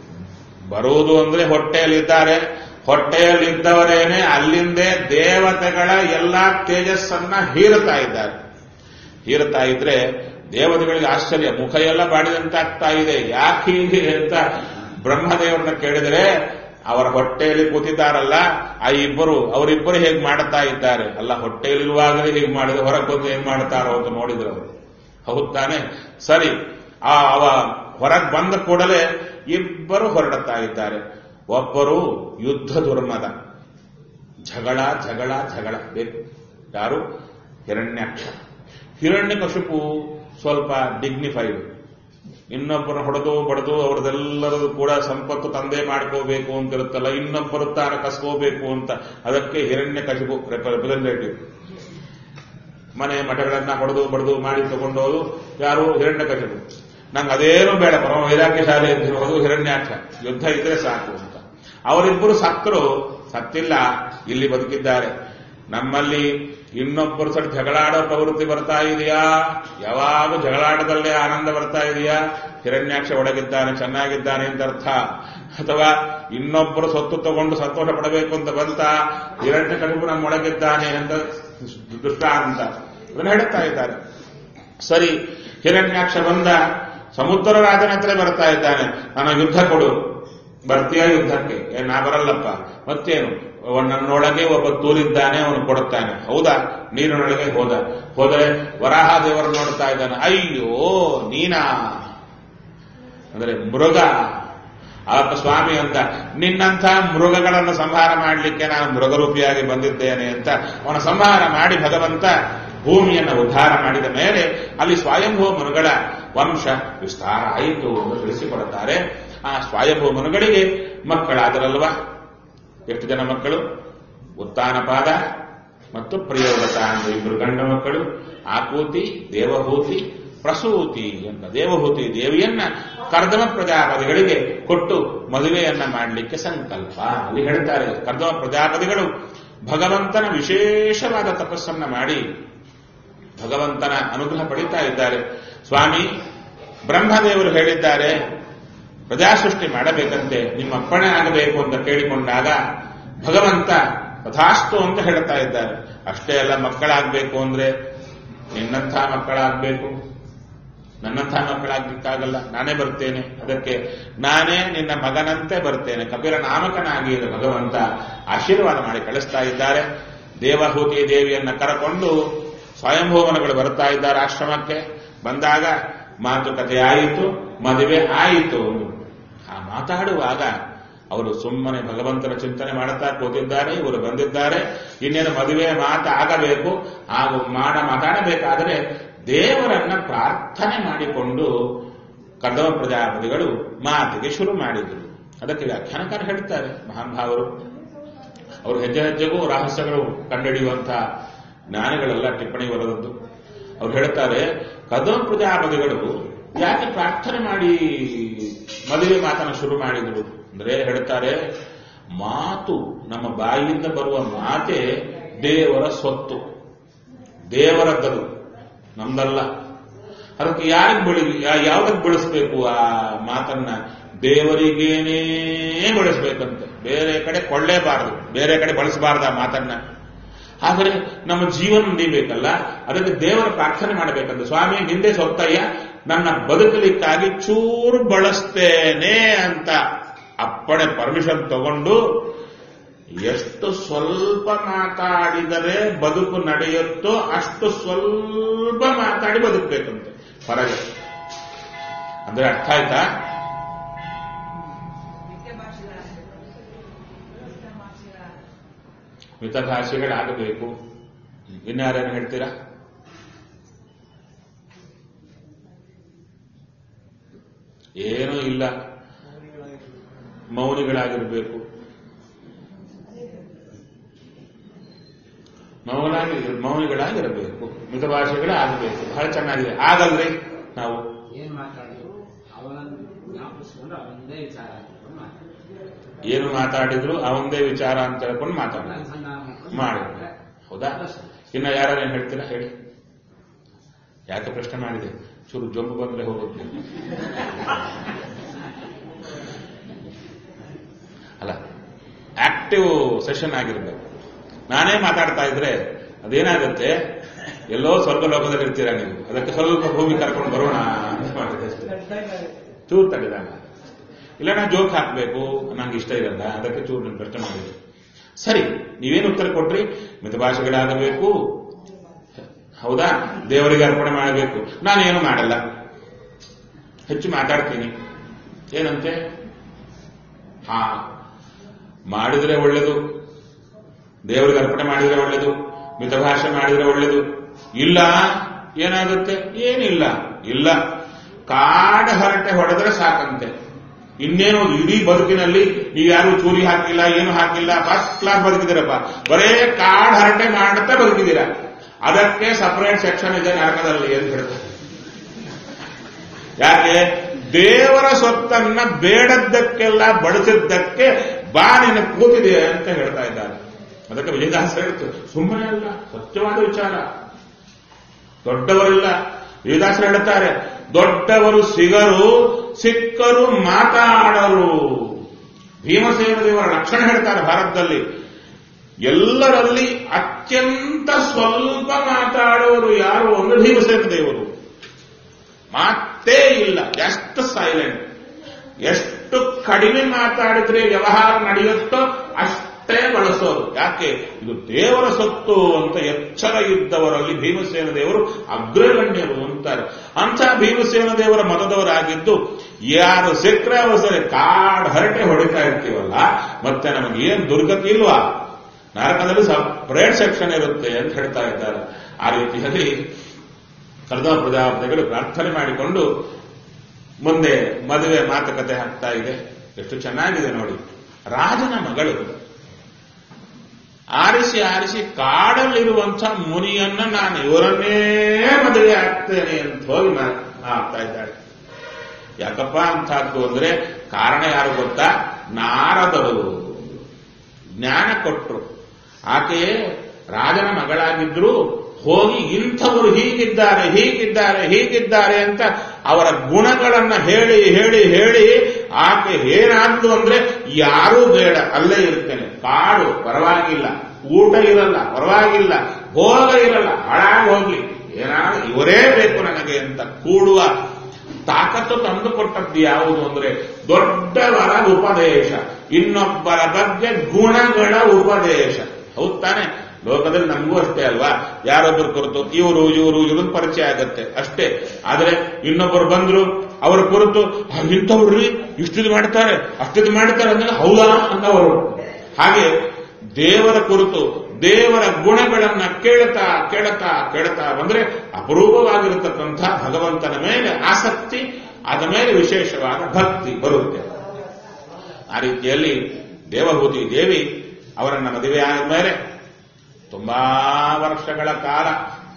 ಬರುವುದು ಅಂದ್ರೆ ಹೊಟ್ಟೆಯಲ್ಲಿದ್ದಾರೆ ಹೊಟ್ಟೆಯಲ್ಲಿದ್ದವರೇನೆ ಅಲ್ಲಿಂದೇ ದೇವತೆಗಳ ಎಲ್ಲಾ ತೇಜಸ್ಸನ್ನ ಹೀರುತ್ತಾ ಇದ್ದಾರೆ ಹೀರುತ್ತಾ ಇದ್ರೆ ದೇವತೆಗಳಿಗೆ ಆಶ್ಚರ್ಯ ಮುಖ ಎಲ್ಲ ಬಾಡಿದಂತಾಗ್ತಾ ಇದೆ ಯಾಕೆ ಹೀಗೆ ಅಂತ ಬ್ರಹ್ಮದೇವರನ್ನ ಕೇಳಿದರೆ ಅವರ ಹೊಟ್ಟೆಯಲ್ಲಿ ಕೂತಿದ್ದಾರಲ್ಲ ಆ ಇಬ್ಬರು ಅವರಿಬ್ಬರು ಹೇಗೆ ಮಾಡುತ್ತಾ ಇದ್ದಾರೆ ಅಲ್ಲ ಹೊಟ್ಟೆಯಲ್ಲಿರುವಾಗಲೇ ಹೀಗೆ ಮಾಡಿದ್ರೆ ಹೊರಗೆ ಬಂದು ಏನ್ ಮಾಡ್ತಾರೋ ಅಂತ ನೋಡಿದ್ರು ಅವರು ಹೌದ್ ತಾನೆ ಸರಿ ಆ ಅವ ಹೊರಗೆ ಬಂದ ಕೂಡಲೇ ಇಬ್ಬರು ಹೊರಡುತ್ತಾ ಇದ್ದಾರೆ ಒಬ್ಬರು ಯುದ್ಧ ದುರ್ಮದ ಜಗಳ ಜಗಳ ಜಗಳ ಬೇಕು ಯಾರು ಹಿರಣ್ಯಾಕ್ಷ ಹಿರಣ್ಯಕಶಿಪು ಸ್ವಲ್ಪ ಡಿಗ್ನಿಫೈಡ್ ಇನ್ನೊಬ್ಬರು ಹೊಡೆದು ಬಡದು ಅವ್ರದ್ದೆಲ್ಲರದು ಕೂಡ ಸಂಪತ್ತು ತಂದೆ ಮಾಡ್ಕೋಬೇಕು ಅಂತ ಇರುತ್ತಲ್ಲ ಇನ್ನೊಬ್ಬರು ತಾನ ಕಸ್ಕೋಬೇಕು ಅಂತ ಅದಕ್ಕೆ ಹಿರಣ್ಯ ಕಶಿಪು ರೆಪ್ರೆಸೆಂಟೇಟಿವ್ ಮನೆ ಮಠಗಳನ್ನ ಹೊಡೆದು ಬಡದು ಮಾಡಿ ತಗೊಂಡೋದು ಯಾರು ಹಿರಣ್ಯ ಕಶಿಪು ನಂಗೆ ಅದೇನು ಬೇಡ ಪರಮ ವೈರಾಗ್ಯ ಶಾಲೆ ಅಂತಿರೋದು ಹಿರಣ್ಯಾಕ್ಷ ಯುದ್ಧ ಇದ್ರೆ ಸಾಕು ಅಂತ ಅವರಿಬ್ಬರು ಸತ್ತರು ಸತ್ತಿಲ್ಲ ಇಲ್ಲಿ ಬದುಕಿದ್ದಾರೆ ನಮ್ಮಲ್ಲಿ ಇನ್ನೊಬ್ಬರು ಸರಿ ಜಗಳಾಡೋ ಪ್ರವೃತ್ತಿ ಬರ್ತಾ ಇದೆಯಾ ಯಾವಾಗ ಜಗಳಾಟದಲ್ಲೇ ಆನಂದ ಬರ್ತಾ ಇದೆಯಾ ಹಿರಣ್ಯಾಕ್ಷ ಒಳಗಿದ್ದಾನೆ ಚೆನ್ನಾಗಿದ್ದಾನೆ ಅಂತ ಅರ್ಥ ಅಥವಾ ಇನ್ನೊಬ್ಬರು ಸೊತ್ತು ತಗೊಂಡು ಸಂತೋಷ ಪಡಬೇಕು ಅಂತ ಬಂತ ಹಿರಣ್ಯ ಕಡುಬು ನಮ್ಮೊಳಗಿದ್ದಾನೆ ಅಂತ ದೃಷ್ಟಾಂತ ಅದನ್ನು ಹೇಳುತ್ತಾ ಇದ್ದಾರೆ ಸರಿ ಹಿರಣ್ಯಾಕ್ಷ ಬಂದ ಸಮುದ್ರ ರಾಜನ ಹತ್ರ ಬರ್ತಾ ಇದ್ದಾನೆ ನನ್ನ ಯುದ್ಧ ಕೊಡು ಬರ್ತೀಯ ಯುದ್ಧಕ್ಕೆ ಏ, ನಾ ಬರಲ್ಲಪ್ಪ ಮತ್ತೇನು ನನ್ನೊಳಗೆ ಒಬ್ಬ ತೂರಿದ್ದಾನೆ ಅವನು ಕೊಡುತ್ತಾನೆ ಹೌದಾ ನೀರಿನೊಳಗೆ ಹೋದ ಹೋದರೆ ವರಾಹ ದೇವರು ನೋಡ್ತಾ ಇದ್ದಾನೆ ಅಯ್ಯೋ ನೀನಾ ಅಂದ್ರೆ ಮೃಗ ಆಗ ಸ್ವಾಮಿ ಅಂತ ನಿನ್ನಂಥ ಮೃಗಗಳನ್ನು ಸಂಹಾರ ಮಾಡಲಿಕ್ಕೆ ನಾನು ಮೃಗರೂಪಿಯಾಗಿ ಬಂದಿದ್ದೇನೆ ಅಂತ ಅವನ ಸಂಹಾರ ಮಾಡಿ ಭಗವಂತ ಭೂಮಿಯನ್ನು ಉದ್ಧಾರ ಮಾಡಿದ ಮೇಲೆ ಅಲ್ಲಿ ಸ್ವಯಂಭೂ ಮನುಗಳ ವಂಶ ವಿಸ್ತಾರ ಆಯಿತು ಎಂದು ತಿಳಿಸಿಕೊಡುತ್ತಾರೆ ಆ ಸ್ವಾಯಭೂಮನುಗಳಿಗೆ ಮಕ್ಕಳಾದರಲ್ವಾ ಎಷ್ಟು ಜನ ಮಕ್ಕಳು ಉತ್ತಾನಪಾದ ಮತ್ತು ಪ್ರಿಯವ್ರತ ಅಂದ್ರೆ ಇಬ್ಬರು ಗಂಡ ಮಕ್ಕಳು ಆಕೂತಿ ದೇವಭೂತಿ ಪ್ರಸೂತಿ ಅಂತ ದೇವಭೂತಿ ದೇವಿಯನ್ನ ಕರ್ದಮ ಪ್ರಜಾಪತಿಗಳಿಗೆ ಕೊಟ್ಟು ಮದುವೆಯನ್ನ ಮಾಡಲಿಕ್ಕೆ ಸಂಕಲ್ಪ ಅಲ್ಲಿ ಹೇಳ್ತಾರೆ ಕರ್ದಮ ಪ್ರಜಾಪತಿಗಳು ಭಗವಂತನ ವಿಶೇಷವಾದ ತಪಸ್ಸನ್ನ ಮಾಡಿ ಭಗವಂತನ ಅನುಗ್ರಹ ಪಡಿತಾ ಇದ್ದಾರೆ ಸ್ವಾಮಿ ಬ್ರಹ್ಮದೇವರು ಹೇಳಿದ್ದಾರೆ ಪ್ರಜಾಸೃಷ್ಟಿ ಮಾಡಬೇಕಂತೆ ನಿಮ್ಮ ಅಪ್ಪಣೆ ಆಗಬೇಕು ಅಂತ ಕೇಳಿಕೊಂಡಾಗ ಭಗವಂತ ತಥಾಸ್ತು ಅಂತ ಹೇಳ್ತಾ ಇದ್ದಾರೆ ಅಷ್ಟೇ ಅಲ್ಲ ಮಕ್ಕಳಾಗಬೇಕು ಅಂದ್ರೆ ನಿನ್ನಂಥ ಮಕ್ಕಳಾಗಬೇಕು ನನ್ನಂಥ ಮಕ್ಕಳಾಗ್ಲಿಕ್ಕಾಗಲ್ಲ ನಾನೇ ಬರ್ತೇನೆ ಅದಕ್ಕೆ ನಾನೇ ನಿನ್ನ ಮಗನಂತೆ ಬರ್ತೇನೆ ಕಪಿಲ ನಾಮಕನಾಗಿ ಇದು ಭಗವಂತ ಆಶೀರ್ವಾದ ಮಾಡಿ ಕಳಿಸ್ತಾ ಇದ್ದಾರೆ ದೇವಹೂತಿ ದೇವಿಯನ್ನ ಕರಕೊಂಡು ಸ್ವಯಂಭೂವನಗಳು ಬರ್ತಾ ಇದ್ದಾರೆ ಆಶ್ರಮಕ್ಕೆ ಬಂದಾಗ ಮಾತುಕತೆ ಆಯಿತು ಮದುವೆ ಆಯಿತು ಆ ಮಾತಾಡುವಾಗ ಅವರು ಸುಮ್ಮನೆ ಭಗವಂತನ ಚಿಂತನೆ ಮಾಡುತ್ತಾ ಕೂತಿದ್ದಾರೆ ಇವರು ಬಂದಿದ್ದಾರೆ ಇನ್ನೇನು ಮದುವೆ ಮಾತು ಆಗಬೇಕು ಹಾಗೂ ಮಾಡ ಮಾತಾಡಬೇಕಾದರೆ ದೇವರನ್ನ ಪ್ರಾರ್ಥನೆ ಮಾಡಿಕೊಂಡು ಕದವ ಪ್ರಜಾಪತಿಗಳು ಮಾತಿಗೆ ಶುರು ಮಾಡಿದರು ಅದಕ್ಕೆ ವ್ಯಾಖ್ಯಾನಕಾರ ಹೇಳ್ತಾರೆ ಮಹಾನುಭಾವರು ಅವರು ಹೆಜ್ಜೆ ಹೆಜ್ಜೆಗೂ ರಹಸ್ಯಗಳು ಕಂಡುಹಿಡಿಯುವಂತಹ ಜ್ಞಾನಿಗಳೆಲ್ಲ ಟಿಪ್ಪಣಿ ಬರೆದದ್ದು ಅವ್ರು ಹೇಳ್ತಾರೆ ಕದವ ಪ್ರಜಾಪತಿಗಳು ಯಾಕೆ ಪ್ರಾರ್ಥನೆ ಮಾಡಿ ಮದುವೆ ಮಾತನ್ನ ಶುರು ಮಾಡಿದರು ಅಂದ್ರೆ ಹೇಳ್ತಾರೆ ಮಾತು ನಮ್ಮ ಬಾಯಿಯಿಂದ ಬರುವ ಮಾತೆ ದೇವರ ಸ್ವತ್ತು ದೇವರದ್ದದು ನಮ್ದಲ್ಲ ಅದಕ್ಕೆ ಯಾರಿಗೆ ಬೆಳಿ ಯಾವ್ದಕ್ಕೆ ಬಳಸಬೇಕು ಆ ಮಾತನ್ನ ದೇವರಿಗೇನೇ ಬಳಸಬೇಕಂತೆ ಬೇರೆ ಕಡೆ ಕೊಳ್ಳೇಬಾರದು ಬೇರೆ ಕಡೆ ಬಳಸಬಾರದು ಆ ಮಾತನ್ನ ಆದರೆ ನಮ್ಮ ಜೀವನ ನಡಿಬೇಕಲ್ಲ ಅದಕ್ಕೆ ದೇವರ ಪ್ರಾರ್ಥನೆ ಮಾಡಬೇಕಂತ ಸ್ವಾಮಿ ನಿಂದೆ ಸೊತ್ತಯ್ಯ ನನ್ನ ಬದುಕಲಿಕ್ಕಾಗಿ ಚೂರು ಬಳಸ್ತೇನೆ ಅಂತ ಅಪ್ಪಣೆ ಪರ್ಮಿಷನ್ ತಗೊಂಡು ಎಷ್ಟು ಸ್ವಲ್ಪ ಮಾತಾಡಿದರೆ ಬದುಕು ನಡೆಯುತ್ತೋ ಅಷ್ಟು ಸ್ವಲ್ಪ ಮಾತಾಡಿ ಬದುಕಬೇಕಂತೆ ಹೊರಗೆ ಅಂದ್ರೆ ಅರ್ಥ ಆಯ್ತಾ ಮಿತಭಾಷೆಗಳಾಗಬೇಕು ಇನ್ಯಾರೇನು ಹೇಳ್ತೀರಾ ಏನೂ ಇಲ್ಲ ಮೌನಿಗಳಾಗಿರ್ಬೇಕು ಮೌನಾಗಿ ಮೌನಿಗಳಾಗಿರಬೇಕು ಮಿತಭಾಷೆಗಳಾಗಬೇಕು ಬಹಳ ಚೆನ್ನಾಗಿದೆ ಆಗಲ್ರಿ ನಾವು ಏನ್ ಮಾತಾಡಿದ್ರು ಅವನನ್ನು ಜ್ಞಾಪಿಸ್ಕೊಂಡು ಅವನದೇ ವಿಚಾರ ಹಾಕಿಕೊಂಡು ಮಾತಾಡಿದ್ರು ಏನು ಮಾತಾಡಿದ್ರು ಅವಂದೇ ವಿಚಾರ ಅಂತ ಹೇಳ್ಕೊಂಡು ಮಾತಾಡ ನನ್ನ ಸಂಧಾನ ಮಾಡ್ಕೊಂಡು ಮಾಡಿ ಮಾತಾಡಿದ್ರೆ ಹೌದಾ ಇನ್ನ ಯಾರೇನು ಹೇಳ್ತೀರಾ ಹೇಳಿ ಯಾಕೆ ಪ್ರಶ್ನೆ ಮಾಡಿದೆ ಚೂರು ಜೊಂಬು ಬಂದ್ರೆ ಹೋಗುತ್ತೆ ಅಲ್ಲ ಆಕ್ಟಿವ್ ಸೆಷನ್ ಆಗಿರ್ಬೇಕು ನಾನೇ ಮಾತಾಡ್ತಾ ಇದ್ರೆ ಅದೇನಾಗುತ್ತೆ ಎಲ್ಲೋ ಸ್ವರ್ಗ ಲೋಕದಲ್ಲಿ ಇರ್ತೀರಾ ನೀವು ಅದಕ್ಕೆ ಸ್ವಲ್ಪ ಭೂಮಿ ಕರ್ಕೊಂಡು ಬರೋಣ ಅಂತ ಮಾಡಿದೆ ಅಷ್ಟೇ ಚೂರು ತಡೆದಾಗ ಇಲ್ಲ ನಾ ಜೋಕ್ ಹಾಕ್ಬೇಕು ನಂಗೆ ಇಷ್ಟ ಇರಲ್ಲ ಅದಕ್ಕೆ ಚೂರು ನಾನು ಪ್ರಶ್ನೆ ಮಾಡಿದೆ ಸರಿ ನೀವೇನು ಉತ್ತರ ಕೊಟ್ರಿ ಮಿತಭಾಷೆಗಳಾಗಬೇಕು ಹೌದಾ ದೇವರಿಗೆ ಅರ್ಪಣೆ ಮಾಡಬೇಕು ನಾನೇನು ಮಾಡಲ್ಲ ಹೆಚ್ಚು ಮಾತಾಡ್ತೀನಿ ಏನಂತೆ ಹಾ ಮಾಡಿದ್ರೆ ಒಳ್ಳೇದು ದೇವರಿಗೆ ಅರ್ಪಣೆ ಮಾಡಿದ್ರೆ ಒಳ್ಳೇದು ಮಿತಭಾಷೆ ಮಾಡಿದ್ರೆ ಒಳ್ಳೇದು ಇಲ್ಲ ಏನಾಗುತ್ತೆ ಏನಿಲ್ಲ ಇಲ್ಲ ಕಾಡ ಹರಟೆ ಹೊಡೆದ್ರೆ ಸಾಕಂತೆ ಇನ್ನೇನು ಇಡೀ ಬದುಕಿನಲ್ಲಿ ನೀವು ಯಾರು ಚೂರಿ ಹಾಕಿಲ್ಲ ಏನು ಹಾಕಿಲ್ಲ ಫಸ್ಟ್ ಕ್ಲಾಸ್ ಬದುಕಿದ್ದೀರಪ್ಪ ಬರೇ ಕಾಡ್ ಹರಟೆ ಮಾಡುತ್ತಾ ಬದುಕಿದ್ದೀರಾ ಅದಕ್ಕೆ ಸಪರೇಟ್ ಸೆಕ್ಷನ್ ಇದೆ ನರಕದಲ್ಲಿ ಅಂತ ಹೇಳ್ತಾರೆ ಯಾಕೆ ದೇವರ ಸ್ವತ್ತನ್ನ ಬೇಡದ್ದಕ್ಕೆಲ್ಲ ಬಳಸಿದ್ದಕ್ಕೆ ಬಾ ನಿನ್ನ ಕೂತಿದೆ ಅಂತ ಹೇಳ್ತಾ ಇದ್ದಾರೆ ಅದಕ್ಕೆ ವಿಜಯದಾಸ ಹೇಳ್ತು ಸುಮ್ಮನೆ ಅಲ್ಲ ಸತ್ಯವಾದ ವಿಚಾರ ದೊಡ್ಡವರಿಲ್ಲ ವಿಜಯದಾಸರು ಹೇಳುತ್ತಾರೆ ದೊಡ್ಡವರು ಸಿಗರು ಸಿಕ್ಕರು ಮಾತಾಡರು ಭೀಮಸೇನ ದೇವರ ಲಕ್ಷಣ ಹೇಳ್ತಾರೆ ಭಾರತದಲ್ಲಿ ಎಲ್ಲರಲ್ಲಿ ಅತ್ಯಂತ ಸ್ವಲ್ಪ ಮಾತಾಡುವರು ಯಾರು ಒಂದು ಭೀಮಸೇನ ದೇವರು ಮಾತೇ ಇಲ್ಲ ಎಷ್ಟು ಸೈಲೆಂಟ್ ಎಷ್ಟು ಕಡಿಮೆ ಮಾತಾಡಿದ್ರೆ ವ್ಯವಹಾರ ನಡೆಯುತ್ತೋ ಅಷ್ಟೇ ಬಳಸೋದು ಯಾಕೆ ಇದು ದೇವರ ಸೊತ್ತು ಅಂತ ಎಚ್ಚರ ಇದ್ದವರಲ್ಲಿ ಭೀಮಸೇನ ದೇವರು ಅಗ್ರಗಣ್ಯರು ಅಂತಾರೆ ಅಂಥ ಭೀಮಸೇನ ದೇವರ ಮತದವರಾಗಿದ್ದು ಯಾರು ಸಿಕ್ಕರೆ ಅವಸರ ಕಾಡ್ ಹರಟೆ ಹೊಡಿತಾ ಇರ್ತೀವಲ್ಲ ಮತ್ತೆ ನಮಗೆ ಏನ್ ದುರ್ಗತಿ ಇಲ್ವಾ ನರಕದಲ್ಲಿ ಸಪರೇಟ್ ಸೆಕ್ಷನ್ ಇರುತ್ತೆ ಅಂತ ಹೇಳ್ತಾ ಇದ್ದಾರೆ ಆ ರೀತಿಯಲ್ಲಿ ಕರ್ದಮ ಪ್ರಜಾಪತಿಗಳು ಪ್ರಾರ್ಥನೆ ಮಾಡಿಕೊಂಡು ಮುಂದೆ ಮದುವೆ ಮಾತುಕತೆ ಆಗ್ತಾ ಇದೆ ಎಷ್ಟು ಚೆನ್ನಾಗಿದೆ ನೋಡಿ ರಾಜನ ಮಗಳು ಆರಿಸಿ ಆರಿಸಿ ಕಾಡಲ್ಲಿರುವಂಥ ಮುನಿಯನ್ನ ನಾನು ಇವರನ್ನೇ ಮದುವೆ ಆಗ್ತೇನೆ ಅಂತ ಹೋಗಿ ಮಾ- ಆಗ್ತಾ ಇದ್ದಾಳೆ ಯಾಕಪ್ಪ ಅಂತದ್ದು ಅಂದ್ರೆ ಕಾರಣ ಯಾರು ಗೊತ್ತಾ ನಾರದರು ಜ್ಞಾನ ಕೊಟ್ಟರು ಆಕೆಯೇ ರಾಜನ ಮಗಳಾಗಿದ್ರು ಹೋಗಿ ಇಂಥವರು ಹೀಗಿದ್ದಾರೆ ಹೀಗಿದ್ದಾರೆ ಹೀಗಿದ್ದಾರೆ ಅಂತ ಅವರ ಗುಣಗಳನ್ನ ಹೇಳಿ ಹೇಳಿ ಹೇಳಿ ಆಕೆ ಏನಾದ್ಲು ಅಂದ್ರೆ ಯಾರೂ ಬೇಡ ಅಲ್ಲೇ ಇರ್ತೇನೆ ಕಾಡು ಪರವಾಗಿಲ್ಲ ಊಟ ಇರಲ್ಲ ಪರವಾಗಿಲ್ಲ ಭೋಗ ಇರಲ್ಲ ಹಾಳಾಗಿ ಹೋಗ್ಲಿ ಏನಾದ್ರು ಇವರೇ ಬೇಕು ನನಗೆ ಅಂತ ಕೂಡುವ ತಾಕತ್ತು ತಂದು ಕೊಟ್ಟದ್ದು ಯಾವುದು ಅಂದ್ರೆ ದೊಡ್ಡವರ ಉಪದೇಶ ಇನ್ನೊಬ್ಬರ ಬಗ್ಗೆ ಗುಣಗಳ ಉಪದೇಶ ಹೌದ್ ತಾನೆ ಲೋಕದಲ್ಲಿ ನಮಗೂ ಅಷ್ಟೇ ಅಲ್ವಾ ಯಾರೊಬ್ಬರು ಕುರಿತು ಇವರು ಇವರು ಇವ್ರನ್ನ ಪರಿಚಯ ಆಗತ್ತೆ ಅಷ್ಟೇ ಆದ್ರೆ ಇನ್ನೊಬ್ಬರು ಬಂದ್ರು ಅವರ ಕುರಿತು "ಆ, ಇಂಥವ್ರಿ ಇಷ್ಟಿದು ಮಾಡ್ತಾರೆ ಅಷ್ಟಿದು ಮಾಡ್ತಾರೆ ಅಂದ್ರೆ ಹೌದಾ ಅನ್ನವರು ಹಾಗೆ ದೇವರ ಕುರಿತು ದೇವರ ಗುಣಗಳನ್ನ ಕೇಳ್ತಾ ಕೇಳ್ತಾ ಕೇಳ್ತಾ ಬಂದ್ರೆ ಅಪರೂಪವಾಗಿರತಕ್ಕಂಥ ಭಗವಂತನ ಮೇಲೆ ಆಸಕ್ತಿ ಅದ ಮೇಲೆ ವಿಶೇಷವಾದ ಭಕ್ತಿ ಬರುತ್ತೆ ಆ ರೀತಿಯಲ್ಲಿ ದೇವಹೂತಿ ದೇವಿ ಅವರನ್ನ ಮದುವೆ ಆದ ಮೇಲೆ ತುಂಬಾ ವರ್ಷಗಳ ಕಾಲ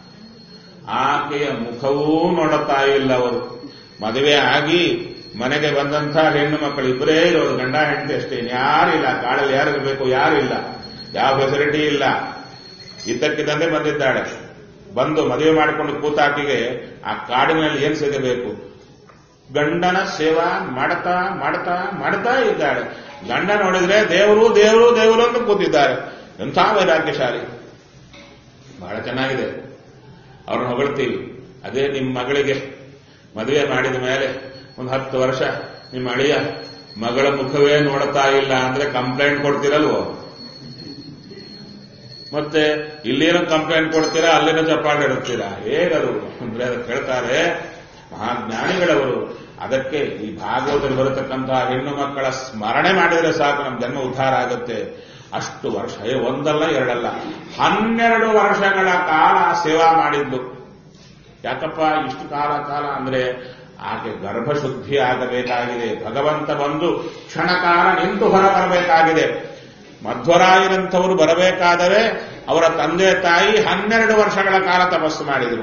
ಆಕೆಯ ಮುಖವೂ ನೋಡುತ್ತಾ ಇಲ್ಲ ಅವರು ಮದುವೆ ಆಗಿ ಮನೆಗೆ ಬಂದಂಥ ಹೆಣ್ಣು ಮಕ್ಕಳು ಇಬ್ಬರೇ ಇರೋದು ಗಂಡ ಹೆಂಡತಿ ಅಷ್ಟೇ ಯಾರಿಲ್ಲ ಕಾಡಲ್ಲಿ ಯಾರಿರಬೇಕು ಯಾರಿಲ್ಲ ಯಾವ ಫೆಸಿಲಿಟಿ ಇಲ್ಲ ಇದ್ದಕ್ಕಿದ್ದಂತೆ ಬಂದಿದ್ದಾಳೆ ಬಂದು ಮದುವೆ ಮಾಡಿಕೊಂಡು ಕೂತಾಕಿಗೆ ಆ ಕಾಡಿನಲ್ಲಿ ಏನ್ ಸಿಗಬೇಕು ಗಂಡನ ಸೇವಾ ಮಾಡ್ತಾ ಮಾಡ್ತಾ ಮಾಡ್ತಾ ಇದ್ದಾಳೆ ಗಂಡ ನೋಡಿದ್ರೆ ದೇವರು ದೇವರು ದೇವರು ಅಂತ ಕೂತಿದ್ದಾರೆ ಎಂಥ ವೈರಾಗ್ಯಶಾಲಿ ಬಹಳ ಚೆನ್ನಾಗಿದೆ ಅವ್ರನ್ನ ಹೊಗಳ್ತೀವಿ ಅದೇ ನಿಮ್ಮ ಮಗಳಿಗೆ ಮದುವೆ ಮಾಡಿದ ಮೇಲೆ ಒಂದು ಹತ್ತು ವರ್ಷ ನಿಮ್ಮ ಅಳಿಯ ಮಗಳ ಮುಖವೇ ನೋಡ್ತಾ ಇಲ್ಲ ಅಂದ್ರೆ ಕಂಪ್ಲೇಂಟ್ ಕೊಡ್ತೀರಲ್ವೋ ಮತ್ತೆ ಇಲ್ಲೇನೋ ಕಂಪ್ಲೇಂಟ್ ಕೊಡ್ತೀರಾ ಅಲ್ಲೇನೋ ಚಪ್ಪಾಳೆ ಇಡುತ್ತೀರಾ ಹೇಗದು ಅಂದ್ರೆ ಅದಕ್ಕೆ ಹೇಳ್ತಾರೆ ಮಹಾಜ್ಞಾನಿಗಳವರು ಅದಕ್ಕೆ ಈ ಭಾಗವತದಲ್ಲಿ ಬರತಕ್ಕಂತಹ ಹೆಣ್ಣು ಮಕ್ಕಳ ಸ್ಮರಣೆ ಮಾಡಿದರೆ ಸಾಕು ನಮ್ಮ ಜನ್ಮ ಉದ್ಧಾರ ಆಗುತ್ತೆ ಅಷ್ಟು ವರ್ಷ ಏ ಒಂದಲ್ಲ ಎರಡಲ್ಲ ಹನ್ನೆರಡು ವರ್ಷಗಳ ಕಾಲ ಸೇವಾ ಮಾಡಿದ್ದು ಯಾಕಪ್ಪ ಇಷ್ಟು ಕಾಲ ಕಾಲ ಅಂದ್ರೆ ಆಕೆ ಗರ್ಭಶುದ್ಧಿ ಆಗಬೇಕಾಗಿದೆ ಭಗವಂತ ಬಂದು ಕ್ಷಣಕಾಲ ನಿಂತು ಹೊರ ಬರಬೇಕಾಗಿದೆ ಮಧ್ವರಾಯರಂಥವರು ಬರಬೇಕಾದರೆ ಅವರ ತಂದೆ ತಾಯಿ ಹನ್ನೆರಡು ವರ್ಷಗಳ ಕಾಲ ತಪಸ್ಸು ಮಾಡಿದರು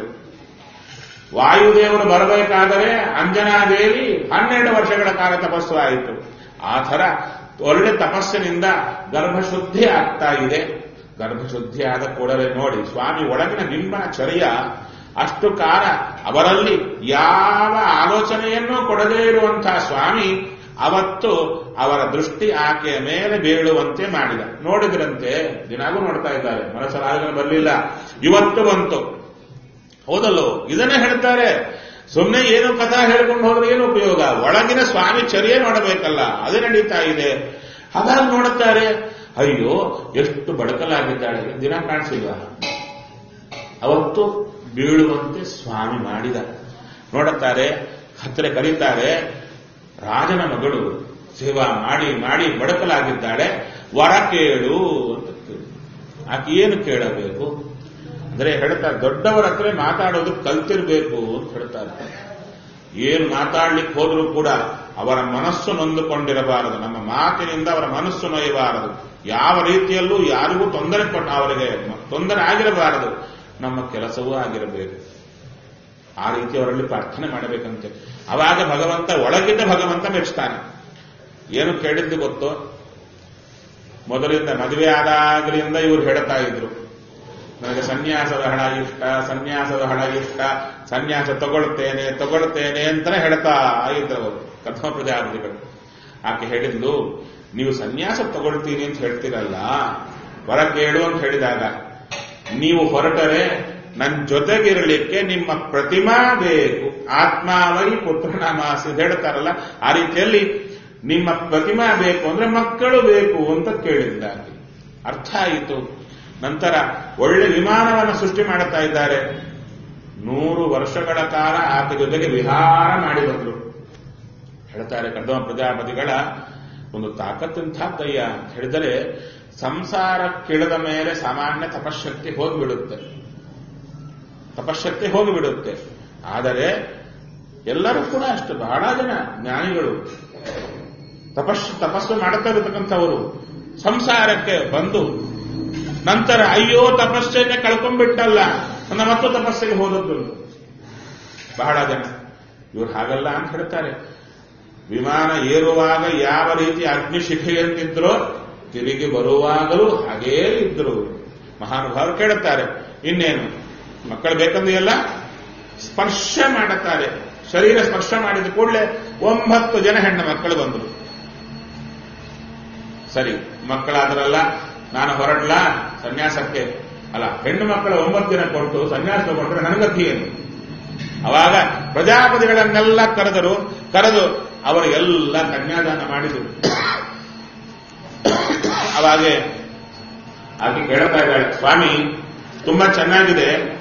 ವಾಯುದೇವರು ಬರಬೇಕಾದರೆ ಅಂಜನಾದೇವಿ ಹನ್ನೆರಡು ವರ್ಷಗಳ ಕಾಲ ತಪಸ್ಸು ಆಯಿತು ಆ ಥರ ಒಳ್ಳೆ ತಪಸ್ಸಿನಿಂದ ಗರ್ಭಶುದ್ಧಿ ಆಗ್ತಾ ಇದೆ ಗರ್ಭಶುದ್ಧಿ ಆದ ಕೂಡಲೇ ನೋಡಿ ಸ್ವಾಮಿ ಒಳಗಿನ ಬಿಂಬನ ಚರ್ಯ ಅಷ್ಟು ಕಾಲ ಅವರಲ್ಲಿ ಯಾವ ಆಲೋಚನೆಯನ್ನೂ ಕೊಡದೇ ಇರುವಂತಹ ಸ್ವಾಮಿ ಅವತ್ತು ಅವರ ದೃಷ್ಟಿ ಆಕೆಯ ಮೇಲೆ ಬೀಳುವಂತೆ ಮಾಡಿದ ನೋಡಿದ್ರಂತೆ ದಿನಾಗೂ ನೋಡ್ತಾ ಇದ್ದಾರೆ ಮನಸ್ಸಲ್ಲಿ ಬರಲಿಲ್ಲ ಇವತ್ತು ಬಂತು ಹೌದಲ್ಲೋ ಇದನ್ನೇ ಹೇಳ್ತಾರೆ ಸುಮ್ಮನೆ ಏನು ಕಥಾ ಹೇಳ್ಕೊಂಡು ಹೋದ್ರೆ ಏನು ಉಪಯೋಗ ಒಳಗಿನ ಸ್ವಾಮಿ ಚರ್ಯೆ ನೋಡಬೇಕಲ್ಲ ಅದೇ ನಡೀತಾ ಇದೆ ಹಾಗಾಗಿ ನೋಡುತ್ತಾರೆ ಅಯ್ಯೋ ಎಷ್ಟು ಬಡಕಲಾಗಿದ್ದಾಳೆ ದಿನ ಕಾಣಿಸಿಲ್ವಾ ಅವತ್ತು ಬೀಳುವಂತೆ ಸ್ವಾಮಿ ಮಾಡಿದ ನೋಡುತ್ತಾರೆ ಹತ್ತಿರ ಕರೀತಾರೆ ರಾಜನ ಮಗಳು ಸೇವಾ ಮಾಡಿ ಮಾಡಿ ಬಡಕಲಾಗಿದ್ದಾಳೆ ವರ ಕೇಳು ಅಂತ ಕೇಳು. ಆಕೆ ಏನು ಕೇಳಬೇಕು ಅಂದ್ರೆ ಹೇಳ್ತಾರೆ ದೊಡ್ಡವರ ಹತ್ರ ಮಾತಾಡೋದು ಕಲ್ತಿರ್ಬೇಕು ಅಂತ ಹೇಳ್ತಾರೆ ಏನು ಮಾತಾಡ್ಲಿಕ್ಕೆ ಹೋದ್ರೂ ಕೂಡ ಅವರ ಮನಸ್ಸು ನೊಂದುಕೊಂಡಿರಬಾರದು ನಮ್ಮ ಮಾತಿನಿಂದ ಅವರ ಮನಸ್ಸು ನೋಯಬಾರದು ಯಾವ ರೀತಿಯಲ್ಲೂ ಯಾರಿಗೂ ತೊಂದರೆ ಕೊಟ್ಟ ಅವರಿಗೆ ತೊಂದರೆ ಆಗಿರಬಾರದು ನಮ್ಮ ಕೆಲಸವೂ ಆಗಿರಬೇಕು ಆ ರೀತಿ ಅವರಲ್ಲಿ ಪ್ರಾರ್ಥನೆ ಮಾಡಬೇಕಂತೆ ಅವಾಗ ಭಗವಂತ ಒಳಗಿದ್ದ ಭಗವಂತ ಮೆಚ್ತಾನೆ ಏನು ಕೇಳಿದ್ದು ಗೊತ್ತೋ ಮೊದಲಿಂದ ಮದುವೆ ಆದಾಗಲಿಂದ ಇವರು ಹೇಳ್ತಾ ಇದ್ರು ನನಗೆ ಸನ್ಯಾಸದ ಹಣ ಇಷ್ಟ ಸನ್ಯಾಸದ ಹಣ ಇಷ್ಟ ಸನ್ಯಾಸ ತಗೊಳ್ತೇನೆ ತಗೊಳ್ತೇನೆ ಅಂತಾನೆ ಹೇಳ್ತಾ ಇದ್ದವರು ಕಥಮ ಪ್ರಜಾಪತಿಗಳು ಆಕೆ ಹೇಳಿದ್ಲು ನೀವು ಸನ್ಯಾಸ ತಗೊಳ್ತೀನಿ ಅಂತ ಹೇಳ್ತೀರಲ್ಲ ವರ ಕೇಳು ಅಂತ ಹೇಳಿದಾಗ ನೀವು ಹೊರಟರೆ ನನ್ನ ಜೊತೆಗಿರಲಿಕ್ಕೆ ನಿಮ್ಮ ಪ್ರತಿಮಾ ಬೇಕು ಆತ್ಮಾವೈ ಪುತ್ರನಾಮಾಸಿ ಹೇಳ್ತಾರಲ್ಲ ಆ ರೀತಿಯಲ್ಲಿ ನಿಮ್ಮ ಪ್ರತಿಮಾ ಬೇಕು ಅಂದ್ರೆ ಮಕ್ಕಳು ಬೇಕು ಅಂತ ಕೇಳಿದ್ದಾಕೆ ಅರ್ಥ ಆಯಿತು ನಂತರ ಒಳ್ಳೆ ವಿಮಾನವನ್ನು ಸೃಷ್ಟಿ ಮಾಡುತ್ತಾ ಇದ್ದಾರೆ ನೂರು ವರ್ಷಗಳ ಕಾಲ ಆತ ಜೊತೆಗೆ ವಿಹಾರ ಮಾಡಿ ಬಂದರು ಹೇಳ್ತಾರೆ ಕರ್ದಮ ಪ್ರಜಾಪತಿಗಳ ಒಂದು ತಾಕತ್ತಿಂಥದ್ದಯ್ಯ ಅಂತ ಹೇಳಿದರೆ ಸಂಸಾರಕ್ಕಿಳಿದ ಮೇಲೆ ಸಾಮಾನ್ಯ ತಪಶಕ್ತಿ ಹೋಗಿಬಿಡುತ್ತೆ ತಪಶಕ್ತಿ ಹೋಗಿಬಿಡುತ್ತೆ ಆದರೆ ಎಲ್ಲರೂ ಕೂಡ ಅಷ್ಟು ಬಹಳ ಜನ ಜ್ಞಾನಿಗಳು ತಪಸ್ಸು ತಪಸ್ಸು ಮಾಡುತ್ತಾ ಇರತಕ್ಕಂಥವರು ಸಂಸಾರಕ್ಕೆ ಬಂದು ನಂತರ ಅಯ್ಯೋ ತಪಸ್ಸನ್ನೇ ಕಳ್ಕೊಂಡ್ಬಿಟ್ಟಲ್ಲ ನನ್ನ ಮತ್ತು ತಪಸ್ಸಿಗೆ ಹೋದದ್ದು ಬಹಳ ಜನ ಇವ್ರು ಹಾಗಲ್ಲ ಅಂತ ಹೇಳ್ತಾರೆ ವಿಮಾನ ಏರುವಾಗ ಯಾವ ರೀತಿ ಅಗ್ನಿಶಿಖೆಯಂತಿದ್ರೋ ತಿರುಗಿ ಬರುವಾಗಲೂ ಹಾಗೇ ಇದ್ರು ಮಹಾನುಭಾವರು ಕೇಳುತ್ತಾರೆ ಇನ್ನೇನು ಮಕ್ಕಳು ಬೇಕಂದ್ರೆಲ್ಲ ಸ್ಪರ್ಶ ಮಾಡುತ್ತಾರೆ ಶರೀರ ಸ್ಪರ್ಶ ಮಾಡಿದ ಕೂಡಲೇ ಒಂಬತ್ತು ಜನ ಹೆಣ್ಣು ಮಕ್ಕಳು ಬಂದರು ಸರಿ ಮಕ್ಕಳಾದ್ರಲ್ಲ ನಾನು ಹೊರಡ್ಲಾ ಸನ್ಯಾಸಕ್ಕೆ ಅಲ್ಲ ಹೆಣ್ಣು ಮಕ್ಕಳು ಒಂಬತ್ತು ದಿನ ಕೊಟ್ಟು ಸನ್ಯಾಸ ತಗೊಂಡ್ರೆ ನನಗತಿ ಏನು ಅವಾಗ ಪ್ರಜಾಪತಿಗಳನ್ನೆಲ್ಲ ಕರೆದರು ಕರೆದು ಅವರಿಗೆಲ್ಲ ಕನ್ಯಾದಾನ ಮಾಡಿದರು ಅವಾಗೆ ಆಕೆ ಕೇಳ್ತಾ ಇದ್ದಾಳೆ ಸ್ವಾಮಿ ತುಂಬಾ ಚೆನ್ನಾಗಿದೆ